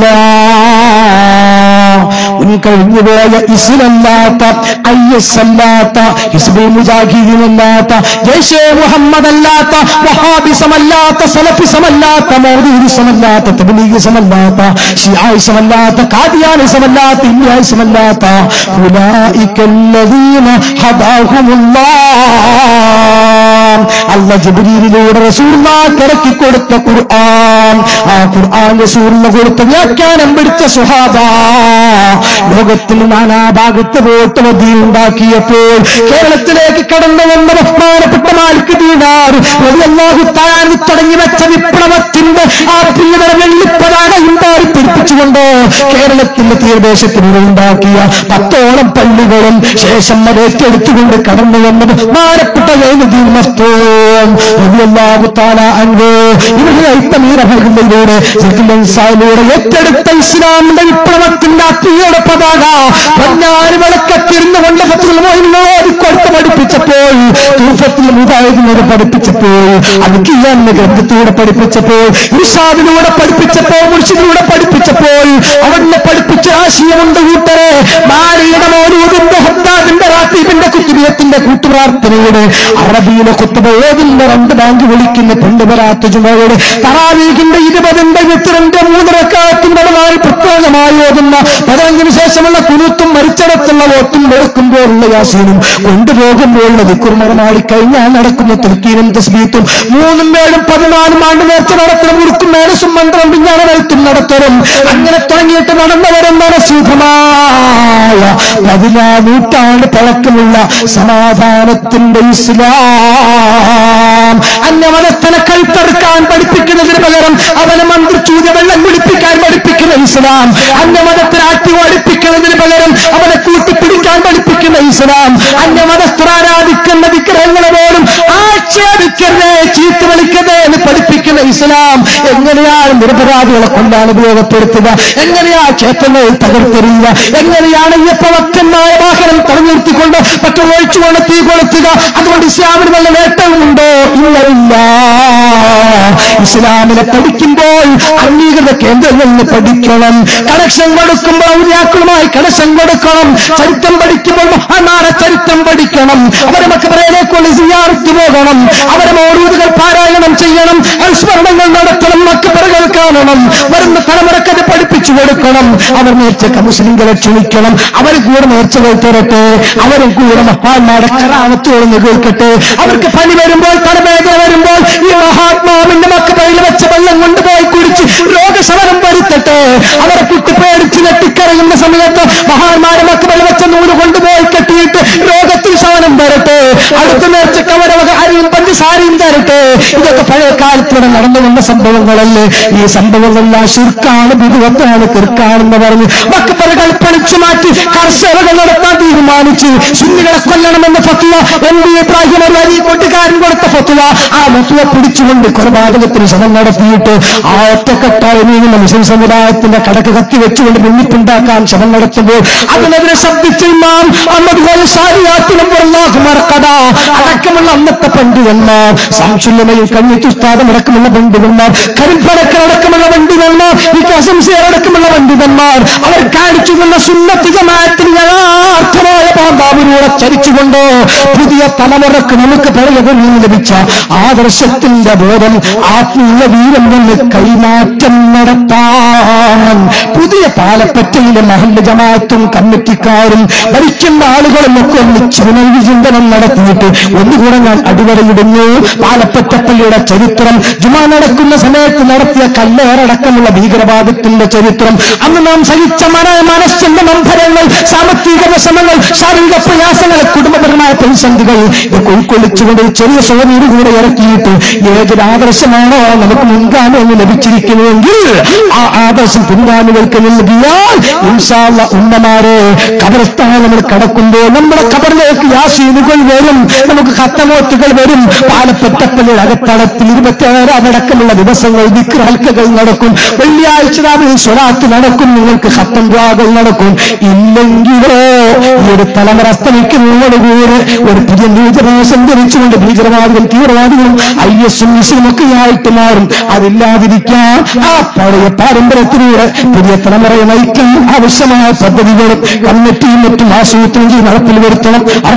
الله മുൻകഴിഞ്ഞു പോയ ഇസ്ലല്ലാത്ത ഐ എസ് അല്ലാത്ത ഹിസ്ബുൽ മുജാഹിദീനല്ലാത്ത ജയ്ഷെ മുഹമ്മദ് അല്ലാത്ത വഹാബിസമല്ലാത്ത സലഫിസമല്ലാത്ത മൗദീദിസമല്ലാത്ത തബ്ലീഗിസമല്ലാത്ത ഷിയായിസമല്ലാത്ത കാദിയാനിസമല്ലാത്ത ഇല്യായിസമല്ലാത്ത ഉലൈക الذين هداهم الله അല്ല ജബരീലിലൂടെ റസൂർമാർക്ക് ഇറക്കി കൊടുത്ത ഖുർആൻ ആ ഖുർആൻ റസൂറിന് കൊടുത്ത വ്യാഖ്യാനം പിടിച്ച സുഹാബ ലോകത്തിൽ നാനാഭാഗത്ത് വോട്ട് മതി ഉണ്ടാക്കിയപ്പോൾ കേരളത്തിലേക്ക് കടന്നു വന്ന ബഹുമാനപ്പെട്ട മാലിക് ദീനാർ റളിയല്ലാഹു തആല തുടങ്ങി വെച്ച വിപ്ലവത്തിന്റെ ആ പ്രിയതര വെള്ളിപ്പതാക ഉണ്ടായി പിടിപ്പിച്ചുകൊണ്ട് കേരളത്തിന്റെ തീരദേശത്തിലൂടെ ഉണ്ടാക്കിയ പത്തോളം പള്ളികളും ശേഷം അത് ഏറ്റെടുത്തുകൊണ്ട് കടന്നു വന്ന ബഹുമാനപ്പെട്ട ജൈനദീൻ മസ്തൂം റളിയല്ലാഹു തആല അൻഹു ഇവരുടെ ഐത്തമീറകളിലൂടെ സാഹിലൂടെ ഏറ്റെടുത്ത ഇസ്ലാമിന്റെ വിപ്ലവത്തിന്റെ അത്തിയുടെ പതാക പഞ്ഞാറ് വിളക്കത്തിരുന്നു കൊണ്ട് ഫത്തുൽ മോഹിനോട് കൊടുത്ത് പഠിപ്പിച്ചപ്പോൾ തൂഫത്തിൽ മുതായിരുന്നത് പഠിപ്പിച്ചപ്പോൾ അത് കിയാന്റെ ഗ്രന്ഥത്തിലൂടെ പഠിപ്പിച്ചപ്പോൾ ഇർഷാദിലൂടെ പഠിപ്പിച്ചപ്പോൾ മുർഷിദിലൂടെ പഠിപ്പിച്ചപ്പോൾ അവനെ പഠിപ്പിച്ച ആശയമുണ്ട് കൂട്ടരെ മാരിയുടെ മോനൂദിന്റെ ഹദ്ദാദിന്റെ റാത്തീബിന്റെ കുത്തുബിയത്തിന്റെ കൂട്ടുപ്രാർത്ഥനയുടെ അറബിയിലെ കുത്തുബ ഏതിന്റെ രണ്ട് ബാങ്ക് വിളിക്കുന്ന പെണ്ണുപരാത്ത ചുമയുടെ തറാവീഖിന്റെ ഇരുപതിന്റെ വിത്തറിന്റെ മൂന്നരക്കാലത്തിന്റെ നാൾ പ്രത്യേകമായി ഓതുന്ന പതിനഞ്ചിന് ശേഷമുള്ള കുരുത്തും മരിച്ചടത്തുള്ള വോട്ടും വെളുക്കുമ്പോഴുള്ള യാസീനും കൊണ്ടുപോകുമ്പോഴുള്ള വിക്കുർമറമാടി കഴിഞ്ഞാൽ നടക്കുന്ന തുർക്കീനും തസ്ബീത്തും മൂന്നും ഏഴും പതിനാലും ആണ്ട് നേർച്ച നടത്തണം ഉരുക്കും മേലസും മന്ത്രം പിഞ്ഞാണ് വെളുത്തും നടത്തലും അങ്ങനെ തുടങ്ങിയിട്ട് നടന്നവരെന്ന സുഖമായ പതിനാല് നൂറ്റാണ്ട് പഴക്കമുള്ള സമാധാനത്തിന്റെ ഇസ്ലാം അന്യമതത്തിനെ കഴുത്തെടുക്കാൻ പഠിപ്പിക്കുന്നതിന് പകരം അവനെ മന്ത്രിച്ചൂത വെള്ളം കുടിപ്പിക്കാൻ പഠിപ്പിക്കുന്ന ഇസ്ലാം അന്യമതത്തിനെ ആട്ടി ഓടിപ്പിക്കുന്നതിന് പകരം അവനെ കൂട്ടിപ്പിടിക്കാൻ പഠിപ്പിക്കുന്ന ഇസ്ലാം അന്യമതസ്ഥർ ആരാധിക്കുന്ന വിഗ്രഹങ്ങളെ പോലും ആക്ഷേപിക്കരുതേ ചീത്ത വിളിക്കരുതേ എന്ന് പഠിപ്പിക്കുന്ന ഇസ്ലാം എങ്ങനെയാണ് നിരപരാധികളെ കൊണ്ടാണ് ഉപയോഗപ്പെടുത്തുക എങ്ങനെയാ ക്ഷേത്രങ്ങൾ തകർത്തെറിയുക എങ്ങനെയാണ് ഈ പ്രവക്തന്മായ വാഹനം തടഞ്ഞിർത്തിക്കൊണ്ട് മറ്റു ഒഴിച്ചുകൊണ്ട് തീ കൊളുത്തുക അതുകൊണ്ട് ഇസ്ലാമിന് വല്ല നേട്ടവുമുണ്ടോ ഇല്ല ഇസ്ലാമിനെ പഠിക്കുമ്പോൾ അംഗീകൃത കേന്ദ്രങ്ങളിൽ നിന്ന് പഠിക്കണം കണക്ഷൻ കൊടുക്കുമ്പോൾ ഔര്യാക്കളുമായി കണക്ഷൻ കൊടുക്കണം ചരിത്രം പഠിക്കുമ്പോൾ മഹാന്മാരെ ചരിത്രം പഠിക്കണം അവരെ മക്കബറയിലേക്കുള്ള സിയാർത്ത് പോകണം അവരെ മൗരൂദുകൾ പാരായണം ചെയ്യണം അനുസ്മരണങ്ങൾ നടത്തണം മക്കബറകൾ കാണണം വരുന്ന തലമുറക്കത് പഠിപ്പിച്ചു കൊടുക്കണം അവർ നേർച്ചക്ക് മുസ്ലിങ്ങളെ ക്ഷണിക്കണം അവർ കൂടെ നേർച്ചകൾ തരട്ടെ അവരും കൂടെ മഹാന്മാരുടെ കറാമത്തോട് നികൾക്കട്ടെ അവർക്ക് പനി വരുമ്പോൾ തലവേദന വരുമ്പോൾ ഈ മഹാത്മാവിന്റെ മക്കബറയിൽ വെച്ച വെള്ളം കൊണ്ടുപോയി കുടിച്ച് രോഗശമനം വരുത്തട്ടെ അവരെ കുട്ടി പേടിച്ച് നെട്ടിക്കരയുന്ന സമയത്ത് മഹാന്മാരെ മക്കബറയിൽ വെച്ച നൂല് കൊണ്ടുപോയി കെട്ടിയിട്ട് രോഗത്തിൽ ശമനം വരട്ടെ അടുത്ത നേർച്ചക്ക് അവരെ വക അരിയും പഞ്ചസാരയും തരട്ടെ ഇതൊക്കെ പഴയ കാലത്തിലൂടെ നടന്നു വന്ന സംഭവങ്ങളല്ലേ ഈ സംഭവങ്ങളെല്ലാം ശുർക്കാണ് ബിരുവത്താണ് കിർക്കാണെന്ന് പറഞ്ഞ് മക്കപ്പറകൾ പൊളിച്ചു മാറ്റി കർഷകകൾ നടത്താൻ തീരുമാനിച്ചു സുന്നികളെ കൊല്ലണമെന്ന ഫത്വ എം ഡി ഇബ്രാഹിം ഒരു അരി കൊട്ടുകാരൻ കൊടുത്ത ഫത്വ ആ ഫത്വ പിടിച്ചുകൊണ്ട് കൊലപാതകത്തിന് ശ്രമം നടത്തിയിട്ട് ആ ഒറ്റക്കെട്ടായി നീങ്ങുന്ന മുസ്ലിം സമുദായത്തിന്റെ കടക്ക് കത്തി വെച്ചുകൊണ്ട് മുന്നിട്ടുണ്ടാക്കാൻ ശ്രമം നടത്തുമ്പോൾ അതിനെതിരെ ശബ്ദിച്ച ഇമാം അഹമ്മദ് ഖോയ സാരിയാത്തിനും മറക്കട അടക്കമുള്ള അന്നത്തെ പണ്ഡിതന്മാർ സംശുല്ലമയിൽ കഞ്ഞിത്തുസ്താദം അടക്കമുള്ള പണ്ഡിതന്മാർ കരിമ്പടക്കൽ അടക്കമുള്ള പണ്ഡിതന്മാർ ഈ കസംസിയർ അടക്കമുള്ള പണ്ഡിതന്മാർ അവർ കാണിച്ചു തന്ന സുന്നത്തികമായത്തിന് യഥാർത്ഥമായ പാമ്പാവിലൂടെ ചരിച്ചുകൊണ്ട് പുതിയ തലമുറക്ക് നമുക്ക് പഴയതിൽ നിന്ന് ലഭിച്ച ആദർശത്തിന്റെ ബോധം ആത്മീയ വീരം നിന്ന് കൈമാറ്റം നടത്താൻ പുതിയ പാലപ്പറ്റയിലെ മഹല്ല ജമാഅത്തും കമ്മിറ്റിക്കാരും ഭരിക്കുന്ന ആളുകളും ഒക്കെ ഒന്നിച്ച് പുനർവിചിന്തനം നടത്തിയിട്ട് ഒന്നുകൂടെ ഞാൻ അടിവരയിടുന്നു പാലപ്പറ്റപ്പള്ളിയുടെ ചരിത്രം ജുമാ നടക്കുന്ന സമയത്ത് നടത്തിയ കല്ലേറടക്കമുള്ള ഭീകരവാദത്തിന്റെ ചരിത്രം അന്ന് നാം സഹിച്ച മന മനസ്സിന്റെ മന്ധരങ്ങൾ സാമ്പത്തിക വിഷമങ്ങൾ ശാരീരിക പ്രയാസങ്ങൾ കുടുംബപരമായ പ്രതിസന്ധികൾ ഇതൊക്കെ ഉൾക്കൊള്ളിച്ചുകൊണ്ട് ഒരു ചെറിയ സോനീര് കൂടെ ഇറക്കിയിട്ട് ഏതൊരു ആദർശമാണോ നമുക്ക് മുൻഗാമി ലഭിച്ചിരിക്കുന്നുവെങ്കിൽ ആ ആദർശം പിൻഗാമികൾക്ക് നൽകിയാൽ ഇൻഷാള്ള ഉമ്മമാരെ കബർസ്ഥാനം നമ്മൾ കടക്കുമ്പോൾ നമ്മുടെ കബറിലേക്ക് യാസീനുകൾ വരും നമുക്ക് കത്തമോത്തുകൾ വരും പാലപ്പെട്ടപ്പള്ളിയുടെ അകത്തളത്തിൽ ഇരുപത്തിയേഴ് അടക്കമുള്ള ദിവസങ്ങൾ വിക്രഹൽക്കകൾ നടക്കും വെള്ളിയാഴ്ച രാവിലെ സ്വരാത്ത് നടക്കും നിങ്ങൾക്ക് ഹത്തം ദ്വാകൾ നടക്കും ഇല്ലെങ്കിലോ ഈ ഒരു തലമുറ അസ്തമിക്കുന്നതോടുകൂടി ഒരു പുതിയ ന്യൂജനേഷൻ ധരിച്ചുകൊണ്ട് ഭീകരവാദികളും തീവ്രവാദികളും ഐ എസും ഇസും ഒക്കെ ആയിട്ട് മാറും അതില്ലാതിരിക്കാൻ ആ പഴയ പാരമ്പര്യത്തിലൂടെ പുതിയ തലമുറയെ നയിക്കാൻ ആവശ്യമായ പദ്ധതികളും കമ്മിറ്റിയും മറ്റും ആസൂത്രണം ചെയ്ത് നടപ്പിൽ വരുത്തണം അർഹനിർമ്മാണ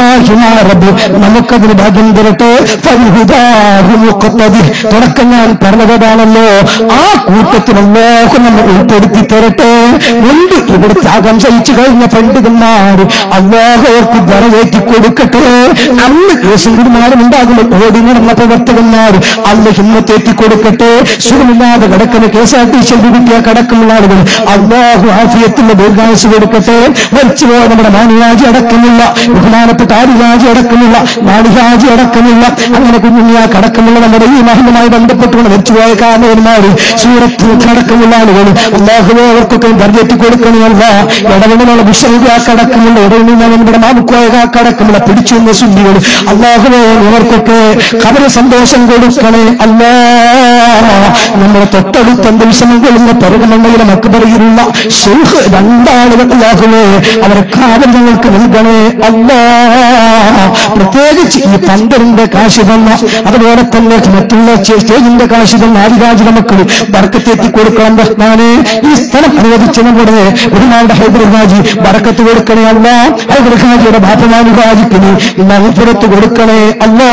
യാ റബ്ബ് നമുക്കതിന് ഭാഗ്യം തരട്ടെ ഫൽഹുദാഹു മുഖത്തതി തുടക്കം ഞാൻ പറഞ്ഞതാണല്ലോ ആ കൂട്ടത്തിൽ അല്ലാഹു നമ്മൾ ഉൾപ്പെടുത്തി തരട്ടെ മുൻപ് ഇവിടെ ത്യാഗം സഹിച്ചു കഴിഞ്ഞ പണ്ഡിതന്മാർ അല്ലാഹുവർക്ക് ധറവേറ്റി കൊടുക്കട്ടെ അന്ന് കേസുകുമാരും ഉണ്ടാകുമ്പോൾ ഓടി നടന്ന പ്രവർത്തകന്മാർ അന്ന് ഹിമ്മത്തേറ്റി കൊടുക്കട്ടെ സുഖമില്ലാതെ കിടക്കുന്ന K S R T C കിട്ടിയ കടക്കമുള്ള ആളുകൾ അള്ളാഹു ആഫിയത്തിന്റെ ദീർഘായുസ് കൊടുക്കട്ടെ മരിച്ചുപോയ നമ്മുടെ മാനിയാജി അടക്കമില്ല ബഹുമാനപ്പെട്ട ആദിരാജി അടക്കമില്ല നാടിരാജി അടക്കമില്ല അങ്ങനെ കുഞ്ഞുണ്ണിയ കടക്കമുള്ള നമ്മുടെ ഈ മഹനുമായി ബന്ധപ്പെട്ടുകൊണ്ട് മരിച്ചുപോയ കാരണവന്മാർ സൂറത്ത് അടക്കമുള്ള ആളുകൾ അള്ളാഹുവെ അവർക്കൊക്കെ ബർജറ്റ് കൊടുക്കണമല്ല ഇടവെളിയുള്ള വിഷയക്കാക്കടക്കമുള്ള ഇടവെളിയിൽ നമ്മുടെ മാമുക്കോയ കാക്കടക്കമുള്ള പിടിച്ചുവന്ന സുന്നികൾ അള്ളാഹുവെ ഇവർക്കൊക്കെ ഖബറ് സന്തോഷം കൊടുക്കണേ അല്ലാ നമ്മുടെ തൊട്ടടുത്ത അന്തരീക്ഷണം കൊള്ളുന്ന പെരുകമണ്ണയിലെ മക്കബറയിലുള്ള ഷെയ്ഖ് രണ്ടാളുകൾ അല്ലാഹുവേ അവരെ കാവൽ ഞങ്ങൾക്ക് നൽകണേ അല്ലാ പ്രത്യേകിച്ച് ഈ പന്തലിന്റെ കാശ് തന്ന അതുപോലെ തന്നെ മറ്റുള്ള സ്റ്റേ- സ്റ്റേജിന്റെ കാശ് തന്ന ആദിരാജിന്റെ മക്കൾ ബർക്കത്തെത്തി കൊടുക്കണം റഹ്മാനെ ഈ സ്ഥലം അനുവദിച്ച നമ്മുടെ ഒരുനാളുടെ ഹൈദർഹാജി ബർക്കത്ത് കൊടുക്കണേ അല്ല ഹൈദർഹാജിയുടെ ബാപ്പമാനുഹാജിക്കിന് നൽപുറത്ത് കൊടുക്കണേ അല്ലാ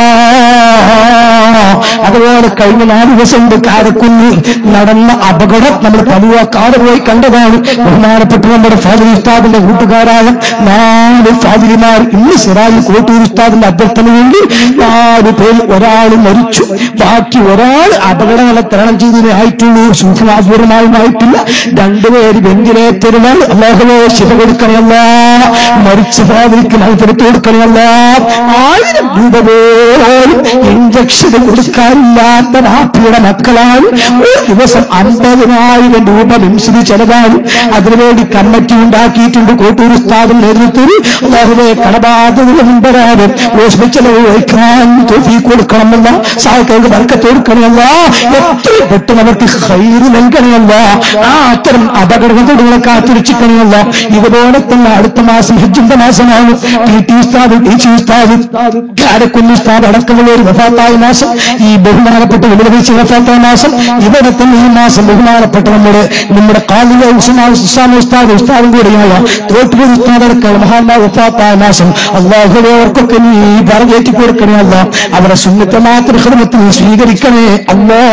അതുപോലെ കഴിഞ്ഞ നാല് ദിവസം മുമ്പ് കാരക്കുന്ന് നടന്ന അപകടം നമ്മൾ പതിവ കാറ് പോയി കണ്ടതാണ് ബഹുമാനപ്പെട്ട നമ്മുടെ ഫാദിൽ ഉസ്താദിന്റെ കൂട്ടുകാരായ നാല് ഫാദിരിമാർ ഇന്ന് സിറാജ് കോട്ടൂർ ഉസ്താദിന്റെ അഭ്യർത്ഥന വേണ്ടി നാല് പേര് ഒരാൾ മരിച്ചു ബാക്കി ഒരാൾ അപകടങ്ങളെ തരണം ചെയ്തതിനെ ആയിട്ടുള്ളൂ സൂക്ഷ്മാപൂർവമായും ആയിട്ടില്ല രണ്ടുപേര് വെന്റിലേറ്ററിലാണ് അല്ലാഹുവേ ശിവ കൊടുക്കണമല്ല മരിച്ച ഫാദിരിക്ക് നൽകെടുത്ത് കൊടുക്കണമല്ല ആയിരം രൂപ പോലും ഇഞ്ചക്ഷൻ കൊടുക്കാനില്ലാത്ത നാട്ടിയുടെ മക്കളാണ് ഒരു ദിവസം അമ്പതിനായിരം രൂപ മിംസിന് ചെലവാണ് അതിനുവേണ്ടി കമ്മിറ്റി ഉണ്ടാക്കിയിട്ടുണ്ട് കോട്ടൂർ സ്ഥാപന നേതൃത്വത്തിൽ അല്ലാഹുവേ കടബാധകളും വരാതെ ഹോസ്പിറ്റലിൽ വഹിക്കാൻ തൊഫി കൊടുക്കണമെന്ന സഹായിക്കൾക്ക് വർക്കത്ത് കൊടുക്കണമല്ല എത്രയും പെട്ടെന്ന് അവർക്ക് ഹൈറ് നൽകണമല്ല ആ അത്തരം അപകടങ്ങളെ കാത്തിരിച്ചിക്കണമല്ല ഇതുപോലെ തന്നെ അടുത്ത മാസം ഹജ്ജിന്റെ മാസമാണ് ടി ടി ഉസ്താദ് ടി സി ഉസ്താദ് കാരക്കുന്ന് ഉസ്താദ് അടക്കമുള്ള ഒരു വഫാത്തായ മാസം ഈ ബഹുമാനപ്പെട്ട വെള്ളിവീഴ്ച വഫാത്തായ മാസം ഇവിടെ തന്നെ ഈ മാസം ബഹുമാനപ്പെട്ട നമ്മുടെ നമ്മുടെ കാലിക ഉസ്മാൻ ഉസ്താദ് ഉസ്താദും കൂടിയായ തോട്ടുപൂർ ഉസ്താദ് അടക്കമുള്ള മഹാന്മാ വഫാത്തായ മാസം അള്ളാഹുവെ അവർക്കൊക്കെ നീ പറഞ്ഞേറ്റി കൊടുക്കണേ അല്ല അവരെ സുന്നത്തെ മാത്രം ഹൃദയത്തിൽ സ്വീകരിക്കണേ അല്ലാ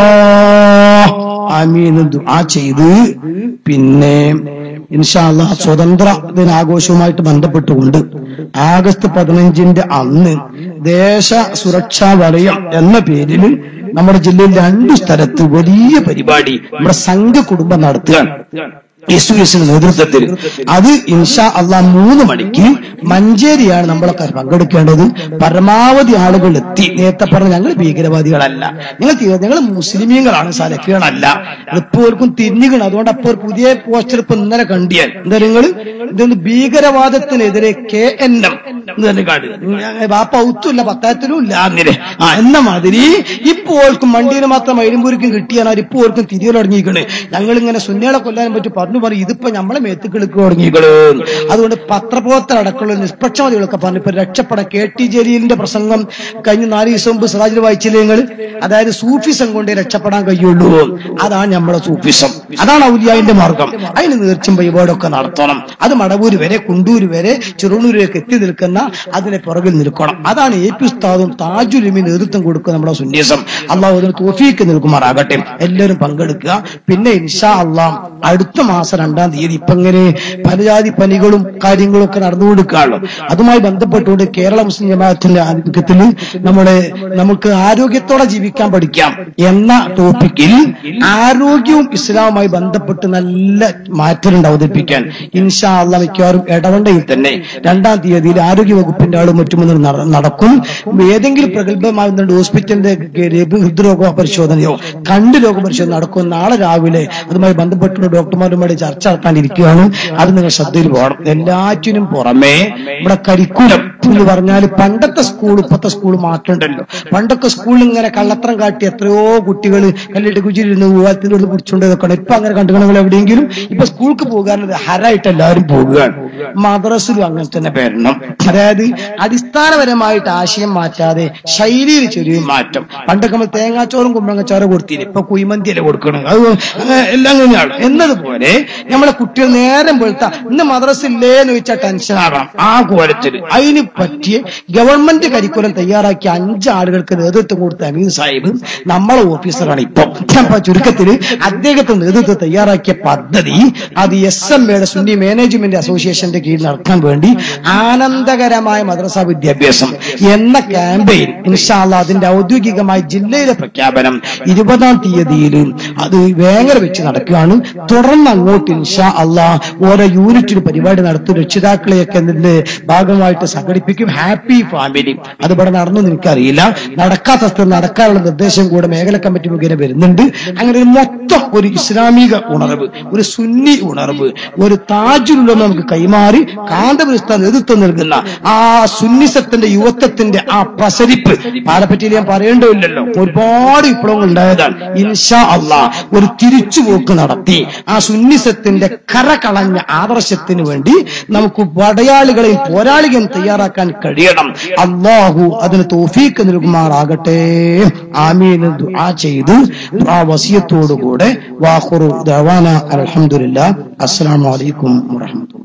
ആമീന്ന് ദുആ ചെയ്ത് പിന്നെ ഇൻഷാല്ല സ്വതന്ത്ര ദിനാഘോഷവുമായിട്ട് ബന്ധപ്പെട്ടുകൊണ്ട് ആഗസ്റ്റ് പതിനഞ്ചിന്റെ അന്ന് ദേശ സുരക്ഷാ വലയം എന്ന പേരിൽ നമ്മുടെ ജില്ലയിൽ രണ്ടു സ്ഥലത്ത് വലിയ പരിപാടി നമ്മുടെ സംഘ കുടുംബം നടത്തുകയാണ് എസ് യു എസിന്റെ നേതൃത്വത്തിൽ അത് ഇൻഷാ അള്ളാ മൂന്ന് മണിക്ക് മഞ്ചേരിയാണ് നമ്മളൊക്കെ പങ്കെടുക്കേണ്ടത് പരമാവധി ആളുകൾ എത്തി നേരത്തെ പറഞ്ഞ ഞങ്ങൾ ഭീകരവാദികളല്ല ഞങ്ങൾ തീ- ഞങ്ങൾ മുസ്ലിമീങ്ങളാണ് സലഫികളല്ല ഇപ്പോർക്കും തിരിഞ്ഞുകണം അതുകൊണ്ട് അപ്പോൾ ഒരു പുതിയ പോസ്റ്റർ ഇപ്പൊ ഇന്നലെ കണ്ടിയാൽ എന്താ നിങ്ങൾ ഇതൊന്ന് ഭീകരവാദത്തിനെതിരെ കെ എൻ എം എന്ന് തന്നെ കാട് ബാപ്പ ഔത്തുമില്ല പത്തായത്തിലും ഇല്ല അങ്ങനെ ആ എന്ന മാതിരി ഇപ്പോൾക്കും വണ്ടിയിൽ മാത്രം മൈലമ്പൂരിക്കും കിട്ടിയാണ് ഇപ്പൊ ഓർക്കും തിരിയൽ തുടങ്ങിയിരിക്കണേ ഞങ്ങൾ ഇങ്ങനെ സുന്നകളെ കൊല്ലാനും പറ്റി പറഞ്ഞു പറയും ഇതിപ്പോ നമ്മളെ മേത്തുക്കിളിക്ക് തുടങ്ങിയിരിക്കണു അതുകൊണ്ട് പത്രപ്രവർത്തനം അടക്കമുള്ള നിഷ്പക്ഷവാദികളൊക്കെ പറഞ്ഞു ഇപ്പൊ രക്ഷപ്പെടാൻ കെ ടി ജലീലിന്റെ പ്രസംഗം കഴിഞ്ഞ നാല് ദിവസം മുമ്പ് സിറാജിൽ വായിച്ചില്ലേ നിങ്ങൾ അതായത് സൂഫിസം കൊണ്ടേ രക്ഷപ്പെടാൻ കഴിയുള്ളൂ അതാണ് നമ്മളെ സൂഫിസം അതാണ് ഔലിയായിന്റെ മാർഗം അതിന് നേർച്ചും വഴിപാടൊക്കെ നടത്തണം അത് മടവൂര് വരെ കുണ്ടൂര് വരെ ചെറുണൂരിലേക്ക് എത്തി നിൽക്കുന്ന അതിനെ പുറകിൽ നിൽക്കണം അതാണ് എ പി ഉസ്താദും താജുലിമി നേതൃത്വം കൊടുക്കുക നമ്മുടെ സുന്യാസം അള്ളാഹു അതിന് തോഫീക്ക് നിൽക്കുമാറാകട്ടെ എല്ലാവരും പങ്കെടുക്കുക പിന്നെ ഇൻഷാ അള്ളാഹ് അടുത്ത മാസം രണ്ടാം തീയതി ഇപ്പൊ ഇങ്ങനെ പലജാതി പനികളും കാര്യങ്ങളും ഒക്കെ നടന്നുകൊടുക്കുകയുള്ളു അതുമായി ബന്ധപ്പെട്ടുകൊണ്ട് കേരള മുസ്ലിം ജമാഅത്തിന്റെ ആധിപത്യത്തിൽ നമ്മുടെ നമുക്ക് ആരോഗ്യത്തോടെ ജീവിക്കാൻ പഠിക്കാം എന്ന ടോപ്പിക്കിൽ ആരോഗ്യവും ഇസ്ലാമുമായി ബന്ധപ്പെട്ട് നല്ല മാറ്റലുണ്ട് അവതരിപ്പിക്കാൻ ഇൻഷാ അള്ളാഹ് മിക്കവാറും ഇടവണ്ടയിൽ തന്നെ രണ്ടാം തീയതിയിൽ ആരോഗ്യ വകുപ്പിന്റെ ആളും മറ്റും വന്ന് നട- നടക്കും ഏതെങ്കിലും പ്രഗത്ഭമാകുന്ന ഹോസ്പിറ്റലിന്റെ ഗ- ഹൃദ്രോഗ പരിശോധനയോ കണ്ട് രോഗ പരിശോധന നടക്കും നാളെ രാവിലെ അതുമായി ബന്ധപ്പെട്ടുള്ള ഡോക്ടർമാരുമായി ചർച്ച നടത്താനിരിക്കുകയാണ് അത് നിങ്ങൾ ശ്രദ്ധയിൽ പോകണം എല്ലാറ്റിനും പുറമെ നമ്മുടെ കരിക്കുലം എന്ന് പറഞ്ഞാൽ പണ്ടത്തെ സ്കൂൾ ഇപ്പത്തെ സ്കൂൾ മാറ്റമുണ്ടല്ലോ പണ്ടൊക്കെ സ്കൂളിൽ ഇങ്ങനെ കള്ളത്തരം കാട്ടി എത്രയോ കുട്ടികൾ കല്ലിട്ട് കുച്ചിരുന്ന് ഊവാത്തിന്റെ ഉള്ളിൽ കുടിച്ചുകൊണ്ട് നിൽക്കണം ഇപ്പൊ അങ്ങനെ കണ്ടുകണങ്ങൾ എവിടെയെങ്കിലും ഇപ്പൊ സ്കൂൾക്ക് പോകാറുള്ളത് ഹരായിട്ട് എല്ലാവരും പോകുകയാണ് മദ്രസിലും അങ്ങനെ തന്നെ വരണം അതായത് അടിസ്ഥാനപരമായിട്ട് ആശയം മാറ്റാതെ ശൈലിയിൽ ചെറിയ മാറ്റം പണ്ടൊക്കെ നമ്മൾ തേങ്ങാച്ചോറും കുമ്പളങ്ങച്ചോറും കൊടുത്തില്ല ഇപ്പൊ കുയ്മന്തിയല്ലേ കൊടുക്കണം അത് ഏഹ് എല്ലാം കഴിഞ്ഞാണ് എന്നതുപോലെ നമ്മളെ കുട്ടികൾ നേരം വെളുത്ത ഇന്ന് മദ്രസ ഇല്ലേ എന്ന് വെച്ചാൽ ടെൻഷൻ ആകണം ആ കോലത്തിൽ അതിന് പറ്റിയ ഗവൺമെന്റ് കരിക്കുലം തയ്യാറാക്കിയ അഞ്ച് ആളുകൾക്ക് നേതൃത്വം കൊടുത്ത അമീൻ സാഹിബ് നമ്മളെ ഓഫീസറാണ് ഇപ്പൊ അപ്പൊ ചുരുക്കത്തിൽ അദ്ദേഹത്തിന്റെ നേതൃത്വം തയ്യാറാക്കിയ പദ്ധതി അത് എസ് എം എയുടെ സുന്നി മാനേജ്മെന്റ് അസോസിയേഷന്റെ കീഴിൽ നടത്താൻ വേണ്ടി ആനന്ദകരമായ മദ്രസ വിദ്യാഭ്യാസം എന്ന ക്യാമ്പയിൻ ഇൻഷാല്ല അതിന്റെ ഔദ്യോഗികമായ ജില്ലയിലെ പ്രഖ്യാപനം ഇരുപതാം തീയതിയിൽ അത് വേങ്ങര വെച്ച് നടക്കുകയാണ് തുടർന്ന് അങ്ങോട്ട് ഇൻഷാ അള്ളാ ഓരോ യൂണിറ്റിന് പരിപാടി നടത്തും രക്ഷിതാക്കളെയൊക്കെ ഇതിന്റെ ഭാഗമായിട്ട് സംഘടിപ്പിക്കും ഹാപ്പി ഫാമിലി അത് ഇവിടെ നടന്നു എനിക്കറിയില്ല നടക്കാത്ത സ്ഥലത്ത് നടക്കാനുള്ള നിർദ്ദേശം കൂടെ മേഖല കമ്മിറ്റി മുഖേന വരുന്നുണ്ട് അങ്ങനെ ഒരു മൊത്തം ഒരു ഇസ്ലാമിക ഉണർവ് ഒരു സുന്നി ഉണർവ് ഒരു താജുലുള്ള നമുക്ക് കൈമാറി കാന്തപുരസ്ഥ നേതൃത്വം നൽകുന്ന ആ സുന്നിസത്തിന്റെ യുവത്വത്തിന്റെ ആ പ്രസരിപ്പ് പാലപ്പറ്റിയിൽ ഞാൻ പറയേണ്ടതില്ലല്ലോ ഒരുപാട് വിപ്ലവങ്ങൾ ഉണ്ടായതാണ് ഇൻഷാ അള്ളാ ഒരു തിരിച്ചുപോക്ക് നടത്തി ആ സുന്നിസത്തിന്റെ കര കളഞ്ഞ ആദർശത്തിന് വേണ്ടി നമുക്ക് പടയാളികളെയും പോരാളികളെയും തയ്യാറാക്കാൻ കഴിയണം അള്ളാഹു അതിന് തോഫീക്ക് നൽകുമാറാകട്ടെ ആമീൻ ദുആ ചെയ്ത് ആ വസിയത്തോടുകൂടെ വാഹുറു ദവാന അലഹമുല്ല അസ്സലാമു അലൈക്കും വറഹ്മത്തുള്ളാഹി